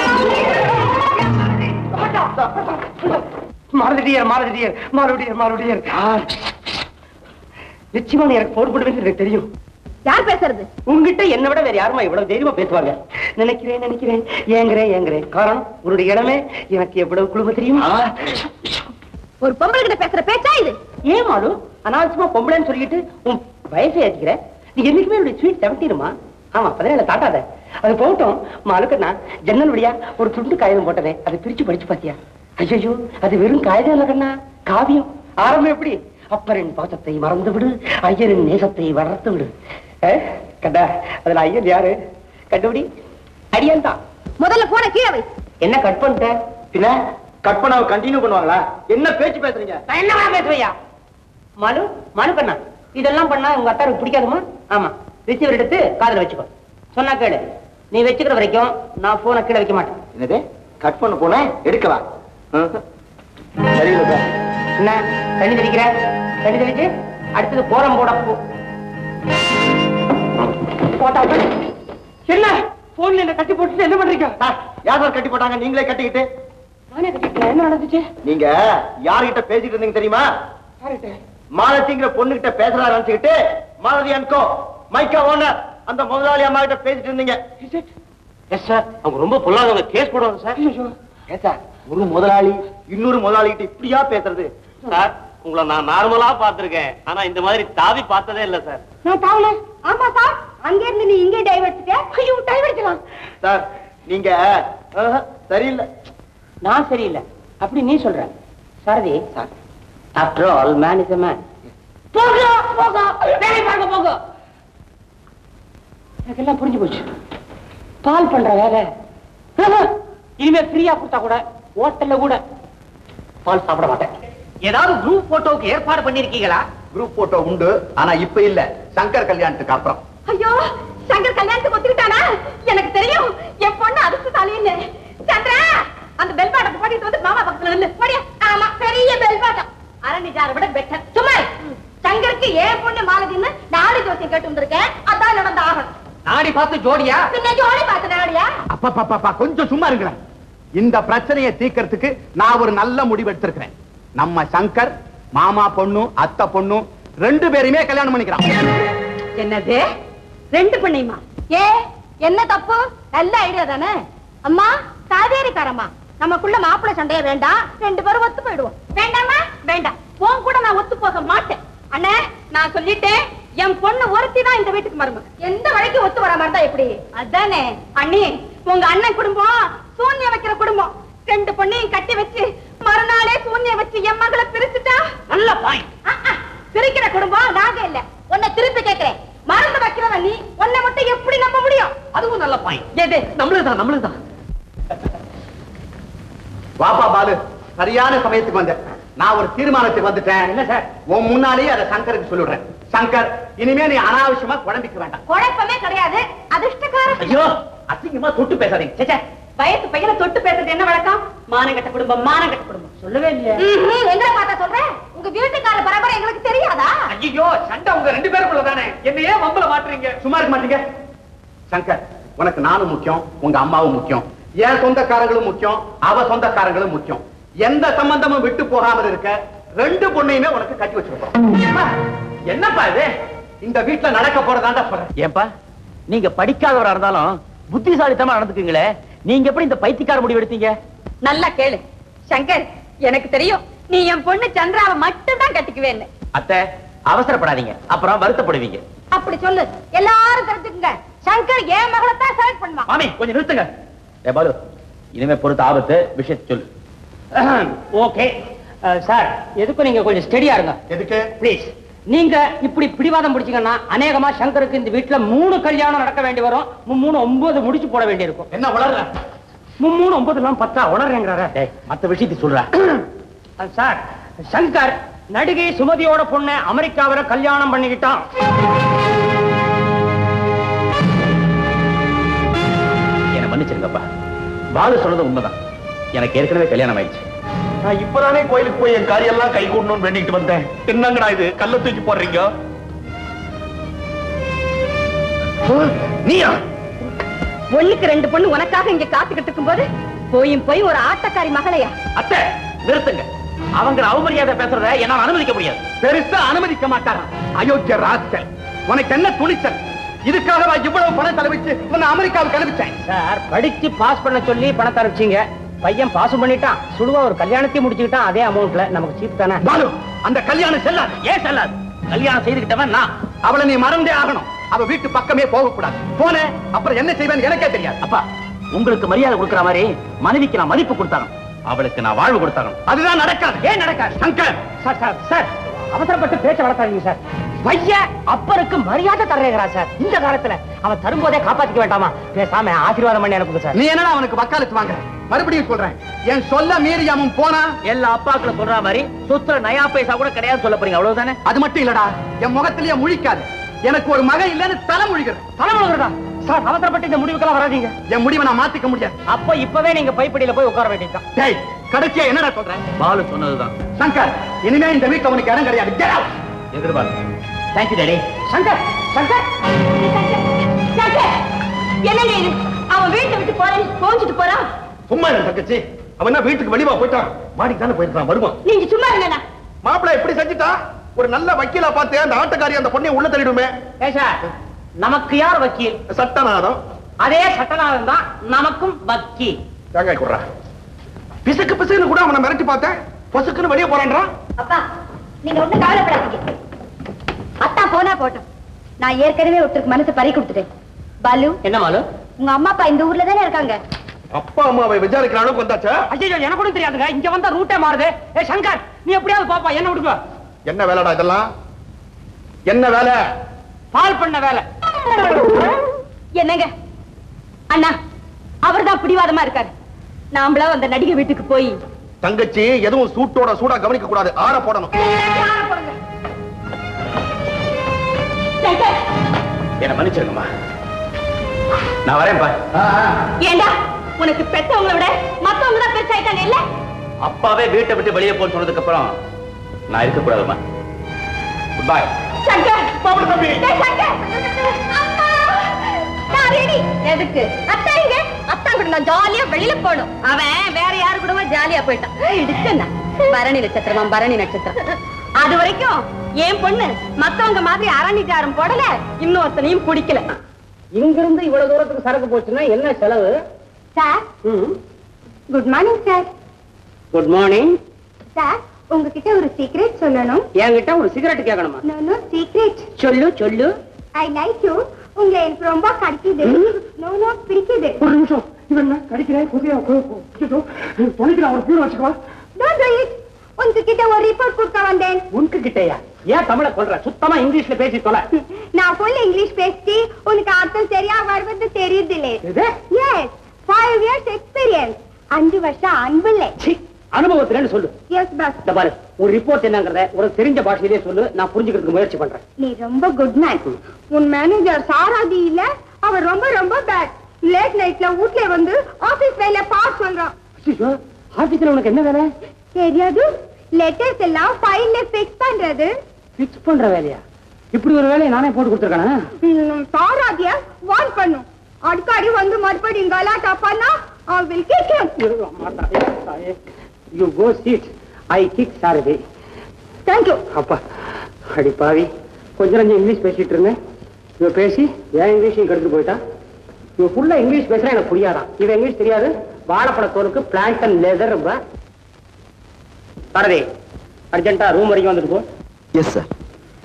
மாறுதிடியர் மாறுதிடியர் மாறுடியர் மாறுடியர் நிச்சயமா நீ எனக்கு போன் பண்ணுவேன்னு எனக்கு தெரியும் யார் பேசுறது உங்ககிட்ட என்ன விட வேற யாருமா இவ்வளவு தைரியமா பேசுவாங்க நினைக்கிறேன் நினைக்கிறேன் ஏங்குறேன் ஏங்குறேன் காரணம் உன்னுடைய இடமே எனக்கு எவ்வளவு குழும தெரியுமா ஒரு பொம்பளை கிட்ட பேசுற பேச்சா இது ஏன் மாலு அனாவசியமா பொம்பளைன்னு சொல்லிட்டு உன் வயசை ஏத்திக்கிற நீ என்னைக்குமே என்னுடைய ஸ்வீட் செவன்டீருமா ஆமா பதினேழு தாட்டாத அது போகட்டும் மாலுக்கு நான் ஜன்னல் வழியா ஒரு துண்டு காகிதம் போட்டதே அதை பிரிச்சு படிச்சு பாத்தியா ஐயோ அது வெறும் காகிதம் இல்ல கண்ணா காவியம் ஆரம்பம் எப்படி அப்பரின் பாசத்தை மறந்து விடு ஐயரின் நேசத்தை வளர்த்து விடு அஹ், கண்டா அதுல ஐயன் யாரு கண்டுபிடி அடியான் தான் முதல்ல போன கீழே வை என்ன கட் பண்ணிட்ட பின்ன கட் பண்ண கண்டினியூ பண்ணுவாங்களா என்ன பேச்சு பேசுறீங்க நான் என்ன பேசுவையா மனு மனு கண்ணா இதெல்லாம் பண்ணா உங்க அத்தாருக்கு பிடிக்காதுமா ஆமா ரிசீவர் எடுத்து காதுல வச்சுக்கோ சொன்னா கேளு நீ வச்சுக்கிற வரைக்கும் நான் போனை கீழே வைக்க மாட்டேன் என்னது கட் பண்ண போனேன் எடுக்கவா சரியில்லை சார் என்ன தண்ணி தெளிக்கிற தண்ணி தெளிச்சு அடுத்தது போரம் போட போ போட்டா போடு. என்ன போன்ல என்ன கட்டி போட்டுட்டு என்ன பண்றீங்க சார் யார் சார் கட்டி போட்டாங்க நீங்களே கட்டிக்கிட்டு நானே கட்டிட்டேன் என்ன நடந்துச்சு நீங்க யார்கிட்ட பேசிட்டு இருந்தீங்க தெரியுமா யார்கிட்ட? மாலதிங்கிற பொண்ணுகிட்ட பேசுறாரு நினைச்சுக்கிட்டு மாலதி அன்கோ மைக்கா ஓனர் அந்த முதலாளி அம்மா கிட்ட பேசிட்டு இருந்தீங்க எஸ் சார் அவங்க ரொம்ப பொல்லாதவங்க கேஸ் போடுவாங்க சார் ஏன் சார் ஒரு முதலாளி இன்னொரு முதலாளி கிட்ட இப்படியா பேசுறது சார் உங்களை நான் நார்மலா பார்த்திருக்கேன் ஆனா இந்த மாதிரி தாவி பார்த்ததே இல்ல சார் நான் தாவல ஆமா சார் அங்க இருந்து நீ இங்கே டைவர்ஸ்க்க ஐயோ டைவர்ஸ்லாம் சார் நீங்க ஆஹா, சரியில்லை நான் சரியில்லை அப்படி நீ சொல்ற Sarathi sir after all man is man போக போக வேலை பார்க்க போக எனக்கு எல்லாம் புரிஞ்சு போச்சு பால் பண்ற வேலை ஆஹா, இனிமே ஃப்ரீயா கொடுத்தா கூட ஹோட்டல்ல கூட பால் சாப்பிட மாட்டேன் ஏதாவது குரூப் போட்டோவுக்கு ஏற்பாடு பண்ணிருக்கீங்களா குரூப் போட்டோ உண்டு ஆனா இப்ப இல்ல சங்கர் கல்யாணத்துக்கு அப்புறம் ஐயோ சங்கர் கல்யாணத்துக்கு ஒத்துக்கிட்டானா எனக்கு தெரியும் என் பொண்ணு அதிர்ஷ்டசாலின்னு சந்திரா அந்த பெல் பாட்டத்தை போட்டுட்டு வந்து மாமா பக்கத்துல நில்லு போடியா ஆமா பெரிய பெல் பாட்டம் அரணிஜாரை விட பெட்டர் சும்மா இரு. சங்கருக்கு ஏன் பொண்ணு மாலதின்னு நாலு ஜோசியம் கேட்டு வந்திருக்கேன் அதான் நடந்த ஆகணும் நாடி பார்த்து ஜோடியா பின்ன ஜோடி பார்த்து நாடியா அப்பா கொஞ்சம் சும்மா இருங்களேன் இந்த பிரச்சனையை தீர்க்கறதுக்கு நான் ஒரு நல்ல முடிவு எடுத்திருக்கிறேன் நம்ம சங்கர் மாமா பொண்ணு அத்தை பொண்ணு ரெண்டு பேருமே கல்யாணம் பண்ணிக்கிறான் என்னது ரெண்டு பண்ணையுமா ஏ என்ன தப்பு நல்ல ஐடியா தானே அம்மா காவேரிக்காரம்மா நமக்குள்ள மாப்பிள்ளை சண்டைய வேண்டாம் ரெண்டு பேரும் ஒத்து போயிடுவோம் வேண்டாமா வேண்டாம் உன் கூட நான் ஒத்து போக மாட்டேன் அண்ணே நான் சொல்லிட்டேன் என் பொண்ணு ஒருத்தி தான் இந்த வீட்டுக்கு மருமக எந்த வழிக்கு ஒத்து வர மாதிரி எப்படி அதானே அண்ணி உங்க அண்ணன் குடும்பம் சூன்ய வைக்கிற குடும்பம் ரெண்டு பொண்ணையும் கட்டி வச்சு மறுநாளே சூன்ய வச்சு என் மகளை பிரிச்சுட்டா நல்ல பாயிண்ட் ஆ, ஆ, பிரிக்கிற குடும்பம் நாங்க இல்ல உன்னை திருப்பி கேக்குறேன் மறந்து வைக்கிறவன் நீ உன்னை மட்டும் எப்படி நம்ப முடியும் அதுவும் நல்ல பாயிண்ட் எது நம்மளுதான் நம்மளுதான் வாப்பா பாலு சரியான சமயத்துக்கு வந்த நான் ஒரு தீர்மானத்துக்கு வந்துட்டேன் என்ன சார் உன் முன்னாலேயே அதை சங்கருக்கு சொல்லிடுறேன் சங்கர் இனிமே நீ அனாவசியமா குழம்பிக்க வேண்டாம் குழப்பமே கிடையாது அதிர்ஷ்டக்கார ஐயோ அசிங்கமா தொட்டு பேசாதீங்க ச்சே, ச்சே, வயசு பையனை தொட்டு பேசுறது என்ன வழக்கம் மானங்கட்ட குடும்பம் மானங்கட்ட குடும்பம் சொல்லவே இல்லையா ம்ஹும், எங்களை பார்த்தா சொல்றேன் உங்க வீட்டுக்கார பரம்பரை எங்களுக்கு தெரியாதா ஐயோ சண்டை உங்க ரெண்டு பேருக்குள்ள தானே என்ன ஏன் வம்பல மாட்டுறீங்க சும்மா இருக்க மாட்டீங்க சங்கர் உனக்கு நானும் முக்கியம் உங்க அம்மாவும் முக்கியம் என் சொந்தக்காரங்களும் முக்கியம் அவ சொந்தக்காரங்களும் முக்கியம் எந்த சம்பந்தமும் விட்டு போகாமல் இருக்க ரெண்டு பொண்ணையுமே உனக்கு கட்டி வச்சிருக்கோம் என்னப்பா இது இந்த வீட்டுல நடக்க போறதாண்டா சொல்றேன் ஏன்பா நீங்க படிக்காதவரா இருந்தாலும் புத்திசாலித்தனமா நடந்துக்குங்களே நீங்க எப்படி இந்த பைத்தியக்கார முடிவு எடுத்தீங்க நல்லா கேளு சங்கர் எனக்கு தெரியும் நீ என் பொண்ணு சந்திராவை மட்டும் தான் கட்டிக்குவேன்னு அத்தை அவசரப்படாதீங்க அப்புறம் வருத்தப்படுவீங்க அப்படி சொல்லு எல்லாரும் தெரிஞ்சுக்குங்க சங்கர் என் மகளை தான் செலக்ட் பண்ணுவான் மாமி கொஞ்சம் நிறுத்துங்க ஏ பாலு இனிமே பொறுத்த ஆபத்து விஷயத்தை சொல்லு ஓகே சார் எதுக்கும் நீங்க கொஞ்சம் ஸ்டெடியா இருங்க எதுக்கு ப்ளீஸ் நீங்க இப்படி பிடிவாதம் பிடிச்சீங்கன்னா அநேகமா சங்கருக்கு இந்த வீட்டுல மூணு கல்யாணம் நடக்க வேண்டி வரும் மும்மூணு ஒன்பது முடிச்சு போட வேண்டி இருக்கும் என்ன வளர்ற மும்மூணு ஒன்பது எல்லாம் பத்தா உணர்றேங்கிறார டேய் மத்த விஷயத்தை சொல்றா சார் சங்கர் நடிகை சுமதியோட பொண்ணை அமெரிக்காவில கல்யாணம் பண்ணிக்கிட்டான் என்ன மன்னிச்சிருங்கப்பா பாலு சொன்னது உண்மைதான் எனக்கு ஏற்கனவே கல்யாணம் ஆயிடுச்சு நான் இப்பதானே கோயிலுக்கு போய் என் காரியெல்லாம் கை கூடணும்னு வேண்டிட்டு வந்தேன் என்னங்கடா இது கல்ல தூக்கி போடுறீங்க நீயா ஒண்ணுக்கு ரெண்டு பொண்ணு உனக்காக இங்க காத்துக்கிட்டு இருக்கும்போது போயும் போய் ஒரு ஆட்டக்காரி மகளையா அத்தை நிறுத்துங்க அவங்க அவமரியாதை பேசுறத என்னால அனுமதிக்க முடியாது பெருசா அனுமதிக்க மாட்டாரா அயோக்கிய ராஸ்கல் உனக்கு என்ன துணிச்சல் இதுக்காகவா இவ்வளவு பணம் செலவிச்சு உன்னை அமெரிக்காவுக்கு அனுப்பிச்சேன் சார் படிச்சு பாஸ் பண்ண சொல்லி பணத்தை அனுப்பிச்சீங்க பையன் பாஸ் பண்ணிட்டான் சுடுவா ஒரு கல்யாணத்தையும் முடிச்சுக்கிட்டான் அதே அமௌண்ட்ல நமக்கு சீப் தானே பாலு அந்த கல்யாணம் செல்லாது ஏன் செல்லாது கல்யாணம் செய்துக்கிட்டவன் நான் அவளை நீ மறந்தே ஆகணும் அவ வீட்டு பக்கமே போக கூடாது போன அப்புறம் என்ன செய்வேன்னு எனக்கே தெரியாது அப்பா உங்களுக்கு மரியாதை கொடுக்கிற மாதிரி மனைவிக்கு நான் மதிப்பு கொடுத்தாங்க அவளுக்கு நான் வாழ்வு கொடுத்தாங்க அதுதான் நடக்காது ஏன் நடக்காது சங்கர் சார் சார் சார் அவசரப்பட்டு பேச்ச வளர்த்தாதீங்க சார் பையன் அப்பருக்கு மரியாதை தர்றேங்கிறா சார் இந்த காலத்துல அவன் தரும்போதே காப்பாத்திக்க வேண்டாமா பேசாம ஆசீர்வாதம் பண்ணி அனுப்புங்க சார் நீ என்னடா அவனுக்கு வக்காலத்து வாங்குற மறுபடியும் சொல்றேன் என் சொல்ல மீறி அவன் போனா எல்லா அப்பாக்களும் சொல்ற மாதிரி சொத்துல நயா பைசா கூட கிடையாது சொல்ல போறீங்க அவ்வளவுதானே அது மட்டும் இல்லடா என் முகத்திலேயே முழிக்காது எனக்கு ஒரு மகன் இல்லைன்னு தலை முழிக்கிறேன் தலைமுழுகிறதா சார் அவசரப்பட்டு இந்த முடிவுக்கெல்லாம் வராதீங்க என் முடிவை நான் மாத்திக்க முடியாது அப்ப இப்பவே நீங்க பைப்படியில போய் உட்கார வேண்டியதுதான் டேய் கடைசியா என்னடா சொல்றேன் பாலு சொன்னதுதான் சங்கர் இனிமே இந்த வீட்டுல உனக்கு இடம் கிடையாது Get out. எதிர்பார்த்து தேங்க்யூ டேடி சங்கர் சங்கர் சங்கர், என்னங்க இது அவன் வீட்டை விட்டு போறேன்னு கோஞ்சிட்டு போறான் சும்மா இல்ல தங்கச்சி அவன் என்ன வீட்டுக்கு வெளிவா போயிட்டான் மாடிக்கு தானே போயிருக்கான் வருவான் நீங்க சும்மா இருங்கண்ணா மாப்பிள்ளை எப்படி செஞ்சுட்டா ஒரு நல்ல வக்கீலா பார்த்து அந்த ஆட்டக்காரி அந்த பொண்ணை உள்ள தள்ளிடுமே ஏ சார் நமக்கு யார் வக்கீல் சட்டநாதம் அதே சட்டநாதன் தான் நமக்கும் வக்கீல் தேங்காய் குடுறா பிசுக்கு பிசுக்குன்னு கூட அவனை மிரட்டி பார்த்தேன் பொசுக்குன்னு வெளியே போறான்றான் அப்பா நீங்க ஒண்ணும் கவலைப்படாதீங்க அத்தா போனா போட்டோம் நான் ஏற்கனவே ஒருத்தருக்கு மனசு பறி கொடுத்துட்டேன் பாலு என்ன மாலு உங்க அம்மா அப்பா இந்த ஊர்ல தானே இருக்காங்க அப்பா அம்மாவை விசாரிக்கிற அளவுக்கு வந்தாச்சா ஐயோ எனக்கு கூட தெரியாதுங்க இங்க வந்தா ரூட்டே மாறுது ஏ சங்கர் நீ எப்படியாவது பாப்பா என்ன விடுங்க என்ன வேலைடா இதெல்லாம் என்ன வேலை பால் பண்ண வேலை என்னங்க அண்ணா அவர்தான் பிடிவாதமா இருக்காரு நாமளா அந்த நடிகை வீட்டுக்கு போய் தங்கச்சி எதுவும் சூட்டோட சூடா கவனிக்க கூடாது ஆற போடணும் சங்கர், என்ன மன்னிச்சிருங்கம்மா நான் வரேன்ப்பா ஏண்டா உனக்கு பெத்தவங்களை விட மத்தவங்க தான் பெருசாயிட்டாங்க இல்ல அப்பாவே வீட்டை விட்டு வெளியே போன்னு சொன்னதுக்கு அப்புறம் நான் இருக்க கூடாதுமா குட் பை சங்கர் மாப்பிள்ளை தம்பி டேய் சங்கர் அம்மா நான் ரெடி எதுக்கு அத்தா இங்க அத்தா கூட நான் ஜாலியா வெளியில போகணும் அவன் வேற யாரு கூடவா ஜாலியா போயிட்டான் இடிச்சுன்னா பரணி நட்சத்திரமா பரணி நட்சத்திரம் அது வரைக்கும் என் பொண்ணு மத்தவங்க மாதிரி அரணிஜாரம் போடல இன்னொருத்தனையும் பிடிக்கல இங்க இருந்து இவ்வளவு தூரத்துக்கு சரக்கு போச்சுன்னா என்ன செலவு sir good morning sir good morning sir உங்ககிட்ட ஒரு சீக்ரெட் சொல்லணும் என்கிட்ட ஒரு சிகரெட் கேட்கணுமா நோ நோ சீக்ரெட் சொல்லு சொல்லு ஐ லைக் யூ உங்களை எனக்கு ரொம்ப கடிக்குது நோ நோ பிடிக்குது ஒரு நிமிஷம் இவன் கடிக்கிறேன் புதிய தொலைக்கிறான் ஒரு பீரோ வச்சுக்கோ டோன்ட் டு இட் உங்ககிட்ட ஒரு ரிப்போர்ட் கொடுக்க வந்தேன் உனக்கு கிட்டயா ஏன் தமிழ சொல்ற சுத்தமா இங்கிலீஷ்ல பேசி தொலை நான் ஃபுல் இங்கிலீஷ் பேசி உனக்கு அர்த்தம் சரியா வருவது தெரியுதில்லே இது எஸ் ஃபைவ் இயர்ஸ் எக்ஸ்பீரியன்ஸ் அஞ்சு வருஷம் அன்புலே சி, அனுபவத்துலன்னு சொல்லு எஸ் பஸ் இந்த பாரு ஒரு ரிப்போர்ட் என்னங்கறத ஒரு தெரிஞ்ச பாஷையிலே சொல்லு நான் புரிஞ்சுக்கிறதுக்கு முயற்சி பண்றேன் நீ ரொம்ப குட் மேன் உன் மேனேஜர் சாராதி இல்ல அவர் ரொம்ப ரொம்ப பேட் லேட் நைட்ல வீட்ல வந்து ஆபீஸ் வேலை பாஸ் சொல்றான் ஐயோ, ஆபீஸ்ல உனக்கு என்ன வேலை தெரியாது லெட்டர்ஸ் எல்லாம் ஃபைல்ல ஃபிக்ஸ் பண்றது பிக்ஸ் பண்ற வேலையா இப்படி ஒரு வேலையை நானே போட்டு கொடுத்துருக்கானா ம், சாராதிய வார்ன் பண்ணும் அடிக்கடி வந்து மறுபடியும் கலாட்டா பண்ணா I will kick him. You go cheat I kick Sarathi Thank you. அப்பா அடி பாவி கொஞ்சம் கொஞ்சம் இங்கிலீஷ் பேசிட்டு இருந்தேன் இவன் பேசி ஏன் இங்கிலீஷையும் கெடுத்து போயிட்டான் இவன் ஃபுல்லா இங்கிலீஷ் பேசுறா எனக்கு புரியாதான் இவன் இங்கிலீஷ் தெரியாது வாழைப்பழ தோலுக்கு பிளான்ட் அண்ட் லேதர் ரொம்ப சாரதி அர்ஜென்ட்டா ரூம் வரைக்கும் வந்துட்டு போ yes sir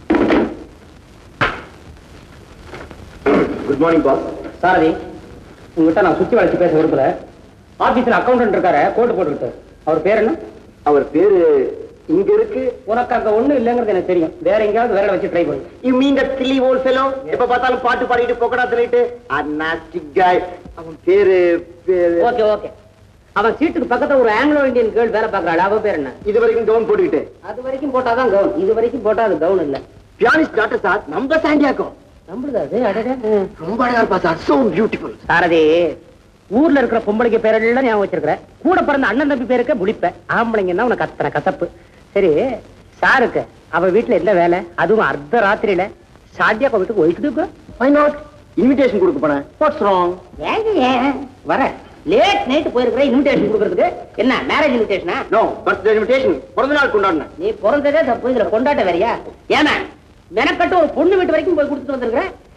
good morning boss Sarathi உங்ககிட்ட நான் சுத்தி வளைச்சு பேச விரும்பல ஆபீஸ்ல அக்கௌண்டன்ட் இருக்காரு கோட்டு போட்டுக்கிட்டு அவர் பேர் என்ன அவர் பேரு இங்க இருக்கு உனக்கு அங்க ஒண்ணு இல்லைங்கிறது எனக்கு தெரியும் வேற எங்கேயாவது விரல வச்சு ட்ரை பண்ணு you mean that silly old fellow எப்ப பார்த்தாலும் பாட்டு பாடிட்டு பொக்கடா சொல்லிட்டு அன்னாஸ்டிக் காய் அவன் பேரு பேரு ஓகே ஓகே அவன் சீட்டுக்கு பக்கத்துல ஒரு ஆங்கிலோ இந்தியன் கேர்ள் வேலை பாக்குறாள் அவ பேர் என்ன இது வரைக்கும் கவுன் போட்டுக்கிட்டு அது வரைக்கும் போட்டாதான் கவுன் இது வரைக்கும் போட்டா அது கவுன் இல்ல பியானிஸ்ட் டாக்டர் சார் நம்ம சாண்டியாக்கும் நம்புதா அது அடடே. ரொம்ப அழகா இருப்பா சார் சோ பியூட்டிஃபுல் சாரதி ஊர்ல இருக்கிற பொம்பளைக்கு பேரெல்லாம் ஞாபகம் வச்சிருக்கிற கூட பிறந்த அண்ணன் தம்பி பேருக்கு முடிப்ப ஆம்பளைங்கன்னா உனக்கு அத்தனை கசப்பு சரி சாருக்கு அவ வீட்டுல என்ன வேலை அதுவும் அர்த்த ராத்திரியில சாத்தியா வீட்டுக்கு போயிட்டு வை நாட் இன்விடேஷன் கொடுக்க போனேன் வாட்ஸ் ராங் வர லேட் நைட் போயிருக்கிற இன்விடேஷன் கொடுக்கறதுக்கு என்ன மேரேஜ் இன்விடேஷனா நோ பர்த்டே இன்விடேஷன் பிறந்த நாள் கொண்டாடினேன் நீ பிறந்ததே தப்பு இதுல கொண்டாட்ட வேறியா ஏன்னா மெனக்கட்டு ஒரு பொண்ணு வீட்டு வரைக்கும் போய் கொடுத்துட்டு வந்திருக்கிற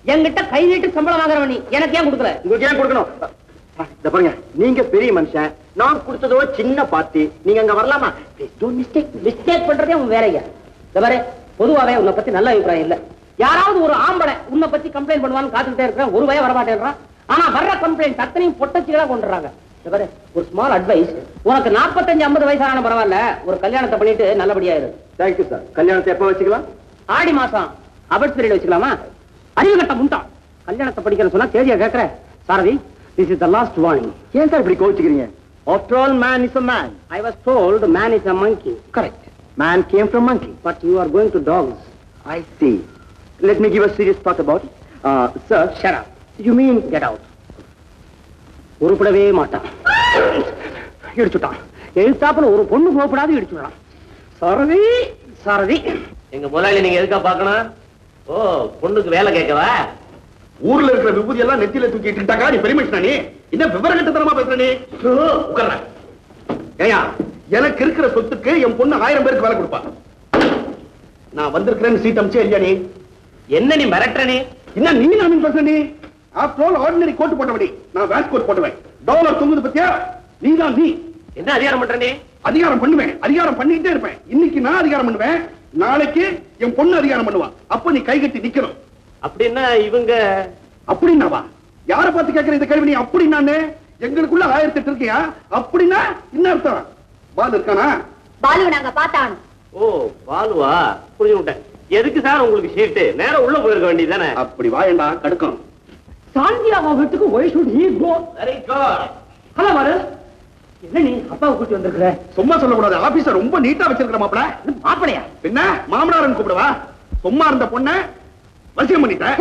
என்கிட்ட கை நீட்டு சம்பளம் வாங்குறவன் நீ எனக்கு ஏன் கொடுக்கல உங்களுக்கு ஏன் கொடுக்கணும் இந்த பாருங்க நீங்க பெரிய மனுஷன் நான் கொடுத்ததோ சின்ன பார்ட்டி நீங்க அங்க வரலாமா ப்ளீஸ் டோன்ட் மிஸ்டேக் மிஸ்டேக் பண்றதே உன் வேலையா இந்த பாரு பொதுவாவே உன்னை பத்தி நல்ல அபிப்பிராயம் இல்ல யாராவது ஒரு ஆம்பளை உன்னை பத்தி கம்ப்ளைண்ட் பண்ணுவான்னு காத்துக்கிட்டே இருக்கிறேன் ஒரு வய வரமாட்டேன்றான் ஆனா வர்ற கம்ப்ளைண்ட் அத்தனையும் பொட்டச்சிகளா கொண்டுறாங்க இந்த பாரு ஒரு ஸ்மால் அட்வைஸ் உனக்கு 45 ஐம்பது வயசான பரவாயில்ல ஒரு கல்யாணத்தை பண்ணிட்டு நல்லபடியா இரு தேங்க்யூ சார் கல்யாணத்தை எப்ப வச்சுக்கலாம் ஆடி மாசம் அபட் பீரியட் வச்சுக்கலாமா அறிவு கட்ட முண்டா கல்யாணத்தை படிக்கிறேன்னு சொன்னா தேதியா கேக்குற Sarathi this is the last warning ஏன் சார் இப்படி கோச்சுக்கிறீங்க after all man is a man I was told man is a monkey correct man came from monkey but you are going to dogs I see. Let me give a serious thought about it. Uh, sir, shut up you mean get out உருப்படவே மாட்டான் இடிச்சுட்டான் எழுத்தாப்புல ஒரு பொண்ணு போகப்படாது இடிச்சுட்டான் சாரதி சாரதி எங்க முதலாளி நீங்க எதுக்கா பாக்கணும் ஓ பொண்ணுக்கு வேலை கேட்கவா ஊர்ல இருக்கிற விபூதி எல்லாம் நெத்தியில தூக்கிட்டு இருந்தாக்கா நீ பெரிய மனுஷனா நீ என்ன விவர கட்டத்தனமா பேசுற நீ உட்கார்ற ஏயா எனக்கு இருக்கிற சொத்துக்கு என் பொண்ணு ஆயிரம் பேருக்கு வேலை கொடுப்பா நான் வந்திருக்கிறேன்னு சீட் அமிச்சே இல்லையா நீ என்ன நீ மிரட்டுற நீ என்ன நீ நான் பேசுற நீ ஆஃப்டர் ஆல் ஆர்டினரி கோட் போட்டவடி நான் வேஸ்ட் கோட் போட்டுவேன் டாலர் தொங்குது பத்தியா நீ தான் நீ என்ன அதிகாரம் பண்ற நீ அதிகாரம் பண்ணுவேன் அதிகாரம் பண்ணிக்கிட்டே இருப்பேன் இன்னைக்கு நான் அதிகாரம் பண்ணுவேன் நாளைக்கு என் பொண்ணு அதிகாரம் பண்ணுவா அப்ப நீ கை கட்டி நிக்கணும் அப்படின்னா இவங்க அப்படின்னாவா யார பார்த்து கேட்கிற இந்த கேள்வி நீ அப்படின்னானே எங்களுக்குள்ள ஆயிரத்தி எட்டு இருக்கியா அப்படின்னா என்ன அர்த்தம் பால் இருக்கானா பாலு நாங்க பார்த்தான் ஓ பாலுவா புரிஞ்சு விட்டேன் எதுக்கு சார் உங்களுக்கு சீட்டு நேரம் உள்ள போயிருக்க வேண்டியதானே அப்படி வாயண்டா கடுக்கும் சாந்தியாவா வீட்டுக்கு why should he go very good hello மாரு என்ன நீ அப்பாவை கூட்டி வந்திருக்கிற சும்மா சொல்லக்கூடாது ஆபீஸ ரொம்ப நீட்டா வச்சிருக்கிற மாப்பிள மாப்பிளையா பின்ன மாமனாரன் கூப்பிடுவா சும்மா இருந்த பொண்ண வசியம் பண்ணிட்டேன்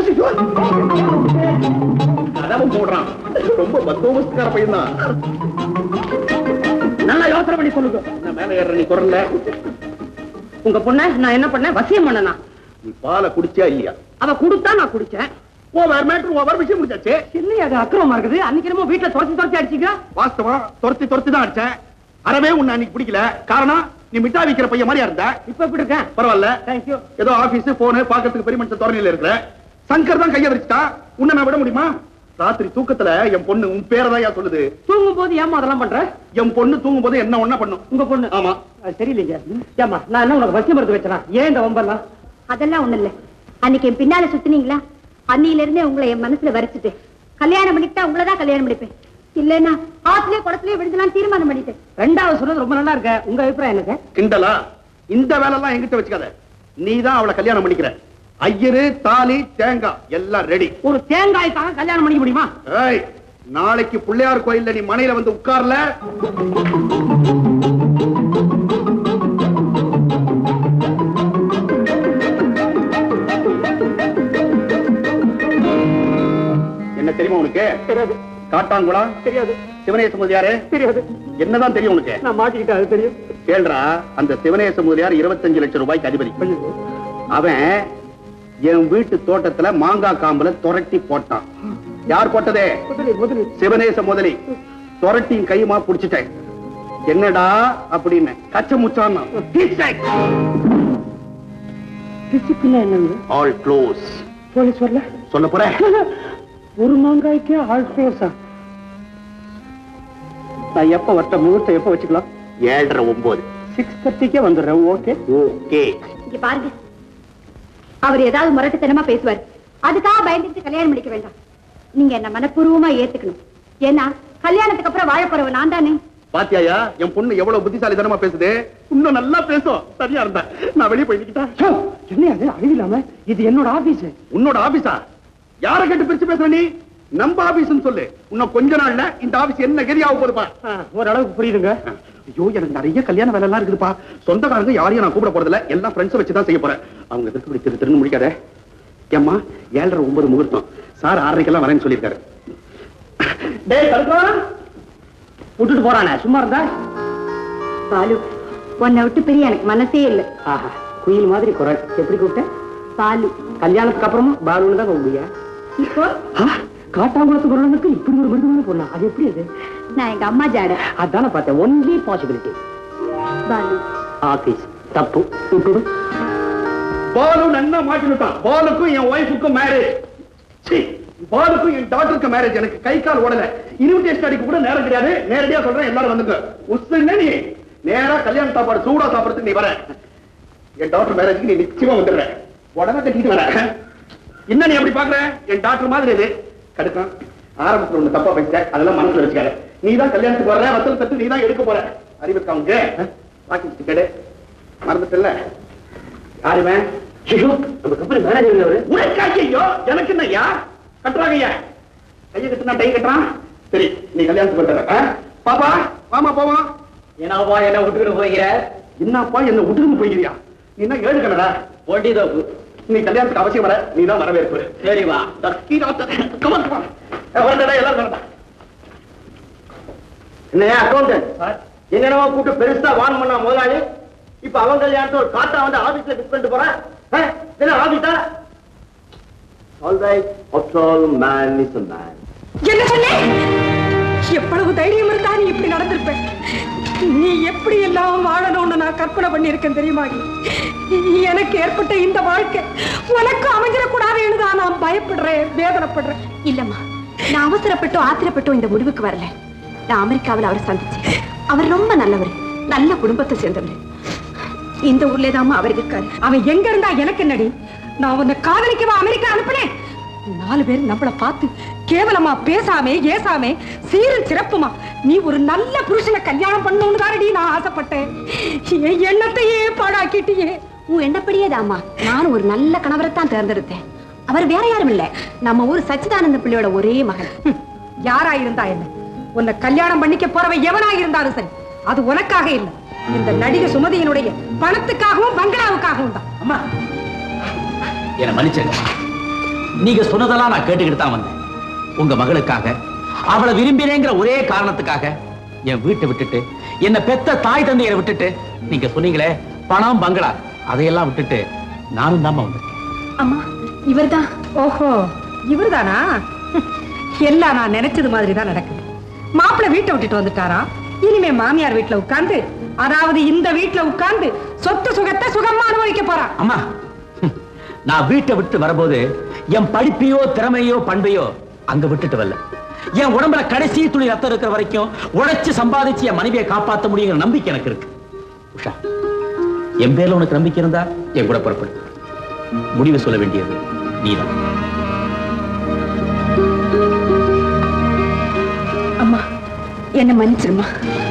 கதவும் போடுறான் ரொம்ப பத்தோபஸ்துக்கார பையன் தான் நல்லா யோசனை பண்ணி சொல்லுங்க என்ன மேல ஏற நீ குரல்ல உங்க பொண்ண நான் என்ன பண்ணேன் வசியம் பண்ணனா நீ பாலை குடிச்சியா இல்லையா அவ கொடுத்தா நான் குடிச்சேன் ஓவர் மேட்ரு ஓவர் விஷயம் முடிச்சாச்சு இல்லையா அது அக்கிரமமா இருக்குது அன்னைக்கு என்னமோ வீட்டுல துரத்தி துரத்தி அடிச்சிக்க வாஸ்தவம் துரத்தி துரத்தி தான் அடிச்சேன் அறவே உன்னை அன்னைக்கு பிடிக்கல காரணம் நீ மிட்டாய் விக்கிற பையன் மாதிரியா இருந்த இப்ப எப்படி இருக்கேன் பரவாயில்ல தேங்க்யூ ஏதோ ஆபீஸ் போனு பாக்கிறதுக்கு பெரிய மனுஷன் தோரணையில இருக்கிற சங்கர் தான் கைய வச்சுட்டா உன்னை நான் விட முடியுமா ராத்திரி தூக்கத்துல என் பொண்ணு உன் பேரதான் சொல்லுது தூங்கும் போது ஏமா அதெல்லாம் பண்ற என் பொண்ணு தூங்கும் போது என்ன ஒண்ணா பண்ணும் உங்க பொண்ணு ஆமா அது சரியில்லைங்க ஏமா நான் என்ன உனக்கு வசியம் மருந்து வச்சனா ஏன் இந்த வம்பெல்லாம் அதெல்லாம் ஒண்ணு இல்ல அன்னைக்கு என் பின்னால சுத்தினீங்களா அன்னியில இருந்தே உங்களை என் மனசுல வரிச்சுட்டு கல்யாணம் பண்ணிக்கிட்டா உங்களை தான் கல்யாணம் பண்ணிப்பேன் இல்லைன்னா ஆத்துலயே குளத்துலயே விழுந்தலாம் தீர்மானம் பண்ணிட்டேன் ரெண்டாவது சொல்றது ரொம்ப நல்லா இருக்க உங்க அபிப்பிராயம் என்ன சார் கிண்டலா இந்த வேலை எல்லாம் என்கிட்ட வச்சுக்காத நீ தான் அவளை கல்யாணம் பண்ணிக்கிற ஐயரு தாலி தேங்காய் எல்லாம் ரெடி ஒரு தேங்காய்க்காக கல்யாணம் பண்ணிக்க முடியுமா ஏய் நாளைக்கு பிள்ளையார் கோயில்ல நீ மனையில வந்து உட்கார்ல என்ன தெரியுமா உனக்கு தெரியாது காட்டாங்குளம் தெரியாது சிவனேச முதலியாரு தெரியாது என்னதான் தெரியும் உனக்கு நான் மாட்டிக்கிட்டேன் அது தெரியும் கேள்றா அந்த சிவனேச முதலியார் இருபத்தஞ்சு லட்சம் ரூபாய்க்கு அதிபதி அவன் என் வீட்டு தோட்டத்துல மாங்காய் காம்புல துரட்டி போட்டான் யார் போட்டதே முதலி முதலி சிவனேச முதலி துரட்டியும் கையுமா புடிச்சிட்டேன் என்னடா அப்படின்னு கச்ச முச்சான் பிசுக்குன்னா என்னங்க ஆல் க்ளோஸ் போலீஸ் வரல சொல்ல போறேன் ஒரு மாங்காய்க்கு ஆள் க்ளோஸா நான் எப்ப வரட்ட முகூர்த்தம் எப்ப வச்சுக்கலாம் ஏழரை ஒன்பது சிக்ஸ் தேர்ட்டிக்கே வந்துடுறேன் ஓகே ஓகே இங்க பாருங்க அவர் ஏதாவது முரட்டுத்தனமா பேசுவார் அதுக்காக பயந்துட்டு கல்யாணம் பண்ணிக்க வேண்டாம் நீங்க என்ன மனப்பூர்வமா ஏத்துக்கணும் ஏன்னா கல்யாணத்துக்கு அப்புறம் வாழ போறவ நான் தானே பாத்தியாயா என் பொண்ணு எவ்வளவு புத்திசாலித்தனமா பேசுது இன்னும் நல்லா பேசும் சரியா இருந்த நான் வெளியே போய் நிக்கிட்டா என்ன அது அழிவில்லாம இது என்னோட ஆபீஸ் உன்னோட ஆபீஸா யார கேட்டு பிரிச்சு பேசுற நீ நம்ம ஆபீஸ்னு சொல்லு இன்னும் கொஞ்ச நாள்ல இந்த ஆபீஸ் என்ன கதியாக போதுப்பா ஓரளவுக்கு புரியுதுங்க ஐயோ எனக்கு நிறைய கல்யாண வேலை எல்லாம் இருக்குதுப்பா சொந்தக்காரங்க யாரையும் நான் கூப்பிட போறதில்ல எல்லாம் ஃப்ரெண்ட்ஸ் வச்சு தான் செய்ய போறேன் அவங்க எதிர்த்து இப்படி திரு திருன்னு முடிக்காத ஏம்மா ஏழரை ஒன்பது முகூர்த்தம் சார் ஆறரைக்கெல்லாம் வரேன்னு சொல்லியிருக்காரு டேய் கருக்கா விட்டுட்டு போறானே சும்மா இருந்தா பாலு உன்னை விட்டு பிரிய எனக்கு மனசே இல்ல ஆஹா குயில் மாதிரி குரல் எப்படி கூப்பிட்டேன் பாலு கல்யாணத்துக்கு அப்புறமும் பாலுன்னு தான் கூப்பிடுவியா இப்போ காட்டாங்குளத்து குரலுக்கு இப்படி ஒரு மிருதுவான பொண்ணா அது எப்படி அது நான் எங்க அம்மா ஜாட அதானே பார்த்தேன் ஒன்லி பாசிபிலிட்டி பாலு ஆபீஸ் தப்பு விட்டுடு பாலு நன்னா மாட்டினுட்டான் பாலுக்கும் என் ஒய்ஃபுக்கும் மேரேஜ் பாலுக்கும் என் டாக்டருக்கு மேரேஜ் எனக்கு கை கால் ஓடல இன்விடேஷன் அடிக்க கூட நேரம் கிடையாது நேரடியா சொல்றேன் எல்லாரும் வந்துங்க உசுங்க நீ நேரா கல்யாண சாப்பாடு சூடா சாப்பிடுறதுக்கு நீ வர என் டாக்டர் மேரேஜ்க்கு நீ நிச்சயமா வந்துடுற உடனே கட்டிட்டு வர என்ன நீ அப்படி பாக்குற என் டாக்டர் மாதிரி இது கடுக்கம் ஆரம்பத்துல ஒண்ணு தப்பா பேசிட்ட அதெல்லாம் மனசுல வச்சுக்காத நீ தான் கல்யாணத்துக்கு வர்ற வசல் தட்டு நீ தான் எடுக்க போற அறிவுக்கு அவங்க வாக்கிங் டிக்கெட் மறந்துட்டல யாருமே ஐயோ நம்ம கம்பெனி மேனேஜர் அவரு உனக்கு ஐயோ எனக்கு என்ன ஐயா கட்டுறாங்க ஐயா கையை கட்டுனா டை கட்டுறான் சரி நீ கல்யாணத்துக்கு வந்துடுற பாப்பா வாமா போவோம் என்னப்பா என்ன விட்டுக்கிட்டு போய்கிற என்னப்பா என்ன விட்டுக்கு போய்கிறியா நீ என்ன ஏழு கண்ணடா போட்டி தோப்பு நீ கல்யாணத்துக்கு அவசியம் வர நீ தான் வரவேற்பு சரி வா தக்கி டாக்டர் கமான் கமான் வரடா எல்லாரும் வரடா என்னையா அக்கௌண்டன்ட் என்னென்னவோ கூட்டு பெருசா வான் பண்ணா முதலாளி இப்ப அவன் கல்யாணத்தை ஒரு காட்டா வந்து ஆபீஸ்ல பிக் பண்ணிட்டு போறான் ஆ? என்ன ஆபீஸா all right after all man is a man என்ன சொன்னே எவ்வளவு தைரியம் இருந்தா நீ இப்படி நடந்திருப்ப நீ எப்படி எல்லாம் வாழணும்னு நான் கற்பனை பண்ணியிருக்கேன் தெரியுமா எனக்கு ஏற்பட்ட இந்த வாழ்க்கை உனக்கு அமைஞ்சிடக்கூடாதுன்னு தான் நான் பயப்படுறேன் வேதனைப்படுறேன் இல்லம்மா நான் அவசரப்பட்டோ ஆத்திரப்பட்டோ இந்த முடிவுக்கு வரல நான் அமெரிக்காவில் அவரை சந்திச்சேன் அவர் ரொம்ப நல்லவர் நல்ல குடும்பத்தை சேர்ந்தவர் இந்த ஊர்ல தான் அவர் இருக்காரு அவன் எங்க இருந்தா எனக்கு என்னடி நான் உன்னை காதலிக்கவா அமெரிக்கா அனுப்புனேன் நாலு பேர் நம்மள பார்த்து கேவலமா பேசாமே ஏசாமே சீரும் சிறப்புமா நீ ஒரு நல்ல புருஷனை கல்யாணம் பண்ணணும்னு தானடி நான் ஆசைப்பட்டேன் என் எண்ணத்தையே பாடாக்கிட்டியே உன் எண்ணப்படியே தாம்மா நானும் ஒரு நல்ல கணவரைத்தான் தேர்ந்தெடுத்தேன் அவர் வேற யாரும் இல்ல நம்ம ஊர் சச்சிதானந்த பிள்ளையோட ஒரே மகன் ஹம், யாரா இருந்தா என்ன உன்னை கல்யாணம் பண்ணிக்க போறவன் எவனா இருந்தாலும் சரி அது உனக்காக இல்லை இந்த நடிகை சுமதியினுடைய பணத்துக்காகவும் பங்களாவுக்காகவும் தான் அம்மா என்ன மன்னிச்சிருங்க நீங்க சொன்னதெல்லாம் நான் கேட்டுக்கிட்டு தான் வந்தேன் உங்க மகளுக்காக அவளை விரும்பினேங்கிற ஒரே காரணத்துக்காக என் வீட்டை விட்டுட்டு என்ன பெத்த தாய் தந்தையரை விட்டுட்டு நீங்க சொன்னீங்களே பணம் பங்களா அதையெல்லாம் விட்டுட்டு நானும் தான் வந்திருக்கேன் அம்மா இவர்தான் ஓஹோ இவர்தானா ஹம், எல்லாம் நான் நினைச்சது மாதிரி தான் நடக்குது மாப்பிள்ளை வீட்டை விட்டுட்டு வந்துட்டாரா இனிமே மாமியார் வீட்டுல உட்கார்ந்து அதாவது இந்த வீட்டுல உட்கார்ந்து சொத்து சுகத்தை சுகமா அனுபவிக்க போறான் அம்மா ஹம், நான் வீட்டை விட்டு வரும்போது என் படிப்பையோ திறமையோ பண்பையோ அங்க விட்டுட்டு வரல என் உடம்புல கடைசி துளி ரத்தம் இருக்கிற வரைக்கும் உழைச்சு சம்பாதிச்சு என் மனைவியை காப்பாத்த முடியுங்கிற நம்பிக்கை எனக்கு இருக்கு உஷா என் பேர்ல உனக்கு நம்பிக்கை இருந்தா என் கூட புறப்படு முடிவு சொல்ல வேண்டியது நீதான் அம்மா என்ன மன்னிச்சிருமா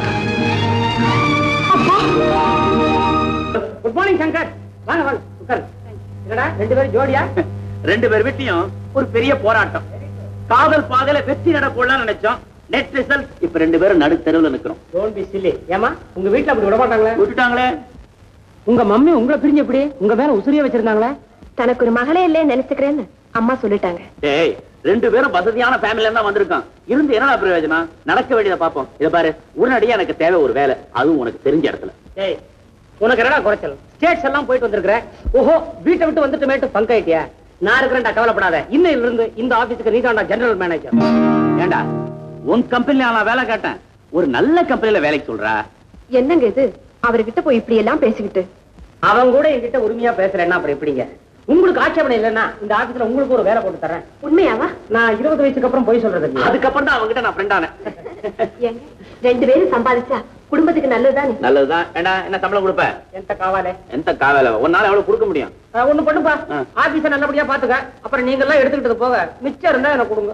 குட் மார்னிங் சங்கர் வாங்க வாங்க உட்காரு என்னடா ரெண்டு பேரும் ஜோடியா ரெண்டு பேர் வீட்லயும் ஒரு பெரிய போராட்டம் காதல் பாதல வெற்றி நடக்கூடலாம் நினைச்சோம் நெட் ரிசல்ட் இப்ப ரெண்டு பேரும் நடு தெருவுல நிக்கிறோம் டோன்ட் பி சில்லி ஏமா உங்க வீட்ல அப்படி விட மாட்டாங்களே விட்டுட்டாங்களே உங்க மம்மி உங்களை பிரிஞ்சு எப்படி உங்க மேல உசிரியா வச்சிருந்தாங்களே தனக்கு ஒரு மகளே இல்ல நினைச்சுக்கிறேன்னு அம்மா சொல்லிட்டாங்க டேய் ரெண்டு பேரும் வசதியான ஃபேமிலில தான் வந்திருக்கான் இருந்து என்னடா பிரயோஜனம் நடக்க வேண்டியதை பாப்போம் இத பாரு உடனடியா எனக்கு தேவை ஒரு வேலை அதுவும் உனக்கு தெரிஞ்ச இடத்துல ஏய் உனக்கு என்னடா குறைச்சல் ஸ்டேட்ஸ் எல்லாம் போயிட்டு வந்திருக்கிற ஓஹோ வீட்டை விட்டு வந்துட்டு மேட்டு பங்க் ஆயிட்டியா நான் இருக்கிறேன்டா கவலைப்படாத இன்னையில இருந்து இந்த ஆபீஸுக்கு நீ ஜெனரல் மேனேஜர் ஏண்டா உன் கம்பெனில நான் வேலை கேட்டேன் ஒரு நல்ல கம்பெனில வேலைக்கு சொல்றா என்னங்க இது அவர்கிட்ட போய் இப்படி எல்லாம் பேசிக்கிட்டு அவன் கூட என்கிட்ட உரிமையா பேசுறேன்னா அப்புறம் எப்படிங்க உங்களுக்கு ஆட்சேபனை இல்லைன்னா இந்த ஆபீஸ்ல உங்களுக்கு ஒரு வேலை போட்டு தரேன் உண்மையாவா நான் இருபது வயசுக்கு அப்புறம் போய் சொல்றது இல்லையா? அதுக்கப்புறம் தான் அவங்ககிட்ட நான் ஃப்ரெண்ட் ஆனேன் ஏங்க ரெண்டு பேரும் சம்பாதிச்சா குடும்பத்துக்கு நல்லதுதானே நல்லதுதான் ஏண்டா என்ன சம்பளம் கொடுப்ப எந்த காவாலே எந்த காவேல உன்னால எவ்வளவு கொடுக்க முடியும் அஹ் ஒண்ணு பண்ணுப்பா ஆ. ஆபீஸ நல்லபடியா பாத்துக்க அப்புறம் நீங்க எல்லாம் எடுத்துக்கிட்டது போக மிச்சம் இருந்தா எனக்கு கொடுங்க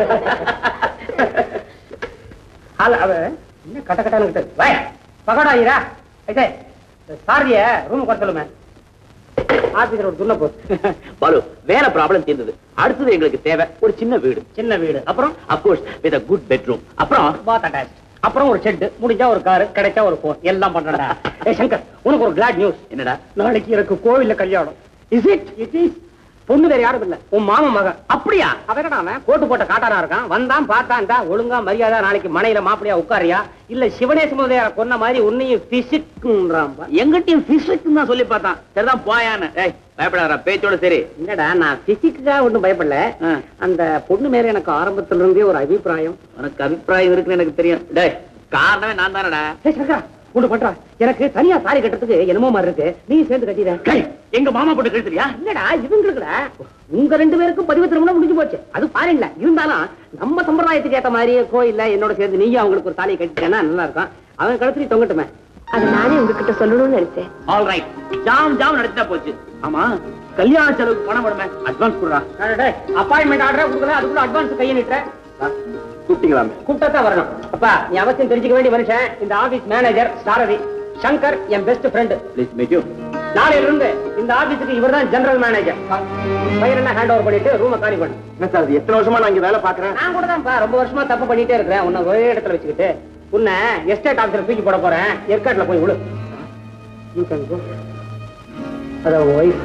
ஆள அவ என்ன கட்ட கட்டான்னு கிட்ட வை பகடா ஐயா ஐயே சாரிய ரூம் குறை சொல்லுமே ஆபீஸ்ல ஒரு துண்ண போ பாலு வேலை ப்ராப்ளம் தீர்ந்தது அடுத்தது எங்களுக்கு தேவை ஒரு சின்ன வீடு சின்ன வீடு அப்புறம் of course with a good bedroom அப்புறம் பாத் அட்டாச் அப்புறம் ஒரு ஷெட் முடிஞ்சா ஒரு காரு கிடைச்சா ஒரு போன் எல்லாம் பண்றடா ஏ சங்கர் உனக்கு ஒரு கிளாட் நியூஸ் என்னடா நாளைக்கு எனக்கு கோவில்ல கல்யாணம் இஸ் இட் இட் இஸ் பொண்ணு வேற யாரும் இல்ல உன் மாமன் மகன் அப்படியா அவன் என்னடா அவன் கோட்டு போட்ட காட்டானா இருக்கான் வந்தான் பார்த்தான்டா ஒழுங்கா மரியாதை நாளைக்கு மனையில மாப்பிளையா உட்காரியா இல்ல சிவனேச முதலியார கொன்ன மாதிரி உன்னையும் பிசிக்ன்றான் எங்கிட்டயும் பிசிக்ஸ் தான் சொல்லி பார்த்தான் சரிதான் போயான்னு ஏய் பயப்படாத பேச்சோட சரி என்னடா நான் பிசிக்குக்காக ஒண்ணும் பயப்படல ஆ. அந்த பொண்ணு மேல எனக்கு ஆரம்பத்துல இருந்தே ஒரு அபிப்பிராயம் உனக்கு அபிப்பிராயம் இருக்குன்னு எனக்கு தெரியும் டேய் காரணமே நான் தானடா ஏய் சங்கரா ஒண்ணு பண்றா எனக்கு தனியா தாலி கட்டுறதுக்கு என்னமோ மாதிரி இருக்கு நீ சேர்ந்து கட்டிட எங்க மாமா போட்டு கழுத்துறியா இல்லடா இவங்களுக்குல உங்க ரெண்டு பேருக்கும் பதிவு திருமணம் முடிஞ்சு போச்சு அது பாருங்கள இருந்தாலும் நம்ம சம்பிரதாயத்துக்கு ஏத்த மாதிரி கோயில்ல என்னோட சேர்ந்து நீயும் அவங்களுக்கு ஒரு தாலியை கட்டிட்டேன்னா நல்லா இருக்கும் அவன் கழுத்துல தொங்கட்டுமே அது நானே உங்ககிட்ட சொல்லணும்னு நினைச்சேன் ஆல் ரைட் ஜாம் ஜாம் நடத்திட்டா போச்சு ஆமா கல்யாண செலவுக்கு பணம் வேணுமே அட்வான்ஸ் கொடுறா அப்பாயின்மெண்ட் ஆர்டர் கொடுக்கல அதுக்குள்ள அட்வான்ஸ் கையை நிட்டுறேன் கூப்பிட்டீங்களாமே கூப்பிட்டா வரணும் அப்பா நீ அவசியம் தெரிஞ்சுக்க வேண்டிய மனுஷன் இந்த ஆபீஸ் மேனேஜர் சாரதி சங்கர் என் best friend please meet you நாளையில இருந்து இந்த ஆபீஸுக்கு இவர்தான் ஜெனரல் மேனேஜர் பையன் என்ன ஹேண்ட் ஓவர் பண்ணிட்டு ரூமை காலி பண்ணு என்ன சார் இது எத்தனை வருஷமா நான் இங்க வேலை பாக்குறேன் நான் கூட தான்ப்பா ரொம்ப வருஷமா தப்பு பண்ணிட்டே இருக்கிறேன் உன்னை ஒரே இடத்துல வச்சுக்கிட்டு உன்னை எஸ்டேட் ஆபீசர் தூக்கி போட போறேன் ஏற்காட்டுல போய் விழு You can go. அத ஒய்ஃப்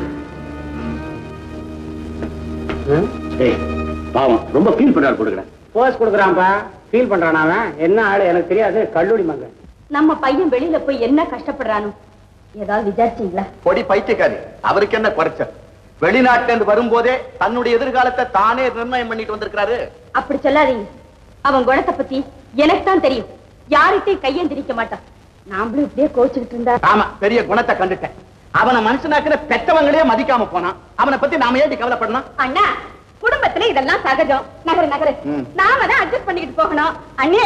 ஏய் பாவம் ரொம்ப ஃபீல் பண்றாரு கொடுக்குறேன் போஸ் கொடுக்குறான்ப்பா ஃபீல் பண்றான் அவன் என்ன ஆளு எனக்கு தெரியாது கல்லூரி மங்க நம்ம பையன் வெளியில போய் என்ன கஷ்டப்படுறானோ ஏதாவது விசாரிச்சீங்களா பொடி பைத்தியக்காரி அவருக்கு என்ன குறைச்சல் வெளிநாட்டுல இருந்து வரும்போதே தன்னுடைய எதிர்காலத்தை தானே நிர்ணயம் பண்ணிட்டு வந்திருக்காரு அப்படி சொல்லாதீங்க அவன் குணத்தை பத்தி எனக்கு தான் தெரியும் யார்கிட்டயும் கையெந்திரிக்க மாட்டான் நாமளும் இப்படியே கோச்சுக்கிட்டு இருந்தா ஆமா பெரிய குணத்தை கண்டுட்டேன் அவனை மனுஷனாக்குற பெற்றவங்களே மதிக்காம போனான் அவனை பத்தி நாம ஏன் கவலைப்படணும் அண்ணா குடும்பத்துல இதெல்லாம் சகஜம் நகரு நகரு ம். நாம தான் அட்ஜஸ்ட் பண்ணிக்கிட்டு போகணும் அண்ணே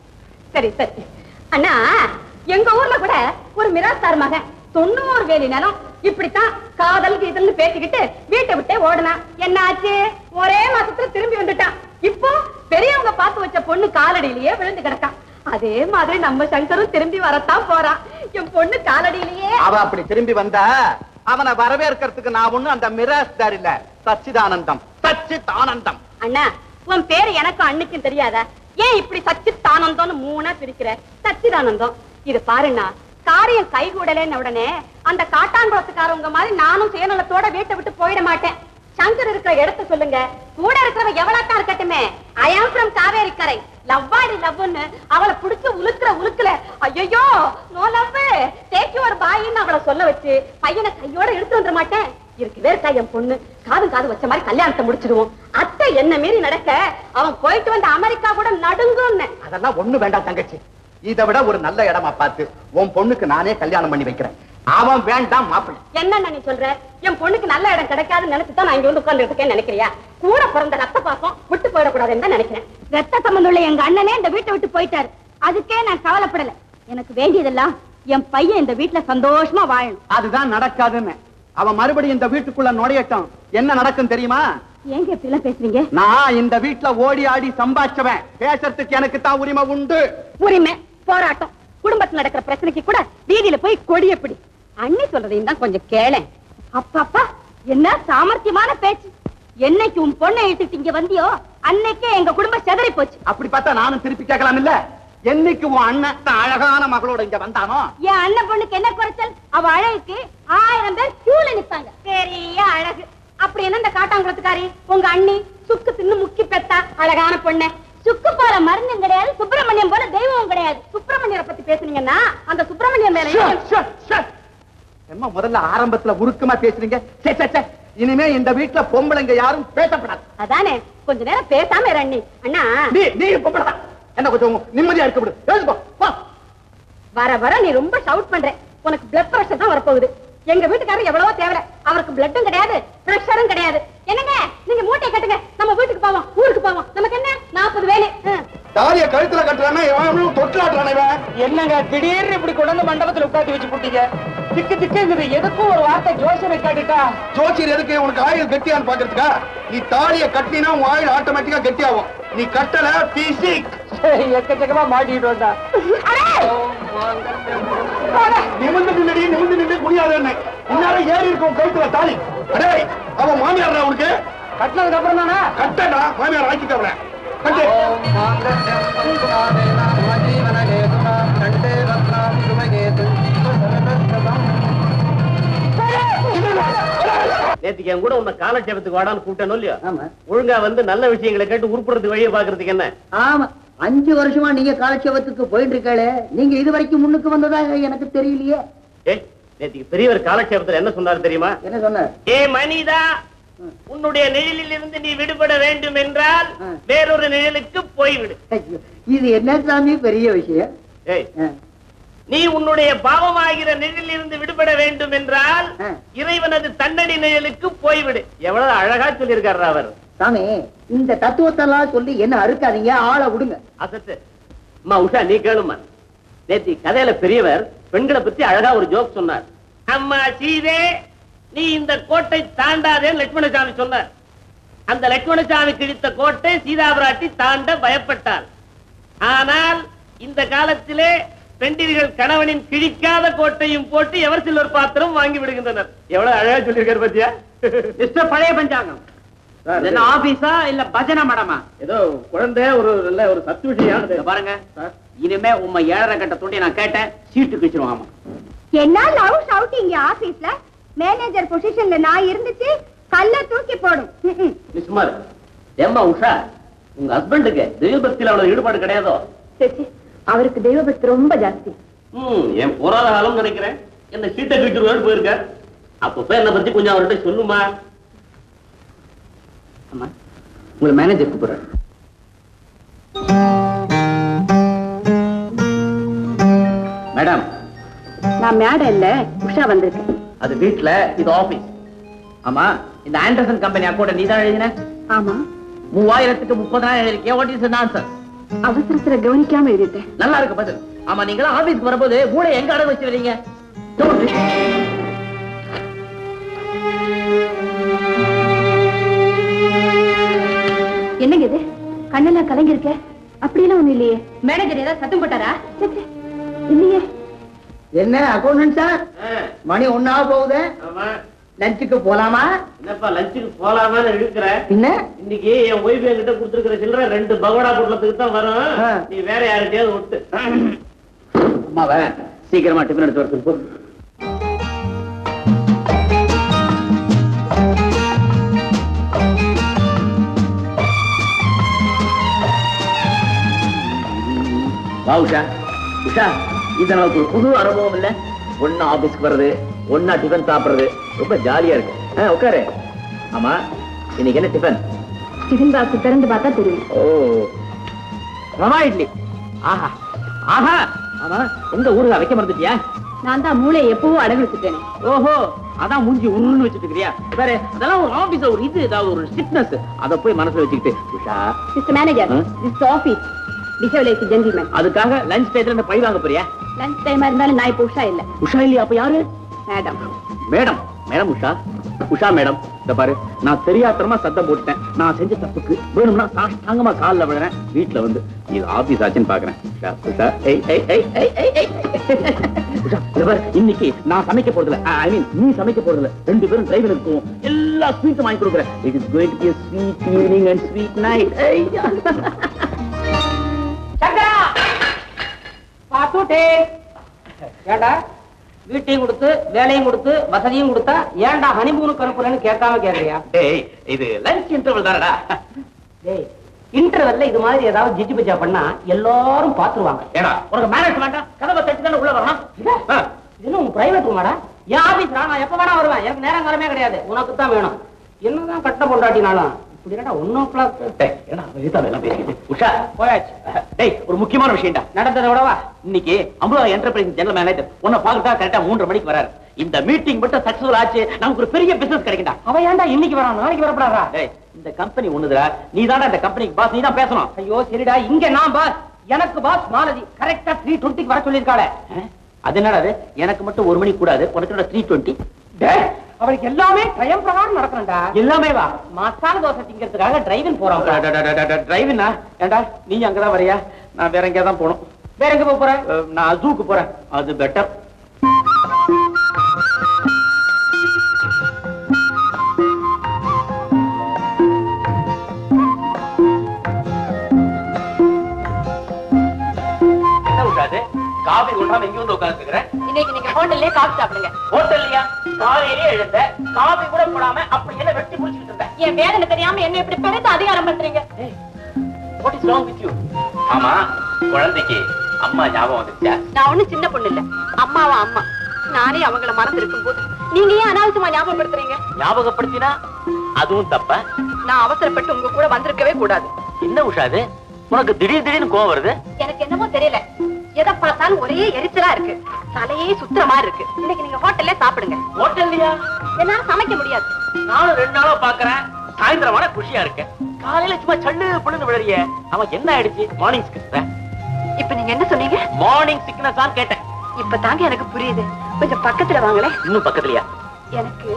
சரி சரி அண்ணா எங்க ஊர்ல கூட ஒரு மிராஸ்தார் மகன் தொண்ணூறு வேலி நிலம் இப்படித்தான் காதல் கீதல்னு பேசிக்கிட்டு வீட்டை விட்டே ஓடுனான் என்ன ஆச்சு ஒரே மாசத்துல திரும்பி வந்துட்டான் இப்போ பெரியவங்க பார்த்து வச்ச பொண்ணு காலடியிலேயே விழுந்து கிடக்கான் அதே மாதிரி நம்ம சங்கரும் திரும்பி வரத்தான் போறான் என் பொண்ணு காலடியிலேயே அவ அப்படி திரும்பி வந்தா அவனை வரவேற்கிறதுக்கு நான் ஒண்ணு அந்த மிராஸ்தார் இல்ல சச்சிதானந்தம் சச்சிதானந்தம் அண்ணா உன் பேரு எனக்கும் அண்ணுக்கும் தெரியாதா ஏன் இப்படி சச்சித்தானந்தம்னு மூணா பிரிக்கிற சச்சிதானந்தம் இது பாருண்ணா காரியம் கைகூடலன்னு உடனே அந்த காட்டாங்குளத்துக்காரவங்க மாதிரி நானும் சுயநலத்தோட வீட்டை விட்டு போயிட மாட்டேன் சங்கர் இருக்கிற இடத்த சொல்லுங்க கூட இருக்கிறவன் எவ்வளவுதான் இருக்கட்டுமே ஐ ஆம் ஃப்ரம் காவேரி கரை லவ்வாடி லவ்னு அவளை புடிச்சு உலுக்குற உலுக்குல ஐயோ நோ லவ் டேக் யுவர் பாயின்னு அவளை சொல்ல வச்சு பையனை கையோட எடுத்து வந்துட மாட்டேன் இருக்குதே இருக்கா என் பொண்ணு காது காது வச்ச மாதிரி கல்யாணத்தை முடிச்சிடுவோம் அத்தை என்ன மீறி நடக்க அவன் போயிட்டு வந்த அமெரிக்கா கூட நடுங்குன்னு அதெல்லாம் ஒண்ணு வேண்டாம் தங்கச்சி இதை விட ஒரு நல்ல இடமா பார்த்து உன் பொண்ணுக்கு நானே கல்யாணம் பண்ணி வைக்கிறேன் அவன் வேண்டாம் மாப்பிள்ளை என்னன்னு நீ சொல்ற என் பொண்ணுக்கு நல்ல இடம் கிடைக்காதுன்னு நினைச்சுதான் நான் இங்க வந்து உட்கார்ந்து இருக்கேன்னு நினைக்கிறியா கூட பிறந்த ரத்த பாசம் விட்டு போயிடக்கூடாதுன்னு தான் நினைக்கிறேன் ரத்த சம்பந்தம் உள்ள எங்க அண்ணனே இந்த வீட்டை விட்டு போயிட்டாரு அதுக்கே நான் கவலைப்படல எனக்கு வேண்டியதெல்லாம் என் பையன் இந்த வீட்டுல சந்தோஷமா வாழணும் அதுதான் நடக்காதுன்னு அவன் மறுபடியும் இந்த வீட்டுக்குள்ள நுழையட்டும் என்ன நடக்கும் தெரியுமா ஏங்க இப்படி எல்லாம் பேசுறீங்க நான் இந்த வீட்டுல ஓடி ஆடி சம்பாதிச்சவன் பேசுறதுக்கு எனக்கு தான் உரிமை உண்டு உரிமை போராட்டம் குடும்பத்துல நடக்கிற பிரச்சனைக்கு கூட வீதியில போய் கொடிய பிடி அண்ணி சொல்றதையும் தான் கொஞ்சம் கேளேன் அப்பாப்பா என்ன சாமர்த்தியமான பேச்சு என்னைக்கு உன் பொண்ணை இழுத்துட்டு இங்க வந்தியோ அன்னைக்கே எங்க குடும்பம் செதறி போச்சு அப்படி பார்த்தா நானும் திருப்பி கேட்கலாம் இல்ல என்னைக்கு உன் அண்ணன் தான் அழகான மகளோட இங்க வந்தானோ என் அண்ணன் பொண்ணுக்கு என்ன குறைச்சல் அவ அழகுக்கு ஆயிரம் பேர் கியூல நிப்பாங்க பெரிய அழகு அப்படி என்ன இந்த காட்டாங்குளத்துக்காரி உங்க அண்ணி சுக்கு தின்னு முக்கி பெத்தா அழகான பொண்ணு சுக்கு போல மருந்தும் கிடையாது சுப்பிரமணியம் போல தெய்வமும் கிடையாது சுப்பிரமணியரை பத்தி பேசுனீங்கன்னா அந்த சுப்பிரமணியம் மேல எம்மா முதல்ல ஆரம்பத்துல உருக்கமா பேசுறீங்க சே, சே, சே. இனிமே இந்த வீட்டுல பொம்பளைங்க யாரும் பேசப்படாது அதானே கொஞ்ச நேரம் பேசாம இரு அண்ணி அண்ணா நீ நீ பொம்பளை என்ன கொஞ்சம் நிம்மதியா இருக்க விடு எழுந்து போ, போ வர வர நீ ரொம்ப ஷவுட் பண்ற உனக்கு பிளட் பிரஷர் தான் வரப்போகுது எங்க வீட்டுக்காரர் எவ்வளவோ தேவை அவருக்கு பிளட்டும் கிடையாது பிரஷரும் கிடையாது என்னங்க நீங்க மூட்டை கட்டுங்க நம்ம வீட்டுக்கு போவோம் ஊருக்கு போவோம் நமக்கு என்ன நாற்பது வேலை தாலிய கழுத்துல கட்டுறானா எவனும் தொட்டிலாட்டுறானே இவன் என்னங்க திடீர்னு இப்படி கொண்டு வந்து மண்டபத்துல உட்காந்து வச்சு போட்டீங்க திக்கு திக்குங்குது எதுக்கும் ஒரு வார்த்தை ஜோசியரை கேட்டுட்டா ஜோசியர் எதுக்கு உனக்கு ஆயுள் கெட்டியான்னு பாக்குறதுக்கா நீ தாலிய கட்டினா உன் ஆயுள் ஆட்டோமேட்டிக்கா கெட்டியாகும் நீ கட்டல பிசிக் எக்கச்சக்கமா மாட்டிக்கிட்டோம்டா நிமிந்து நின்னடி நிமிந்து நின்று முடியாது என்ன இந்நேரம் ஏறி இருக்கும் கழுத்துல தாலி அடே அவன் மாமியார் உனக்கு கட்டினதுக்கு அப்புறம் தானே கட்டடா மாமியார் ஆக்கிட்டு அவளை கட்டு நேத்துக்கு என் கூட உன்னை காலட்சேபத்துக்கு வாடான்னு கூட்டணும் இல்லையா ஆமா ஒழுங்கா வந்து நல்ல விஷயங்களை கேட்டு உருப்புறதுக்கு வழியை பாக்குறதுக்கு என்ன ஆமா அஞ்சு வருஷமா நீங்க காலட்சேபத்துக்கு போயிட்டு இருக்காளே நீங்க இது வரைக்கும் முன்னுக்கு வந்ததாக எனக்கு தெரியலையே ஏய் நேத்துக்கு பெரியவர் காலட்சேபத்துல என்ன சொன்னாரு தெரியுமா என்ன சொன்ன ஏ மனிதா உன்னுடைய நிழலில் இருந்து நீ விடுபட வேண்டும் என்றால் ஆ. வேறொரு நிழலுக்கு போய்விடு இது என்ன சாமி பெரிய விஷயம் ஏய் ஆ. நீ உன்னுடைய பாவமாகிற நிழலில் இருந்து விடுபட வேண்டும் என்றால் இறைவனது தண்டனை நிழலுக்கு போய்விடு எவ்வளவு அழகா சொல்லியிருக்காரு அவர் சாமி இந்த தத்துவத்தெல்லாம் சொல்லி என்ன அறுக்காதீங்க ஆளை விடுங்க அசத்து அம்மா உஷா நீ கேளுமா நேத்தி கதையில பெரியவர் பெண்களை பத்தி அழகா ஒரு ஜோக் சொன்னார் அம்மா சீதே நீ இந்த கோட்டை தாண்டாதே லட்சுமணசாமி சொன்னார் அந்த லட்சுமணசாமி கிழித்த கோட்டை சீதாபிராட்டி தாண்ட பயப்பட்டாள் ஆனால் இந்த காலத்திலே பெண்டிர்கள் கணவனின் கிழிக்காத கோட்டையும் போட்டு எவர் சில்வர் பாத்திரம் வாங்கி விடுகின்றனர் எவ்வளவு அழகா சொல்லியிருக்காரு பத்தியா மிஸ்டர் பழைய பஞ்சாங்கம் இது என்ன ஆபீஸா இல்ல பஜனை மடமா ஏதோ குழந்தை ஒரு நல்ல ஒரு சத்து விஷயம் இங்க பாருங்க இனிமே உண்மை ஏழரை கட்ட தொண்டி நான் கேட்டேன் சீட்டு கிச்சிருவாமா என்ன லவ் ஷவுட்டிங் ஆபீஸ்ல மேனேஜர் பொசிஷன்ல நான் இருந்துச்சு கல்ல தூக்கி போடும் ம்ம். மிஸ் குமார் ஏம்மா உஷா உங்க ஹஸ்பண்டுக்கு தெய்வ பக்தியில அவ்வளவு ஈடுபாடு கிடையாதோ சரி, அவருக்கு தெய்வ பக்தி ரொம்ப ஜாஸ்தி ம் என் போராத காலம் நினைக்கிறேன் என்ன சீட்டை கிழிச்சிருவாரு போயிருக்கார் அப்பப்ப என்ன பத்தி கொஞ்சம் அவர்கிட்ட சொல்லுமா அம்மா உங்களை மேனேஜர் கூப்பிடுறேன் மேடம் நான் மேடம் இல்ல உஷா வந்திருக்கேன் அது வீட்ல இது ஆபீஸ் ஆமா இந்த ஆண்டர்சன் கம்பெனி அக்கௌண்ட் நீ தான் எழுதின ஆமா மூவாயிரத்துக்கு முப்பதாயிரம் எழுதிருக்கே வாட் இஸ் ஆன்சர் அவசரத்துல கவனிக்காம எழுதிட்டேன் நல்லா இருக்கு பதில் ஆமா நீங்களா ஆபீஸ்க்கு வரும்போது மூளை எங்க அடகு வச்சு வரீங்க Don't be- என்னங்க இது கண்ணெல்லாம் கலங்கிருக்க அப்படியெல்லாம் ஒண்ணு இல்லையே மேனேஜர் ஏதாவது சத்தம் போட்டாரா சே, சே. இல்லையே என்ன அக்கௌண்ட் சார் மணி ஒன்னா போகுது ஆமா லஞ்சுக்கு போலாமா என்னப்பா லஞ்சுக்கு போலாமான்னு இருக்கிற என்ன இன்னைக்கு என் ஒய்ஃப் என்கிட்ட கொடுத்துருக்கிற சில்லற ரெண்டு பகோடா பொட்டலத்துக்கு தான் வரும் ஆ. நீ வேற யார்கிட்டயாவது விட்டு அம்மாவை சீக்கிரமா டிஃபன் எடுத்து வர சொல்லு போ. வா உஷா உஷா இது நமக்கு ஒரு புது அனுபவம் இல்ல ஒன்னா ஆபீஸ்க்கு வர்றது ஒன்னா டிஃபன் சாப்பிடுறது ரொம்ப ஜாலியா இருக்கு ஆ, உட்காரு ஆமா இன்னைக்கு என்ன டிஃபன் டிஃபன் பாக்ஸ் திறந்து பார்த்தா தெரியும் ஓ ரவா இட்லி ஆஹா ஆஹா ஆமா உங்க ஊருல வைக்க மறந்துட்டியா நான் தான் மூளையை எப்பவும் அடகு வச்சுட்டேனே ஓஹோ அதான் மூஞ்சி உருன்னு வச்சுட்டு இருக்கிறியா வேற அதெல்லாம் ஒரு ஆபீஸ் ஒரு இது ஏதாவது ஒரு ஸ்ட்ரிக்ட்னஸ் அத போய் மனசுல வச்சுக்கிட்டு உஷா மிஸ்டர் மேனேஜர் ஆ? This office behave like gentleman அதுக்காக லஞ்ச் டயத்துல இந்த பை வாங்க போறியா லஞ்ச் டைமா இருந்தாலும் நான் இப்போ உஷா இல்ல உஷா இல்லையா அப்ப யாரு madam madam madam Usha Usha madam இந்த பாரு நான் தெரியாத்தனமா சத்தம் போட்டுட்டேன் நான் செஞ்ச தப்புக்கு வேணும்னா சாஷ்டாங்கமா கால்ல விழுறேன் வீட்டுல வந்து இது ஆபீஸ் ஆச்சுன்னு பாக்குறேன் உஷா உஷா ஏய் ஏய் ஏய் ஏய் ஏய் ஏய் உஷா இந்த பாரு இன்னைக்கு நான் சமைக்க போறதில்ல ஐ மீன் நீ சமைக்க போறதில்ல ரெண்டு பேரும் டிரைவர் இருக்கும் எல்லா ஸ்வீட்டும் வாங்கி கொடுக்குறேன் it is going to be sweet evening and sweet night சங்கரா பாத்துட்டே ஏண்டா வீட்டையும் கொடுத்து வேலையும் கொடுத்து வசதியும் கொடுத்தா ஏன்டா ஹனிமூனுக்கு அனுப்புறேன்னு கேட்காம கேக்குறியா டேய் இது லஞ்ச் இன்டர்வல் தானடா டேய் இன்டர்வெல்ல இது மாதிரி ஏதாவது ஜிஜி பஜா பண்ணா எல்லாரும் பாத்துருவாங்க ஏடா உனக்கு மேனேஜ் வேண்டாம் கதவை தட்டி தானே உள்ள வரணும் ஆ. இது உன் பிரைவேட் ரூமாடா என் ஆபீஸ்ரா நான் எப்ப வேணா வருவேன் எனக்கு நேரம் காலமே கிடையாது உனக்கு தான் வேணும் என்னதான் கட்ட பொண்டாட்டினாலும் இப்படி என்னடா ஒன் ஓ கிளாக் டேய், என்னடா வெறுத்தா வேலை பேசிக்கிட்டு? உஷா போயாச்சு டேய் ஒரு முக்கியமான விஷயம்டா நடந்ததை விடவா இன்னைக்கு அம்புலா என்டர்பிரைஸ் ஜெனரல் மேனேஜர் உன்னை பார்க்கறதா கரெக்டா மூன்றரை மணிக்கு வராரு இந்த மீட்டிங் மட்டும் சக்சஸ்ஃபுல் ஆச்சு நமக்கு ஒரு பெரிய பிசினஸ் கிடைக்கும்டா அவ ஏன்டா இன்னைக்கு வரான் நாளைக்கு வரப்படாதா டேய் இந்த கம்பெனி ஒண்ணுதுடா நீ தானே இந்த கம்பெனிக்கு பாஸ் நீ தான் பேசணும் ஐயோ சரிடா இங்க நான் பாஸ் எனக்கு பாஸ் மாலதி கரெக்டா த்ரீ டுவெண்ட்டிக்கு வர சொல்லியிருக்காளே ஆ? அது என்னடா அது எனக்கு மட்டும் ஒரு மணிக்கு கூடாது உனக்கு த்ரீ டுவெண்ட்டி டேய், அவளுக்கு எல்லாமே ட்ரையம் பிரகாரம் நடக்கணும்டா எல்லாமே வா மசாலா தோசை திங்கிறதுக்காக டிரைவிங் போறான் டிரைவினா ஏண்டா நீ அங்கதான் வரியா நான் வேற எங்கேயா தான் போகணும் வேற எங்க போப் போற அஹ், நான் ஜூக்கு போறேன் அது பெட்டர் என்ன விட்டாது காபி கொண்டாம எங்க வந்து உட்காந்துக்கிறேன் இன்னைக்கு நீங்க ஹோட்டல்லே காஃபி சாப்பிடுங்க ஹோட்டல்லையா காலையிலேயே எழுந்த காபி கூட போடாம அப்படி என்ன வெட்டி முடிச்சுட்டு இருந்தேன் என் வேதனை தெரியாம என்ன இப்படி பெருத்த அதிகாரம் பண்றீங்க what is wrong with you ஆமா குழந்தைக்கு அம்மா ஞாபகம் வந்துச்சா நான் ஒண்ணும் சின்ன பொண்ணு இல்ல அம்மாவா அம்மா நானே அவங்கள மறந்து இருக்கும் போது நீங்க ஏன் அனாவசியமா ஞாபகப்படுத்துறீங்க ஞாபகப்படுத்தினா அதுவும் தப்பா நான் அவசரப்பட்டு உங்க கூட வந்திருக்கவே கூடாது என்ன உஷாது உனக்கு திடீர் திடீர்னு கோவம் வருது எனக்கு என்னமோ தெரியல எதை பார்த்தாலும் ஒரே எரிச்சலா இருக்கு தலையே சுத்துற மாதிரி இருக்கு இன்னைக்கு நீங்க ஹோட்டல்ல சாப்பிடுங்க ஹோட்டல்லையா என்னால சமைக்க முடியாது நானும் ரெண்டு நாளா பாக்குறேன் சாயந்தரம் வர குஷியா இருக்கேன் காலையில சும்மா சல்லு புழுந்து விழறிய அவன் என்ன ஆயிடுச்சு மார்னிங் சிக்னஸ் இப்ப நீங்க என்ன சொன்னீங்க மார்னிங் சிக்னஸ் தான் கேட்டேன் இப்ப தாங்க எனக்கு புரியுது கொஞ்சம் பக்கத்துல வாங்களே இன்னும் பக்கத்துலயா எனக்கு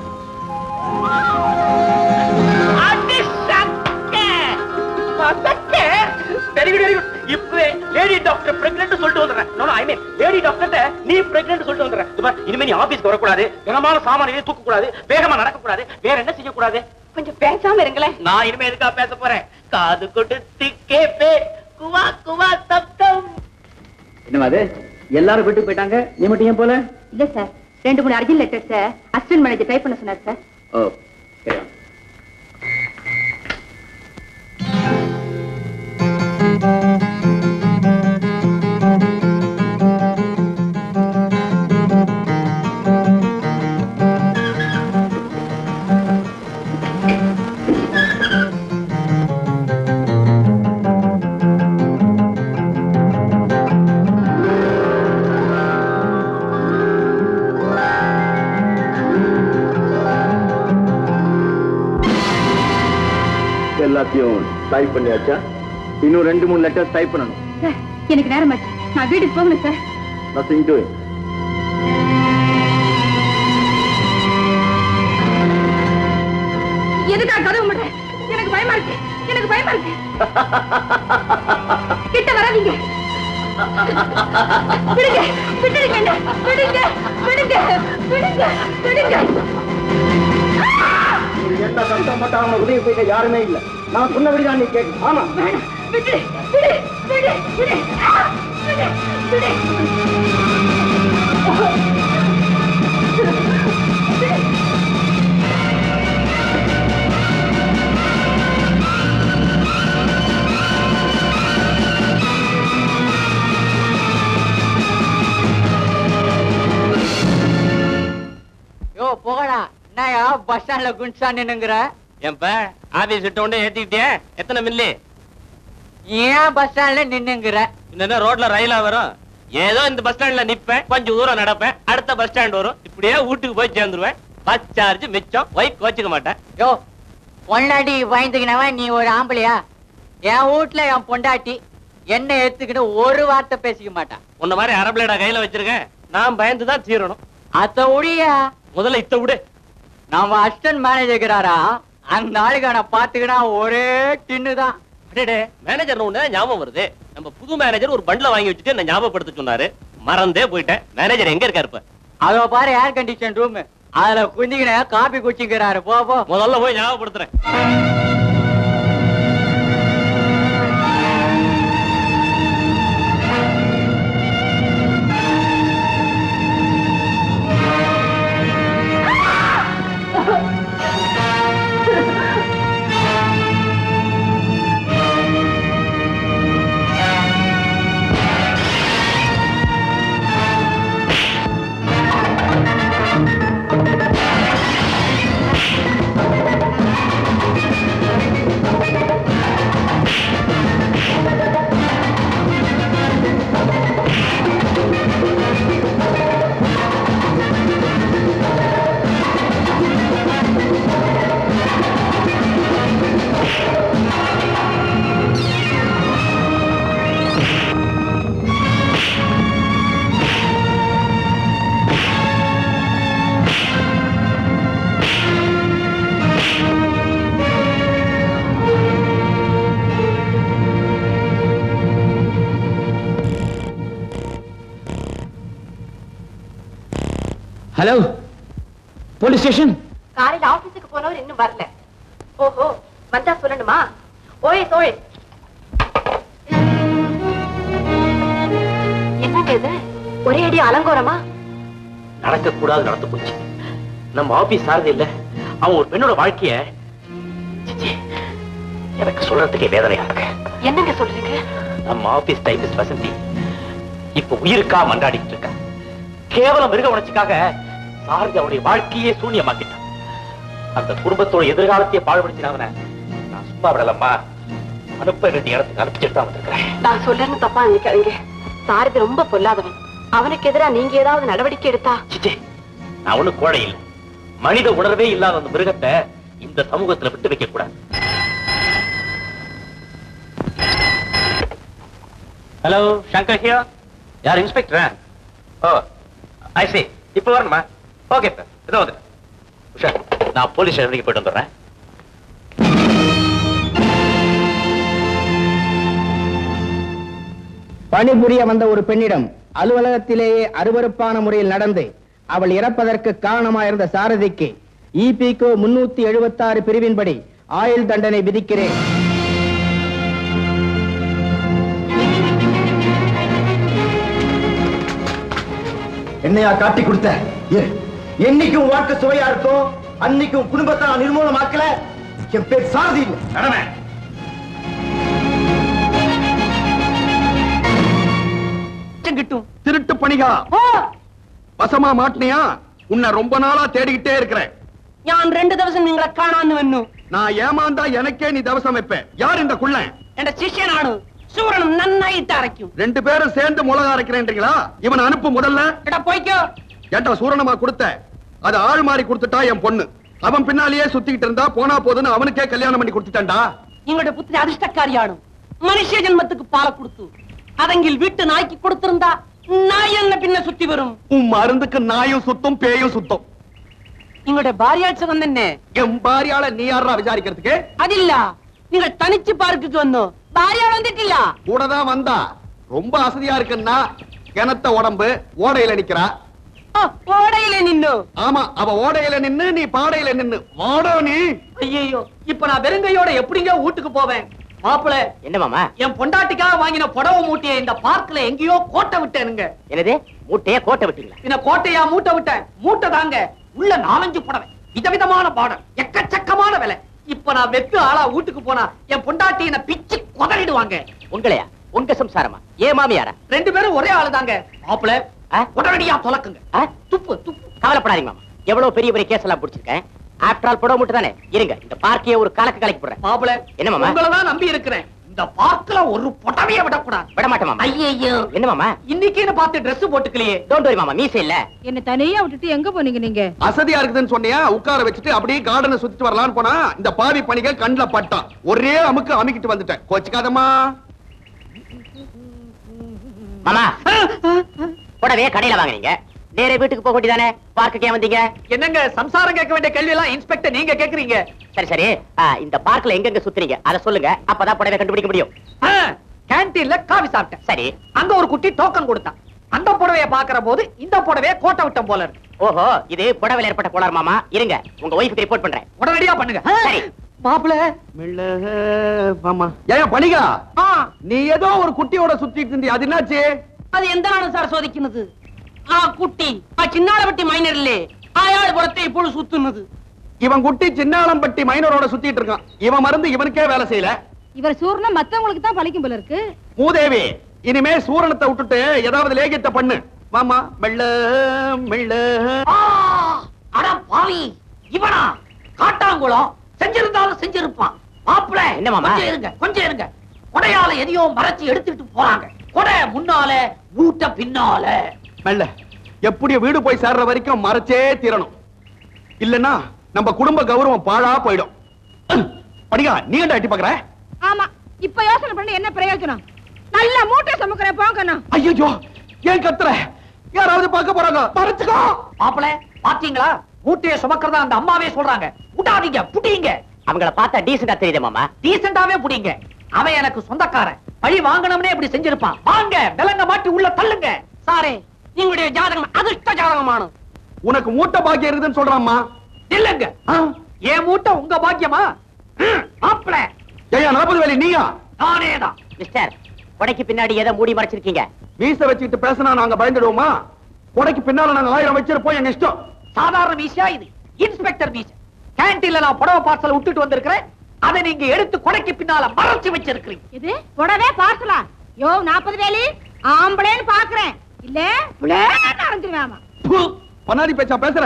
வெரி குட் வெரி குட் இப்பவே லேடி டாக்டர் பிரெக்னன்ட் சொல்லிட்டு வந்துறேன் நோ ஐ மீன் லேடி டாக்டர்ட்ட நீ பிரெக்னன்ட் சொல்லிட்டு வந்துறேன் இது பாரு, இனிமே நீ ஆபீஸ்க்கு வரக்கூடாது கனமான சாமானியை தூக்க கூடாது வேகமா நடக்க கூடாது வேற என்ன செய்ய கூடாது கொஞ்சம் பேசாம இருங்களேன் நான் இனிமே எதுக்கா பேச போறேன் காது கொடுத்து கேப்பே குவா குவா சப்தம் என்னமா அது எல்லாரும் வீட்டுக்கு போயிட்டாங்க நீ மட்டும் ஏன் போல இல்ல சார் ரெண்டு மூணு urgent letters assistant manager type பண்ண சொன்னார் சார் ஓ சரி எல்லாத்தையும் டைப் பண்ணியாச்சா இன்னும் ரெண்டு மூணு லெட்டர் டைப் பண்ணணும் சார் எனக்கு நேரம் ஆச்சு நான் வீட்டுக்கு போகணும் சார் நத்திங் டூயிங் எதுக்காக கதவு முடுறேன் எனக்கு பயமா இருக்கு எனக்கு பயமா இருக்கு கிட்ட வராதீங்க விடுங்க விட்டுடுங்க என்ன. விடுங்க விடுங்க விடுங்க விடுங்க என்ன சத்தம் போட்டாலும் உதவி செய்ய யாருமே இல்ல நான் சொன்னபடிதான் நீ கேட்க ஆமா வேணாம். விடு விடு விடு விடு ஆ, விடு விடு யோ போகடா என்னயா பஸ் ஸ்டாண்ட்ல குண்டா நின்னுங்கிற ஏன்பா ஆபீஸ் விட்ட உடனே ஏத்திக்கிட்டியா எத்தனை மில்லி ஏன் பஸ் ஸ்டாண்ட்ல நின்னுங்கிற என்ன ரோட்ல ரயிலா வரும் ஏதோ இந்த பஸ் ஸ்டாண்ட்ல நிப்பேன் கொஞ்சம் தூரம் நடப்பேன் அடுத்த பஸ் ஸ்டாண்ட் வரும் இப்படியே வீட்டுக்கு போய் சேர்ந்துருவேன் பஸ் சார்ஜ் மிச்சம் ஒய்ஃப் கோச்சுக்க மாட்டேன் யோ பொண்டாட்டி பயந்துக்கினவன் நீ ஒரு ஆம்பளையா என் வீட்ல என் பொண்டாட்டி என்ன எடுத்துக்கிட்டு ஒரு வார்த்தை பேசிக்க மாட்டான் உன்ன மாதிரி அரபிளேடா கையில வச்சிருக்கேன் நான் பயந்து தான் தீரணும் அத்த உடியா முதல்ல இத்த விடு நம்ம அசிஸ்டன்ட் மேனேஜர் இருக்கிறாரா அந்த ஆளுக்கு நான் பாத்துக்கினா ஒரே டின்னு தான் அடேடே மேனேஜர் ஒண்ணு ஞாபகம் வருது நம்ம புது மேனேஜர் ஒரு பண்ட்ல வாங்கி வச்சுட்டு என்ன ஞாபகப்படுத்த சொன்னாரு மறந்தே போயிட்டேன் மேனேஜர் எங்க இருக்காரு இப்ப அதோ பாரு ஏர் கண்டிஷன் ரூம் அதுல குந்திக்கின காபி குடிச்சுக்கிறாரு போ போ முதல்ல போய் ஞாபகப்படுத்துறேன் ஹலோ போலீஸ் ஸ்டேஷன் காலையில ஆபீஸுக்கு போனவர் இன்னும் வரல ஓஹோ வந்தா சொல்லணுமா ஓஎஸ் ஓஎஸ் என்னங்க இது ஒரே அடி அலங்கோரமா நடக்க கூடாது நடந்து போச்சு நம்ம ஆபீஸ் சாரதி இல்ல அவன் ஒரு பெண்ணோட வாழ்க்கைய சிச்சி, எனக்கு சொல்றதுக்கே வேதனையா இருக்கு என்னங்க சொல்றீங்க நம்ம ஆபீஸ் டைபிஸ்ட் வசந்தி இப்ப உயிருக்கா மன்றாடிட்டு இருக்கா கேவலம் மிருக உணர்ச்சிக்காக சாரதி அவருடைய வாழ்க்கையே சூன்யமாக்கிட்டான் அந்த குடும்பத்தோட எதிர்காலத்தையே பாழ்படுத்தினவன நான் சும்மா விடலம்மா அனுப்ப வேண்டிய இடத்துக்கு அனுப்பிச்சுட்டு தான் வந்திருக்கிறேன் நான் சொல்றேன்னு தப்பா நினைக்காதீங்க சாரதி ரொம்ப பொல்லாதவன் அவனுக்கு எதிரா நீங்க ஏதாவது நடவடிக்கை எடுத்தா சிச்சே நான் ஒண்ணு கோழை இல்ல மனித உணர்வே இல்லாத அந்த மிருகத்தை இந்த சமூகத்துல விட்டு வைக்க கூடாது ஹலோ சங்கர் ஹியர் யார் இன்ஸ்பெக்டரா ஓ ஐ see இப்போ வரணுமா ஓகே சார் இதோ வந்து உஷா நான் போலீஸ் ஸ்டேஷனுக்கு போயிட்டு வந்துடுறேன் பணிபுரிய வந்த ஒரு பெண்ணிடம் அலுவலகத்திலேயே அருவருப்பான முறையில் நடந்து அவள் இறப்பதற்கு காரணமாயிருந்த சாரதிக்கு இபிகோ முன்னூத்தி எழுபத்தாறு பிரிவின்படி ஆயுள் தண்டனை விதிக்கிறேன் என்னையா காட்டி கொடுத்த இரு. என்னைக்கும் வாழ்க்கை சுவையா இருக்கும் அன்னைக்கும் குடும்பத்தை நான் நிர்மூலமாக்கல என் பேர் சாரதி இல்லை கடமை கிட்டும் திருட்டு பணிகா வசமா மாட்டினியா உன்னை ரொம்ப நாளா தேடிக்கிட்டே இருக்கிறேன் ഞാൻ രണ്ടു ദിവസം നിങ്ങളെ കാണാന്ന് വന്നു நான் ஏமாந்தா எனக்கே நீ தவசம் வைப்ப யார் இந்த குள்ளன் എന്റെ ശിഷ്യനാണ് സൂരണം നന്നായിട്ട് അരയ്ക്കും ரெண்டு பேரும் சேர்ந்து மிளகா அரைக்கிறேன்றீங்களா இவனை அனுப்பு முதல்ல എടാ പോയിക്കോ ஏன்டா சூரணமா கொடுத்த அது ஆள் மாறி கொடுத்துட்டா என் பொண்ணு அவன் பின்னாலேயே சுத்திக்கிட்டு இருந்தா போனா போதுன்னு அவனுக்கே கல்யாணம் பண்ணி கொடுத்துட்டான்டா നിങ്ങളുടെ പുത്രി അധിഷ്ഠക്കാരിയാണ് മനുഷ്യ ജന്മத்துக்கு പാല കൊടുത്തു അതെങ്കിൽ വീട്ടു നായ്ക്ക് കൊടുത്തിരുന്നാ നായ എന്നെ പിന്നെ സുത്തി വരും உன் மருந்துக்கு நாயும் சுத்தும் பேயும் சுத்தும் നിങ്ങളുടെ ഭാര്യാഴ്ചകം തന്നെ என் பாரியால நீ யாரா விசாரிக்கிறதுக்கு അതില്ല നിങ്ങൾ തനിച്ച് പാർക്കിക്ക് വന്നു ഭാര്യ വന്നിട്ടില്ല கூட தான் வந்தா ரொம்ப அசதியா இருக்குன்னா கிணத்த உடம்பு ஓடையில நிக்கிறா ആ, ഓടയിലെ നിന്നു ஆமா அவ ஓடையில நின்னு நீ பாடையில நின்னு வாடோ நீ ஐயோ இப்ப நான் வெறுங்கையோட எப்படிங்க வீட்டுக்கு போவேன் மாப்பிள என்ன மாமா என் பொண்டாட்டிக்காக வாங்கின புடவை மூட்டையை இந்த பார்க்ல எங்கேயோ கோட்டை விட்டேனுங்க என்னது மூட்டைய கோட்டை விட்டீங்களா பின்ன கோட்டையா மூட்டை விட்டேன் மூட்டை தாங்க உள்ள நாலஞ்சு புடவை விதவிதமான பாடம் எக்கச்சக்கமான விலை இப்ப நான் வெத்து ஆளா வீட்டுக்கு போனா என் பொண்டாட்டி என்ன பிச்சு கொதறிடுவாங்க உங்களையா உங்க சம்சாரமா ஏ மாமியாரா ரெண்டு பேரும் ஒரே ஆளு தாங்க மாப்பிள ஆ? உடனடியா தொலக்குங்க ஆ? துப்பு துப்பு கவலைப்படாதீங்க மாமா எவ்வளவு பெரிய பெரிய கேஸ் எல்லாம் பிடிச்சிருக்கேன் ஆஃப்டர் ஆல் புடவை மட்டும் தானே இருங்க இந்த பார்க்கையே ஒரு கலக்கு கலக்கி போடுறேன் மாப்பிள என்ன மாமா? உங்களை தான் நம்பி இருக்கிறேன் இந்த பார்க்ல ஒரு புடவைய விடக்கூடாது விட மாட்டேன் மாமா ஐயோ என்ன மாமா இன்னைக்கு பார்த்து Dress போட்டுக்கலையே டோன்ட் வரி மாமா மீசை இல்ல என்ன தனியா விட்டுட்டு எங்க போனீங்க நீங்க அசதியா இருக்குதுன்னு சொன்னியா உட்கார வச்சுட்டு அப்படியே கார்டனை சுத்திட்டு வரலாம்னு போனா இந்த பாவி பணிகள் கண்ணுல பட்டான் ஒரே அமுக்கு அமுக்கிட்டு வந்துட்டேன் கோச்சுக்காதம்மா மாமா புடவைய கடையில வாங்குனீங்க நேரே வீட்டுக்கு போக வேண்டியதானே பார்க்குக்கே வந்தீங்க என்னங்க சம்சாரம் கேட்க வேண்டிய கேள்வி எல்லாம் இன்ஸ்பெக்டர் நீங்க கேக்குறீங்க சரி சரி ஆ, இந்த பார்க்ல எங்கெங்க சுத்துறீங்க அத சொல்லுங்க அப்பதான் புடவை கண்டுபிடிக்க முடியும் கேன்டீன்ல காபி சாப்பிட்டேன் சரி அங்க ஒரு குட்டி டோக்கன் கொடுத்தான் அந்த புடவைய பாக்குற போது இந்த புடவைய கோட்டை விட்டம் போல இருக்கு ஓஹோ இது புடவையில ஏற்பட்ட கோளாறு மாமா இருங்க உங்க ஒய்ஃபுக்கு ரிப்போர்ட் பண்றேன் உடனடியா பண்ணுங்க சரி. மாப்பிள ஆமா ஏன் பணிகா நீ ஏதோ ஒரு குட்டியோட சுத்திட்டு இருந்தி அது என்னாச்சு അത് എന്താണ് സാർ ചോദിക്കുന്നത് ആ കുട്ടി ആ ചിന്നാളപട്ടി മൈനറിലെ അയാൾ പുറത്തെ ഇപ്പോൾ സുത്തുന്നത് இவன் குட்டி சின்னாளம்பட்டி மைனரோட சுத்திட்டு இருக்கான் இவன் மருந்து இவனுக்கே வேலை செய்யல இவர் சூர்ணம் மத்தவங்களுக்கு தான் பழிக்கும் போல இருக்கு மூதேவி இனிமே சூரணத்தை விட்டுட்டு ஏதாவது லேகியத்தை பண்ணு மாமா மெல்ல மெல்ல அட பாவி இவனா காட்டாங்குளம் செஞ்சிருந்தாலும் செஞ்சிருப்பான் மாப்பிள என்ன மாமா? கொஞ்சம் இருங்க கொஞ்சம் இருங்க கொடையால எதையோ மறைச்சு எடுத்துட்டு போறாங்க கொடை முன்னால மூட்ட பின்னால மெல்ல எப்படி வீடு போய் சேர்ற வரைக்கும் மறைச்சே தீரணும் இல்லன்னா நம்ம குடும்ப கௌரவம் பாழா போயிடும் படிகா நீ என்ன அட்டி பாக்குற ஆமா இப்ப யோசனை பண்ணி என்ன பிரயோஜனம் நல்ல மூட்டை சுமக்கிறேன் போங்கண்ணா ஐயோ ஏன் கத்துற யாராவது பார்க்க போறாங்க மறைச்சுக்கோ மாப்பிள பாத்தீங்களா மூட்டைய சுமக்கிறதா அந்த அம்மாவே சொல்றாங்க விடாதீங்க புடிங்க அவங்கள பார்த்தா டீசெண்டா தெரியுது மாமா டீசெண்டாவே புடிங்க அவன் எனக்கு சொந்தக்காரன் பழி வாங்கணும்னே இப்படி செஞ்சிருப்பான் வாங்க விலங்க மாட்டி உள்ள தள்ளுங்க சாரே நீங்களுடைய ஜாதகம் அதிர்ஷ்ட ஜாதகமான உனக்கு மூட்டை பாக்கியம் இருக்குதுன்னு சொல்றாம்மா இல்லங்க என் மூட்டை உங்க பாக்கியமா ம், மாப்பிள ஐயா நாற்பது வேலை நீயா நானேதான் மிஸ்டர் கொடைக்கு பின்னாடி எதை மூடி மறைச்சிருக்கீங்க மீச வச்சுக்கிட்டு பேசினா நாங்க பயந்துடுவோமா கொடைக்கு பின்னால நாங்க ஆயிரம் வச்சிருப்போம் எங்க இஷ்டம் சாதாரண மீசா இது இன்ஸ்பெக்டர் மீசா கேன்டீன்ல நான் புடவை பார்சல் விட்டுட்டு வந்திருக்கிறேன் அதை நீங்க எடுத்து கொடைக்கு பின்னால மறைச்சு வச்சிருக்கிறீங்க இது புடவே பார்சலா யோ நாற்பது வேலி ஆம்பளைன்னு பாக்குறேன் இல்ல பிள்ளைன்னு அரைஞ்சிருவேன் பனாதி பேச்சா பேசுற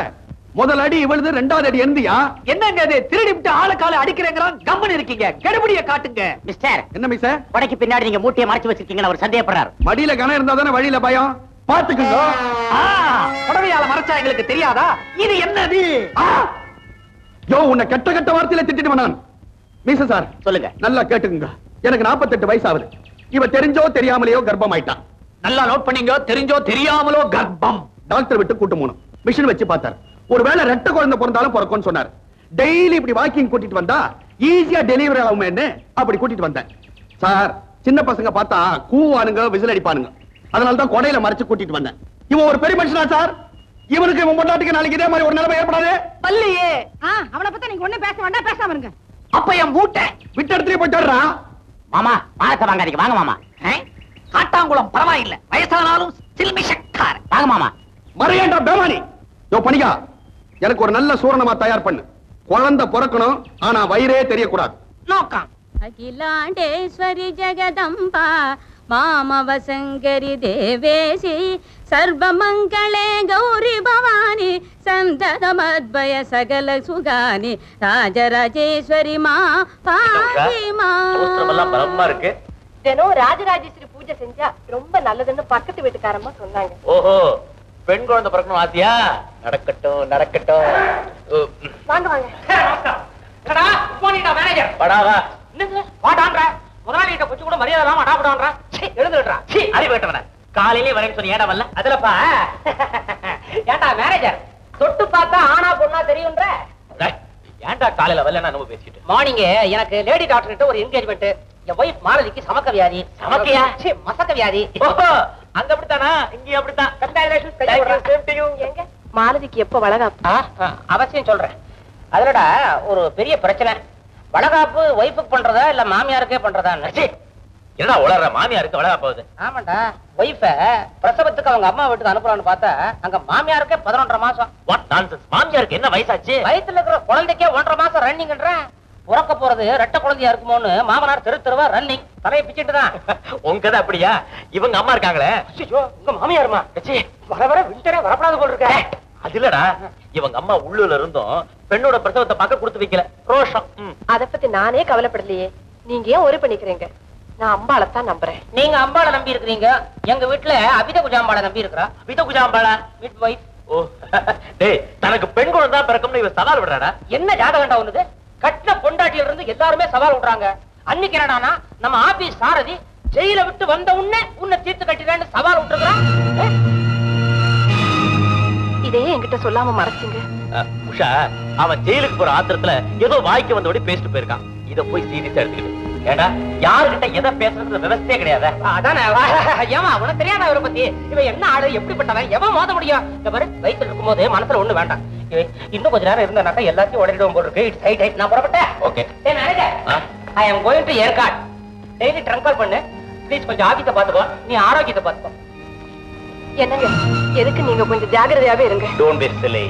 முதல் அடி இவளுது ரெண்டாவது அடி எந்தியா என்னங்க அது திருடி விட்டு ஆள கால அடிக்கிறேங்கிறான் கம்மன் இருக்கீங்க கெடுபடிய காட்டுங்க மிஸ்டர் என்ன மிஸ் உடைக்கு பின்னாடி நீங்க மூட்டையை மறைச்சு வச்சிருக்கீங்கன்னு அவர் சந்தேகப்படுறாரு மடியில கணம் இருந்தா தானே வழியில பயம் பாத்துக்குங்க ஆ, புடவையால மறைச்சா எங்களுக்கு தெரியாதா இது என்னது ஆ! யோ உன்னை கெட்ட கெட்ட வார்த்தையில திட்டிட்டு நான் மீச சார் சொல்லுங்க நல்லா கேட்டுக்குங்க எனக்கு 48 வயசு ஆகுது இவ தெரிஞ்சோ தெரியாமலேயோ கர்ப்பம் ஆயிட்டான் நல்லா நோட் பண்ணீங்க தெரிஞ்சோ தெரியாமலோ கர்ப்பம் டாக்டர் விட்டு கூட்டு போனோம் மிஷின் வச்சு பார்த்தார் ஒருவேளை ரெட்ட குழந்தை பிறந்தாலும் பிறக்கும்னு சொன்னார் டெய்லி இப்படி வாக்கிங் கூட்டிட்டு வந்தா ஈஸியா டெலிவரி ஆகுமேன்னு அப்படி கூட்டிட்டு வந்தேன் சார் சின்ன பசங்க பார்த்தா கூவானுங்க விசில் அடிப்பானுங்க அதனால தான் கொடையில மறைச்சு கூட்டிட்டு வந்தேன் இவன் ஒரு பெரிய மனுஷனா சார் இவனுக்கு இவன் பொண்டாட்டிக்கு நாளைக்கு இதே மாதிரி ஒரு நிலைமை ஏற்படாது பல்லையே ஆ, அவனை பத்தி நீங்க ஒண்ணும் பேச வேண்டாம் பேசாம இருங்க அப்ப என் மூட்டை விட்டு இடத்துலயே போயிட்டு மாமா மானத்தை வாங்காதீங்க வாங்க மாமா ஆ? காட்டாங்குளம் பரவாயில்லை வயசானாலும் சில்மிஷக்கார வாங்க மாமா மறையேண்டா பேமானி யோ பணிகா எனக்கு ஒரு நல்ல சூரணமா தயார் பண்ணு குழந்தை பிறக்கணும் ஆனா வயிறே தெரியக்கூடாது நோக்கம் అఖిలాండేశ్వరి జగదంబ మామవసంకరి దేవేశి సర్వమంగళే గౌరి భవాని సందదమద్వయ సకల సుగాని రాజరాజేశ్వరి మా పాహి మా எல்லாம் பலமா இருக்கு தினம் ராஜராஜேஸ்வரி பூஜை செஞ்சா ரொம்ப நல்லதுன்னு பக்கத்து வீட்டுக்காரம்மா சொன்னாங்க ஓஹோ பெண் குழந்தை பிறக்கணும் ஆசையா நடக்கட்டும் நடக்கட்டும் ஓ, வாங்க வாங்க என்னடா போனிட்டா மேனேஜர் படாவா என்னது வாடான்ற முதலாளி கிட்ட கொஞ்சம் கூட மரியாதை இல்லாம அடாபடான்றா எழுதுடா சீ அறிவு கேட்டவன காலையிலே வரேன்னு சொல்லி ஏடா வரல அதுலப்பா ஏன்டா மேனேஜர் தொட்டு பார்த்தா ஆனா பொண்ணா தெரியும்ன்ற டேய், ஏன்டா காலையில வரல நம்ம பேசிட்டு மார்னிங் எனக்கு லேடி டாக்டர் கிட்ட ஒரு என்கேஜ்மெண்ட் என் ஒய்ஃப் மாலதிக்கு சமக்க வியாதி சமக்கையா? சீ, மசக்க வியாதி ஓஹோ அங்க அப்படித்தானா இங்கேயும் அப்படித்தான் Thank you, same to you. எங்க மாலதிக்கு எப்ப வளகாப்பு ஆ, ஆ, அவசியம் சொல்றேன் அதுலடா ஒரு பெரிய பிரச்சனை வளகாப்பு ஒய்ஃபுக்கு பண்றதா இல்ல மாமியாருக்கே பண்றதான்னு சீ, என்னடா உளற மாமியாருக்கு வளரா போகுது ஆமாண்டா ஒய்ஃப பிரசவத்துக்கு அவங்க அம்மா வீட்டுக்கு அனுப்புறான்னு பார்த்தா அங்க மாமியாருக்கே பதினொன்றரை மாசம் வாட் நான்சென்ஸ் மாமியாருக்கு என்ன வயசாச்சு வயித்துல இருக்கிற குழந்தைக்கே ஒன்றரை மாசம் ரன்னிங்ன்றேன் பிறக்க போறது ரெட்ட குழந்தையா இருக்குமோன்னு மாமனார் தெரு தெருவா ரன்னிங் தலையை பிச்சுட்டு தான் உங்க கதை அப்படியா இவங்க அம்மா இருக்காங்களே ஐயோ, உங்க மாமியாருமா ச்சீ, வர வர விண்டரே வரப்படாது போல் இருக்க அது இல்லடா இவங்க அம்மா உள்ளூர்ல இருந்தும் பெண்ணோட பிரசவத்தை பார்க்க கொடுத்து வைக்கல ரோஷம் ம். அத பத்தி நானே கவலைப்படலையே நீங்க ஏன் ஒரு பண்ணிக்கிறீங்க நான் அம்பாளத்தான் நம்புறேன் நீங்க அம்பாளை நம்பி இருக்கிறீங்க எங்க வீட்டுல அபித குஜாம்பாளை நம்பி இருக்கிறா வித குஜாம்பாளா வீட் ஒய்ஃப் ஓ டேய் தனக்கு பெண் குழந்தை தான் பிறக்கும்னு இவ சவால் விடுறாடா என்ன ஜாதகண்டா ஒண்ணுது கட்டின பொண்டாட்டியில இருந்து எல்லாருமே சவால் விடுறாங்க அன்னைக்கு என்னடானா நம்ம ஆபீஸ் சாரதி ஜெயில விட்டு வந்த உடனே உன்னை தீர்த்து கட்டிடுறேன்னு சவால் விட்டுருக்கான் இதே என்கிட்ட சொல்லாம மறைச்சிங்க அஹ், உஷா அவன் ஜெயிலுக்கு போற ஆத்திரத்துல ஏதோ வாய்க்கு வந்தபடி பேசிட்டு போயிருக்கான் இத போய் சீரியஸா எடுத்துக்கிட்டு ஏடா யாருகிட்ட எதை பேசுறது விவசாயே கிடையாது அதானே ஏமா உனக்கு தெரியாதா இவரை பத்தி இவன் என்ன ஆளு எப்படிப்பட்டவன் எவன் மோத முடியும் இந்த பாரு வயித்துல இருக்கும்போது மனசுல ஒண்ணு வேண்டாம் இவன் இன்னும் கொஞ்ச நேரம் இருந்தாக்கா எல்லாத்தையும் உடனே போல் இருக்கு இட்ஸ் ஹைட் ஹைட் நான் புறப்பட்டேன் ஓகே ஏய் manager I am going to Yercaud daily trunk call பண்ணு ப்ளீஸ் கொஞ்சம் ஆபீஸை பாத்துக்கோ நீ ஆரோக்கியத்தை பாத்துக்கோ என்னங்க எதுக்கு நீங்க கொஞ்சம் ஜாகிரதையாவே இருங்க டோன்ட் பி சிலை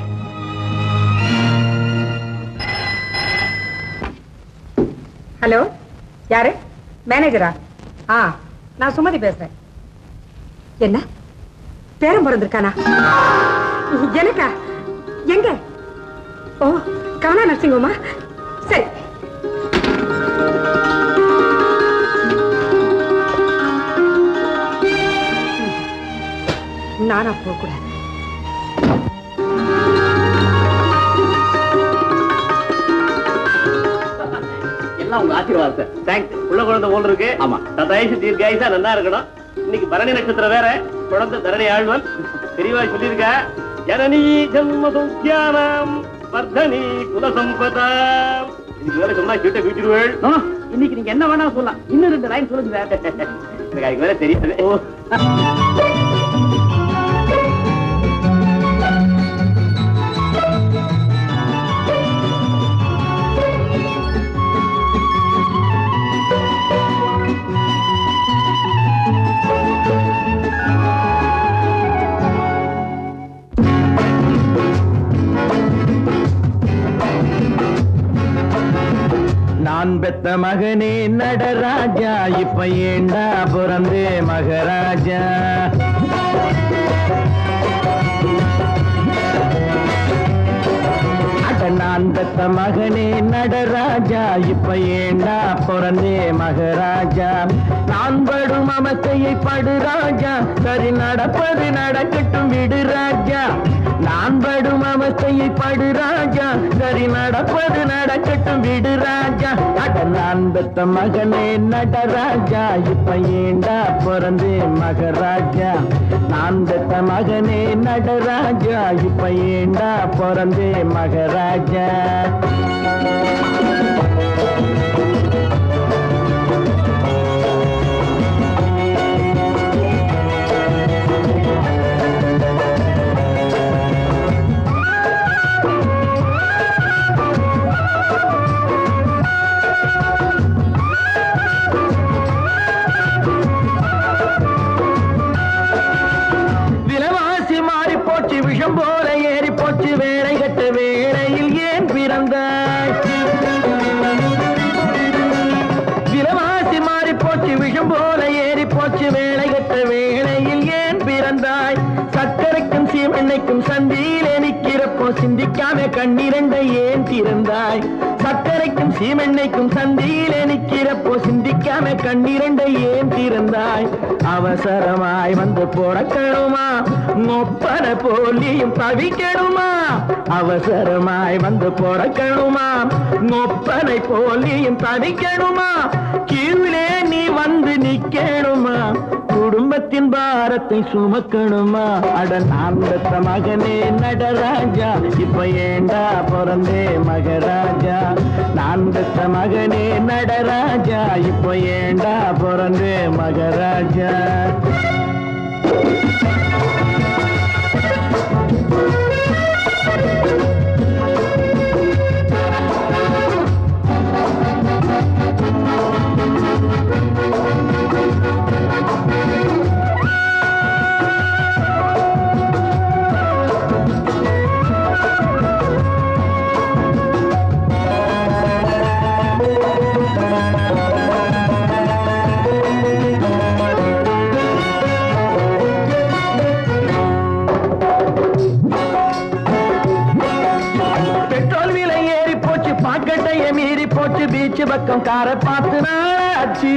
ஹலோ யாரு மேனேஜரா ஆ நான் சுமதி பேசுறேன் என்ன பேரம் பிறந்திருக்கானா எனக்கா எங்க ஓ கமலா நர்சிங் ஹோமா சரி ம். நானா போகக்கூடாது எல்லாம் உங்க ஆசீர்வாதத்தை தேங்க்ஸ் உள்ள குழந்தை போல் இருக்கு ஆமா சதாயுஷ தீர்காயுஷா நல்லா இருக்கணும் இன்னைக்கு பரணி நட்சத்திரம் வேற குழந்தை தரணி ஆழ்வன் தெரியவா சொல்லியிருக்க ஜனனி ஜன்ம சௌக்கியானாம் வர்தனி குலசம்பதா இதுக்கு வேற சொன்னா கிட்ட வீட்டுருவேள் இன்னைக்கு நீங்க என்ன வேணா சொல்லலாம் இன்னும் ரெண்டு லைன் சொல்லுங்க எனக்கு அதுக்கு வேற தெரியாது நான் பெத்த மகனே நடராஜா இப்ப ஏண்டா பிறந்தே மகராஜா நான் பெத்த மகனே நடராஜா இப்ப ஏண்டா பிறந்தே மகராஜா நான் படும் அவஸ்தையை படு ராஜா சரி நடப்பது நடக்கட்டும் விடு ராஜா நான் படும் அவஸ்தையை படு ராஜா சரி நடப்பது நடக்கட்டும் விடு ராஜா அட நான் பெத்த மகனே நடராஜா இப்ப ஏண்டா பிறந்தே மகராஜா நான் பெத்த மகனே நடராஜா இப்ப ஏண்டா பிறந்தே மகராஜா விலைவாசி மாறி போச்சு விஷம் போல ஏறி போச்சு வேலை கட்ட வேளையில் ஏன் பிறந்தாய் விலைவாசி மாறி போச்சு விஷம் போல ஏறி போச்சு வேலை கட்ட வேளையில் ஏன் பிறந்தாய் சக்கரைக்கும் சீமெண்ணைக்கும் சந்தியிலே நிக்கிறப்போ சிந்திக்காம கண்ணிரண்டை ஏன் திறந்தாய் சக்கரைக்கும் சீமெண்ணைக்கும் சந்தியிலே நிக்கிறப்போ சிந்திக்காம கண்ணிரண்டை ஏன் திறந்தாய் அவசரமாய் வந்து பிறக்கணுமா மொப்பன போலியும் தவிக்கணுமா அவசரமாய் வந்து பிறக்கணுமா மொப்பனை போலியும் தவிக்கணுமா கீழே நீ வந்து நிக்கணுமா குடும்பத்தின் பாரத்தை சுமக்கணுமா அட நான் பெத்த மகனே நடராஜா இப்ப ஏண்டா பிறந்தே மகராஜா நான் பெத்த மகனே நடராஜா இப்ப ஏண்டா பிறந்தே மகராஜா பெட்ரோல் விலை ஏறி போச்சு பாக்கெட்டைய மீறி போச்சு பீச் பக்கம் காரை பார்த்து நாளாச்சு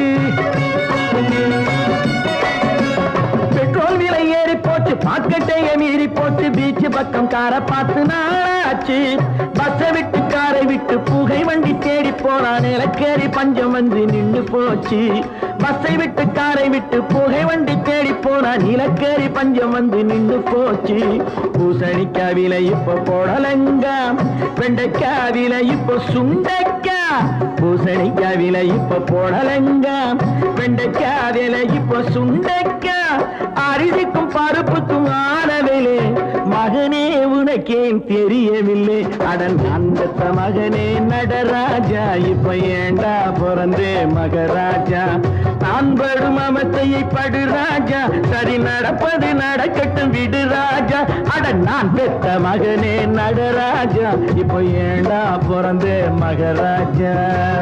பெட்ரோல் விலை ஏறி போச்சு பாக்கெட்டைய மீறி போச்சு பீச் பக்கம் காரை பார்த்து நாளாச்சு பஸ்ஸை விட்டு காரை விட்டு புகை வண்டி தேடி போறான் நிலக்கேறி பஞ்சம் வந்து நின்னு போச்சு பஸ்ஸை விட்டு காரை விட்டு புகை வண்டி தேடி போனான் நிலக்கேறி பஞ்சம் வந்து நின்னு போச்சு பூசணிக்காய் விலை இப்ப போடலங்க வெண்டைக்காய் விலை இப்ப சுண்டைக்கா பூசணிக்காய் விலை இப்ப போடலங்க வெண்டைக்காய் விலை இப்ப சுண்டைக்கா அரிசிக்கும் பருப்புக்கும் ஆனவில்லை மகனே உனக்கேன் தெரியவில்லை அடன் அந்த மகனே நடராஜா இப்ப ஏண்டா பிறந்தே மகராஜா நான் படும் அவத்தையை படு ராஜா சரி நடப்பது நடக்கட்டும் விடு ராஜா அட நான் பெத்த மகனே நடராஜா இப்ப ஏண்டா பிறந்தே மகராஜா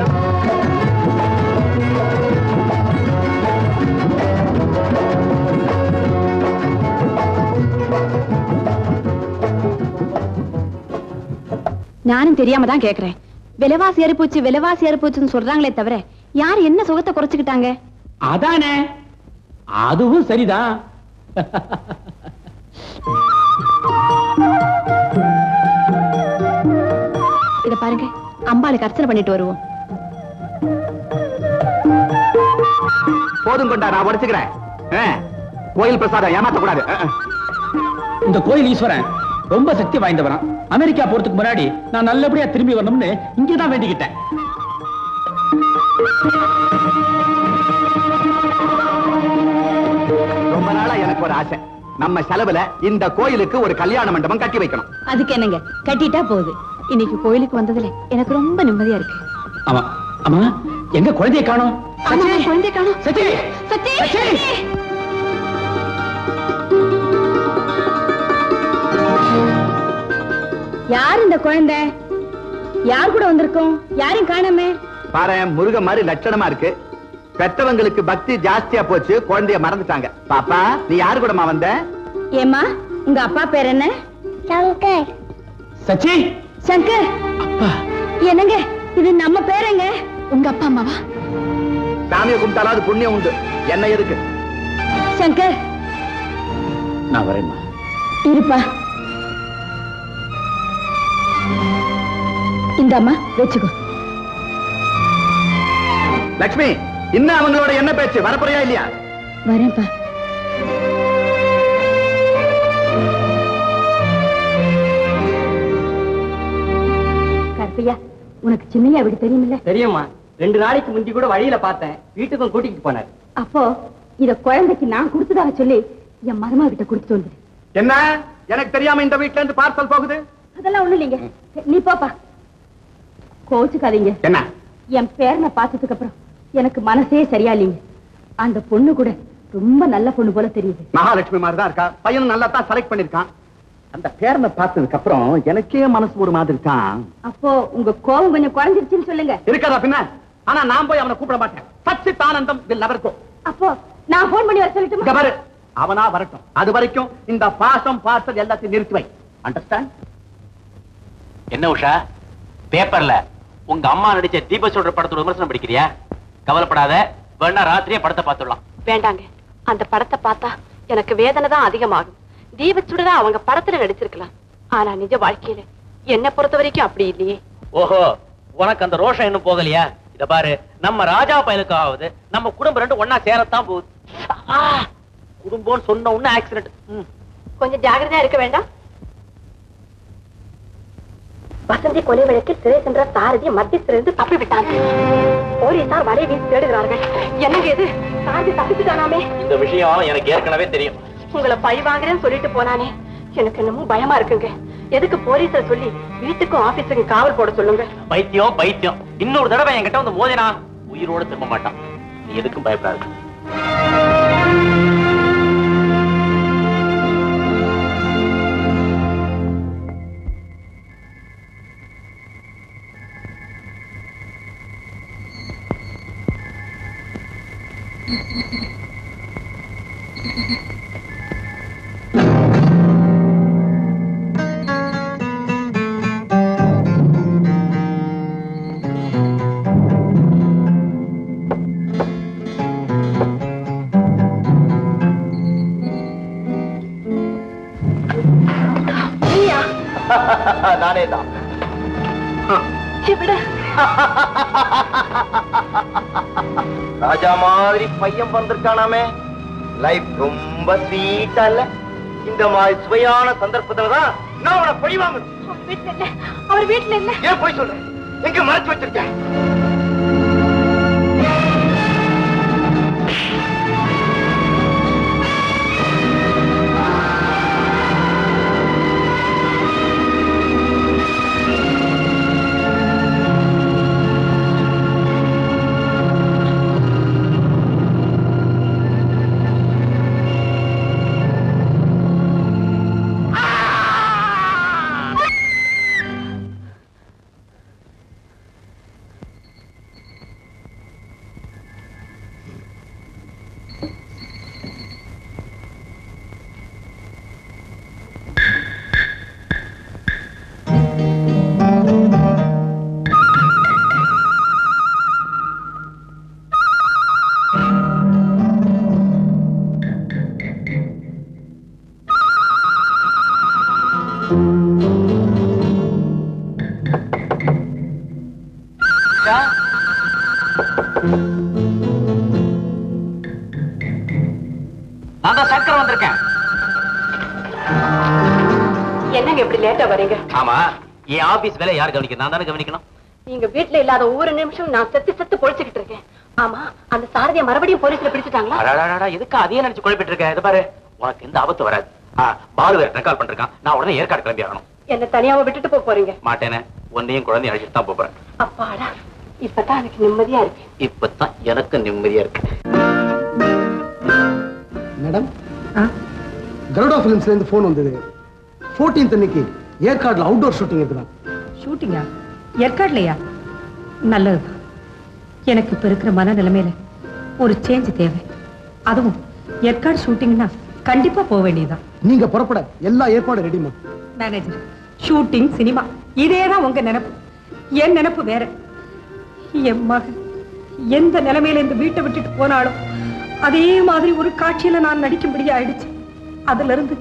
நானும் தெரியாம தான் கேக்குறேன் விலைவாசி ஏறி போச்சு விலைவாசி ஏறி போச்சுன்னு சொல்றாங்களே தவிர யார் என்ன சுகத்தை குறைச்சுக்கிட்டாங்க அதானே அதுவும் சரிதான் இத பாருங்க அம்பாளுக்கு அர்ச்சனை பண்ணிட்டு வருவோம் போதும் கொண்டா நான் உடைச்சுக்கிறேன் ஆ, கோயில் பிரசாதம் ஏமாத்த கூடாது இந்த கோயில் ஈஸ்வரன் ரொம்ப சக்தி வாய்ந்தவரான் அமெரிக்கா போறதுக்கு முன்னாடி நான் நல்லபடியா திரும்பி வரணும்னு இங்கதான் வேண்டிக்கிட்டேன் ரொம்ப நாளா எனக்கு ஒரு ஆசை நம்ம செலவுல இந்த கோயிலுக்கு ஒரு கல்யாண மண்டபம் கட்டி வைக்கணும் அதுக்கு என்னங்க கட்டிட்டா போகுது இன்னைக்கு கோயிலுக்கு வந்ததுல எனக்கு ரொம்ப நிம்மதியா இருக்கு ஆமா ஆமா எங்க குழந்தைய காணோம் ஆமா, குழந்தை காணோம் சச்சி சச்சி சச்சி! சச்சி! யார் இந்த குழந்தை யார் கூட வந்திருக்கோம் யாரையும் காணாமே பாரு முருக மாதிரி லட்சணமா இருக்கு பெற்றவங்களுக்கு பக்தி ஜாஸ்தியா போச்சு குழந்தைய மறந்துட்டாங்க பாப்பா நீ யாரு கூடமா வந்த ஏம்மா உங்க அப்பா பேர் என்ன சங்கர் சச்சி சங்கர் என்னங்க இது நம்ம பேரங்க உங்க அப்பா அம்மாவா சாமியை கும்பிட்டாலாவது புண்ணியம் உண்டு என்ன எதுக்கு சங்கர் நான் வரேம்மா இருப்பா இந்த அம்மா வச்சுக்கோ லட்சுமி இன்னும் அவங்களோட என்ன பேச்சு வரப்போறியா இல்லையா வரேன்ப்பா கருப்பையா உனக்கு சின்னையா வீடு தெரியுமில்ல தெரியுமா ரெண்டு நாளைக்கு முந்தி கூட வழியில பார்த்தேன் வீட்டுக்கும் கூட்டிட்டு போனார் அப்போ இத குழந்தைக்கு நான் கொடுத்ததாக சொல்லி என் மருமா கிட்ட கொடுத்துட்டு வந்துரு என்ன எனக்கு தெரியாம இந்த வீட்ல இருந்து பார்சல் போகுது அதெல்லாம் ஒண்ணும் இல்லைங்க நீ போப்பா கோச்சுக்காதீங்க என்ன என் பேரனை பார்த்ததுக்கு அப்புறம் எனக்கு மனசே சரியா இல்லைங்க அந்த பொண்ணு கூட ரொம்ப நல்ல பொண்ணு போல தெரியுது மகாலட்சுமி மாதிரி தான் இருக்கா பையனும் நல்லா தான் செலக்ட் பண்ணிருக்கான் அந்த பேரனை பார்த்ததுக்கு அப்புறம் எனக்கே மனசு ஒரு மாதிரி இருக்கான் அப்போ உங்க கோபம் கொஞ்சம் குறைஞ்சிருச்சுன்னு சொல்லுங்க இருக்காதா பின்ன ஆனா நான் போய் அவனை கூப்பிட மாட்டேன் சச்சித் ஆனந்தம் வில் never go. அப்போ நான் போன் பண்ணி வர இங்க சொல்லட்டுமா பாரு அவனா வரட்டும் அது வரைக்கும் இந்த பாசம் பார்சல் எல்லாத்தையும் நிறுத்தி வை அண்டர்ஸ்டாண்ட் என்ன உஷா பேப்பர்ல உங்க அம்மா நடிச்ச தீப சொல்ற படத்தோட விமர்சனம் படிக்கிறியா கவலைப்படாத வேணா ராத்திரியே படத்தை பார்த்துடலாம் வேண்டாங்க அந்த படத்தை பார்த்தா எனக்கு வேதனை தான் அதிகமாகும் தீபச்சுடரா அவங்க படத்துல நடிச்சிருக்கலாம் ஆனா நிஜ வாழ்க்கையில என்ன பொறுத்த வரைக்கும் அப்படி இல்லையே ஓஹோ உனக்கு அந்த ரோஷம் இன்னும் போகலையா இத பாரு நம்ம ராஜா பயலுக்கு ஆகுது நம்ம குடும்பம் ரெண்டு ஒன்னா சேரத்தான் போகுது ஆ, குடும்பம்னு சொன்ன உடனே ஆக்சிடென்ட் கொஞ்சம் ஜாகிரதையா இருக்க வேண்டாம் வசந்தி கொலை வழக்கில் சிறை சென்ற சாரதி மத்தியஸ்திலிருந்து தப்பி விட்டாங்க போலீசார் வலை வீசி தேடுகிறார்கள் என்னங்க இது சாரதி தப்பிச்சுட்டானாமே இந்த விஷயம் எனக்கு ஏற்கனவே தெரியும் உங்களை பழி வாங்குறேன்னு சொல்லிட்டு போனானே எனக்கு என்னமோ பயமா இருக்குங்க எதுக்கு போலீஸ சொல்லி வீட்டுக்கும் ஆபீஸுக்கும் காவல் போட சொல்லுங்க பைத்தியம் பைத்தியம் இன்னொரு தடவை என்கிட்ட வந்து மோதினா உயிரோட திரும்ப மாட்டான் நீ எதுக்கும் பயப்படாது நானே தான் விட ராஜா மாதிரி பையன் வந்திருக்கானாமே லைஃப் ரொம்ப ஸ்வீட்டா இல்ல இந்த மாதிரி சுவையான சந்தர்ப்பத்துல தான் நான் அவனை பழி வாங்கணும் வீட்டுல இல்ல அவர் வீட்டுல இல்ல ஏன் போய் சொல்றேன் எங்க மறைச்சு வச்சிருக்கேன் நான் தான் சக்கரம் வந்திருக்கேன் என்னங்க இப்படி லேட்டா வரீங்க ஆமா என் ஆபீஸ் வேலை யார் கவனிக்கணும் நான் தானே கவனிக்கணும் நீங்க வீட்டுல இல்லாத ஒவ்வொரு நிமிஷம் நான் செத்து செத்து பொழிச்சுக்கிட்டு இருக்கேன் ஆமா அந்த சாரதியை மறுபடியும் போலீஸ்ல பிடிச்சிட்டாங்களா அடாடாடா, எதுக்கு அதையே நினைச்சு குழப்பிட்டு இருக்க இது பாரு உனக்கு எந்த ஆபத்து வராது ஆ, பாலு வேற ரெக்கால் பண்ணிருக்கான் நான் உடனே ஏற்காடு கிளம்பி ஆகணும் என்ன தனியாவ விட்டுட்டு போக போறீங்க மாட்டேனே உன்னையும் குழந்தையும் அழைச்சிட்டு தான் போறேன் அப்பாடா இப்பதான் எனக்கு நிம்மதியா இருக்கு இப்பதான் எனக்கு நிம்மதியா இருக்கு மேடம் கருடா பிலிம்ஸ்ல இருந்து போன் வந்தது 14th அன்னைக்கு ஏற்காடுல அவுட்டோர் ஷூட்டிங் இருக்குதான் ஷூட்டிங்கா ஏற்காடுலையா நல்லதுதான் எனக்கு இப்ப இருக்கிற மன நிலைமையில ஒரு சேஞ்ச் தேவை அதுவும் ஏற்காடு ஷூட்டிங்னா கண்டிப்பா போக வேண்டியதுதான் நீங்க புறப்பட எல்லா ஏற்பாடும் ரெடிமா மேனேஜர் ஷூட்டிங் சினிமா இதேதான் உங்க நினைப்பு என் நினைப்பு வேற என் மகன் எந்த நிலைமையில இந்த வீட்டை விட்டுட்டு போனாலும் அதே மாதிரி ஒரு காட்சியில நான் நடிக்கும்படி ஆயிடுச்சு அதுல இருந்து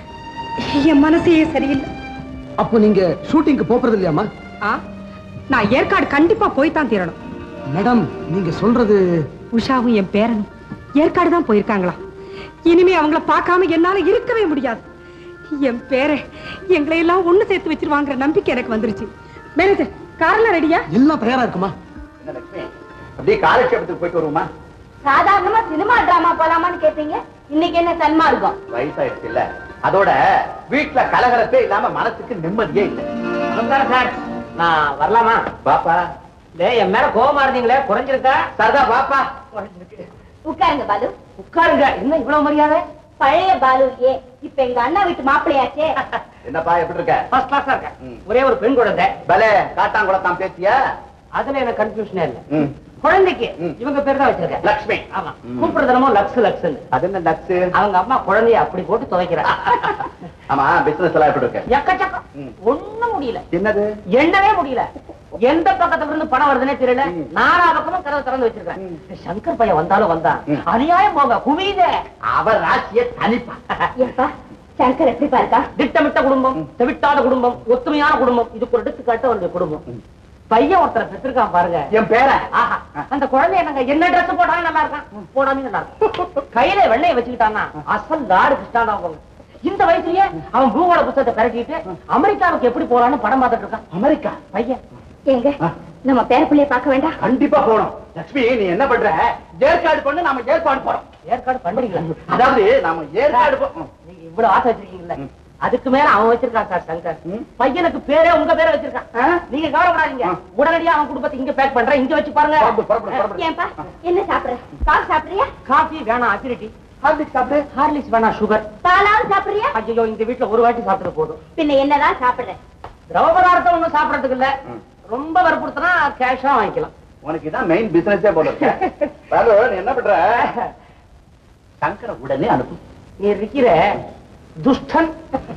என் மனசே சரியில்லை அப்போ நீங்க ஷூட்டிங்க்கு போறது இல்லையாமா ஆ நான் ஏற்காடு கண்டிப்பா போய் தான் தீரணும் மேடம் நீங்க சொல்றது உஷாவும் என் பேரனும் ஏற்காடு தான் போயிருக்காங்களா இனிமே அவங்கள பார்க்காம என்னால இருக்கவே முடியாது என் பேரை எங்களை எல்லாம் ஒண்ணு சேர்த்து வச்சிருவாங்கிற நம்பிக்கை எனக்கு வந்துருச்சு மேனேஜர் காரெல்லாம் ரெடியா எல்லாம் தயாரா இருக்குமா என்ன லட்சுமி அப்படியே காலட்சேபத்துக்கு போயிட்டு வருவோமா சாதாரணமா சினிமா டிராமா போலாமான்னு கேட்பீங்க இன்னைக்கு என்ன சன்மா இருக்கும் வயசாயிடுச்சு இல்ல அதோட வீட்டுல கலகலப்பே இல்லாம மனசுக்கு நிம்மதியே இல்ல நமஸ்காரம் சார் நான் வரலாமா பாப்பா இல்ல என் மேல கோபமா இருந்தீங்களே குறைஞ்சிருக்கா சரதா பாப்பா குறைஞ்சிருக்கு உட்காருங்க பாலு உட்காருங்க என்ன இவ்வளவு மரியாதை பழைய பாலுயே இப்ப எங்க அண்ணா வீட்டு மாப்பிள்ளையாச்சே என்னப்பா எப்படி இருக்க ஃபர்ஸ்ட் கிளாஸா இருக்கேன் ஒரே ஒரு பெண் குழந்தை பலே காட்டாங்குளத்தான் பேசியா அதுல எனக்கு கன்ஃபியூஷனே இல்ல ம். குழந்தைக்கு ம். இவங்க பேர் தான் வச்சிருக்கேன் லக்ஷ்மி ஆமா ம். கூப்பிடுறதுனமோ லக்ஸ் லக்ஸ் அது என்ன லக்ஸ் அவங்க அம்மா குழந்தைய அப்படி போட்டு துவைக்கிறா ஆமா பிசினஸ் எல்லாம் எப்படி இருக்கு எக்கச்சக்கம் ம். ஒண்ணும் முடியல என்னது எண்ணவே முடியல எந்த பக்கத்துல இருந்து பணம் வருதுன்னே தெரியல நாலா பக்கமும் கதவை திறந்து வச்சிருக்கேன் சங்கர் பையன் வந்தாலும் வந்தான் ம். அநியாயம் போங்க குவியுதே அவர் ராசிய தனிப்பா ஏப்பா சங்கர் எப்படிப்பா இருக்கா திட்டமிட்ட குடும்பம் தெவிட்டாத குடும்பம் ஒத்துமையான குடும்பம் இதுக்கு ஒரு எடுத்துக்காட்டு அவருடைய குடும்பம் பையன் ஒருத்தரை பெற்றிருக்கான் பாருங்க என் பேரன் ஆஹா அந்த குழந்தை என்னங்க என்ன Dress போட்டாலும் நல்லா இருக்கான் போடாமே நல்லா இருக்கும் கையில வெள்ளைய வச்சுக்கிட்டான்னா அசல் நாடு கிருஷ்ணாடா போங்க இந்த வயசுலயே அவன் பூகோள புத்தகத்தை பெரட்டிட்டு அமெரிக்காவுக்கு எப்படி போறான்னு படம் பார்த்துட்டு இருக்கான் அமெரிக்கா பையன் எங்க நம்ம பேர பிள்ளைய பார்க்க வேண்டாம் கண்டிப்பா போகணும் லட்சுமி நீ என்ன பண்ற ஏற்காடு பண்ணு நாம ஏற்பாடு போறோம் ஏற்காடு பண்றீங்களா அதாவது நாம ஏற்காடு போ- ம். நீங்க இவ்வளவு ஆசை வச்சிருக்கீங்கல்ல அதுக்கு மேல அவன் வச்சிருக்கான் சார் சங்கர் ம். பையனுக்கு பேரே உங்க பேரை வச்சிருக்கான் ஆ? நீங்க கவலைப்படாதீங்க ஆ. உடனடியா அவன் குடும்பத்தை இங்க பேக் பண்றேன் இங்க வச்சு பாருங்க புறப்படு, புறப்படு, புறப்படு. ஏன்பா என்ன சாப்பிடுற பால் சாப்பிடுறியா காஃபி வேணாம் அசிடிட்டி ஹார்லிக்ஸ் சாப்பிடு ஹார்லிக்ஸ் வேணாம் சுகர் பாலாவது சாப்பிடுறியா ஐயோ இந்த வீட்டுல ஒரு வாட்டி சாப்பிட்டு போதும் பின்ன என்னதான் சாப்பிடுற திரவ பதார்த்தம் ஒண்ணும் சாப்பிடறதுக்கு இல்ல ரொம்ப வற்புறுத்தினா கேஷா வாங்கிக்கலாம் உனக்கு இதான் மெயின் பிசினஸே போல இருக்கு பாரு, நீ என்ன பண்ற சங்கர உடனே அனுப்பு நீ இருக்கிற துஷ்டன்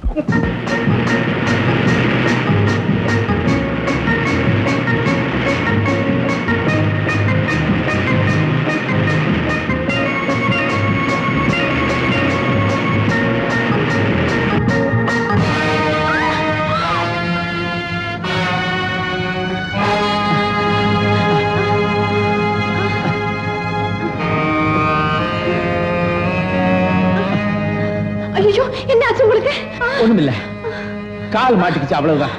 ஐயோ என்ன ஆச்சு உங்களுக்கு ஒண்ணுமில்ல கால் மாட்டிக்கிச்சு அவ்வளவுதான்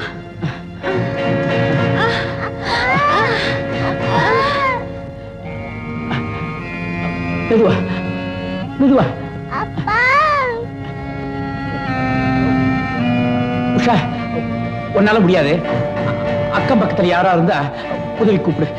மெதுவா மெதுவா உஷா உன்னால முடியாது அக்கம் பக்கத்துல யாரா இருந்தா உதவி கூப்பிடு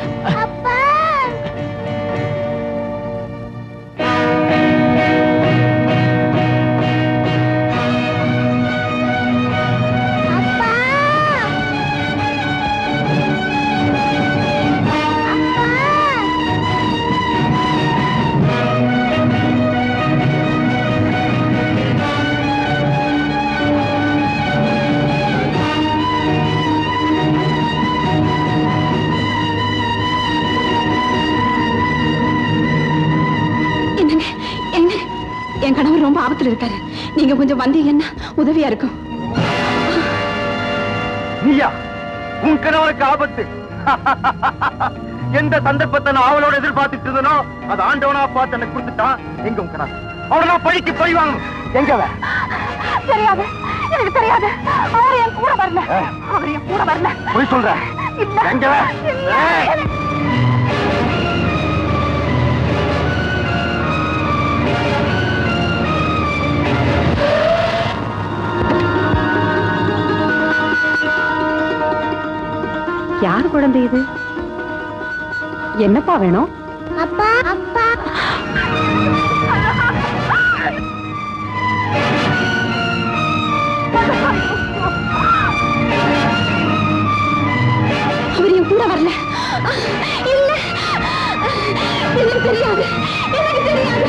என்னங்க என்ன என் கணவர் ரொம்ப ஆபத்துல இருக்காரு நீங்க கொஞ்சம் வந்தீங்கன்னா உதவியா இருக்கும் நீயா உன் கணவனுக்கு ஆபத்து எந்த சந்தர்ப்பத்தை நான் அவளோட எதிர்பார்த்துட்டு இருந்தனோ அது ஆண்டவனா பார்த்து எனக்கு கொடுத்துட்டான் எங்க உன் கணவன் அவளை நான் பழிக்கு பழி வாங்கணும் எங்க அவன்? தெரியாது எனக்கு தெரியாது அவர் என் கூட வரல அவர் என் கூட வரல பொய் சொல்ற எங்க அவன்? ஏய்! யார் குழந்தை இது என்னப்பா வேணும் அப்பா அப்பா அவர் என் கூட வரல இல்ல எனக்கு தெரியாது எனக்கு தெரியாது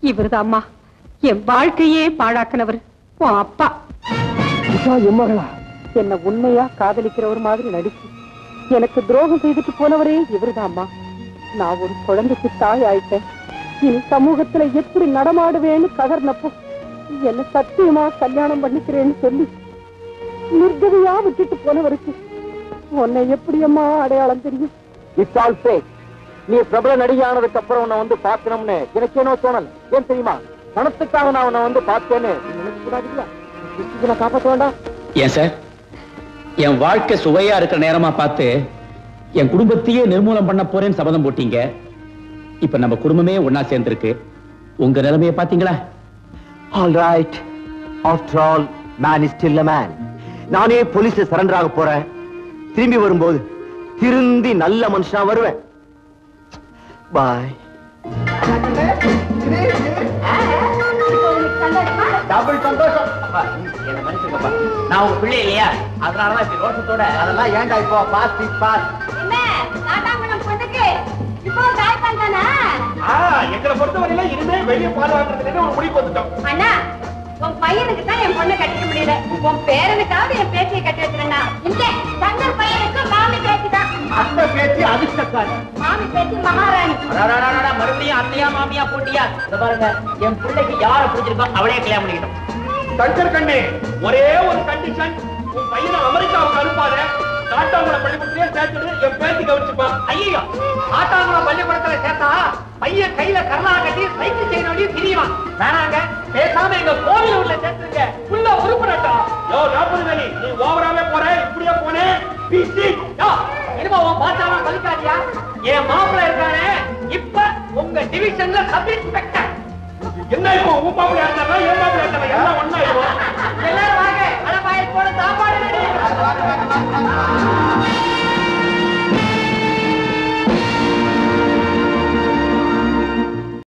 இவர்தாம்மா என் வாழ்க்கையே பாழாக்கினவர் உன் அப்பா எம்மகளா என்ன உண்மையா காதலிக்கிறவர் மாதிரி நடிச்சு எனக்கு துரோகம் செய்துட்டு போனவரே இவருதாம்மா நான் ஒரு குழந்தைக்கு தாய் ஆயிட்டேன் இனி சமூகத்துல எப்படி நடமாடுவேன்னு கதர்னப்போ என்ன சத்தியமா கல்யாணம் பண்ணிக்கிறேன்னு சொல்லி நிர்கதியா விட்டுட்டு போனவருக்கு உன்னை எப்படி அம்மா அடையாளம் தெரியும் இட்ஸ் ஆல் ஃபேக் நீ பிரபல நடிகையானதுக்கு அப்புறம் உன்னை வந்து பார்க்கணும்னு எனக்கு ஏனோ தோணல் ஏன் தெரியுமா பணத்துக்காக நான் உன்னை வந்து பார்த்தேன்னு நீ நினைக்கக்கூடாதுல்ல நான் காப்பாற்ற வேண்டாம் ஏன் சார் என் வாழ்க்கை சுவையா இருக்கிற நேரமா பார்த்து என் குடும்பத்தையே நிர்மூலம் பண்ண போறேன்னு சபதம் போட்டீங்க இப்ப நம்ம குடும்பமே ஒன்னா சேர்ந்திருக்கு உங்க நிலைமைய பாத்தீங்களா all right after all man is still man நானே போலீஸ் சரண்டர் ஆக போறேன் திரும்பி வரும்போது திருந்தி நல்ல மனுஷனா வருவேன் பாய் டபுள் சந்தோஷம் என்ன மன்னிச்சுக்கப்பா நான் உங்க பிள்ளை இல்லையா அதனாலதான் இப்படி ரோஷத்தோட அதெல்லாம் ஏன்டா இப்போ பாஸ் பாஸ் என்ன காட்டாங்குளம் பொண்ணுக்கு இப்போ காய் பண்றானா எங்களை பொறுத்தவரையில இனிமே வெளியே பால் வாங்குறதுல ஒரு முடிவு வந்துட்டோம் அண்ணா உன் பையனுக்கு தான் என் பொண்ணை கட்டிக்க முடியல உன் பேரனுக்காவது என் பேத்தியை கட்டி வச்சிருந்தா இல்ல தங்கள் பையனுக்கு மாமி பேத்தி தான் அந்த பேச்சு அதிர்ஷ்டக்காரி மாமி பேத்தி மகாராணி அடாடாடாடா, மறுபடியும் அத்தையா மாமியா போட்டியா இத பாருங்க என் பிள்ளைக்கு யாரை பிடிச்சிருக்கோ அவளே கல்யாணம் பண்ணிக்கிட்டோம் சங்கர் கண்ணே ஒரே ஒரு கண்டிஷன் உன் பையனை அமெரிக்காவுக்கு அனுப்பாத காட்டாங்குள பள்ளிக்கூடத்திலே சேர்த்துடு என் பேத்தி கவனிச்சுப்பான் ஐயோ ஆட்டாங்குளம் பள்ளிக்கூடத்துல சேர்த்தா பையன் கையில கரலா கட்டி சைக்கிள் செயின் வழி திரியுவான் வேணாங்க பேசாம எங்க கோவில் உள்ள சேர்த்துருங்க உள்ள உருப்படட்டும் யோ நாற்பது வேலி நீ ஓவராவே போற இப்படியே போனே பிசி யோ, இனிமே உன் பாச்சாலாம் பலிக்காதியா என் மாப்பிள்ள இருக்கானே இப்ப உங்க டிவிஷன்ல சப் இன்ஸ்பெக்டர் என்ன இப்போ உன் மாப்பிள்ளை இருந்தா என் மாப்பிள்ளை இருந்தா எல்லாம்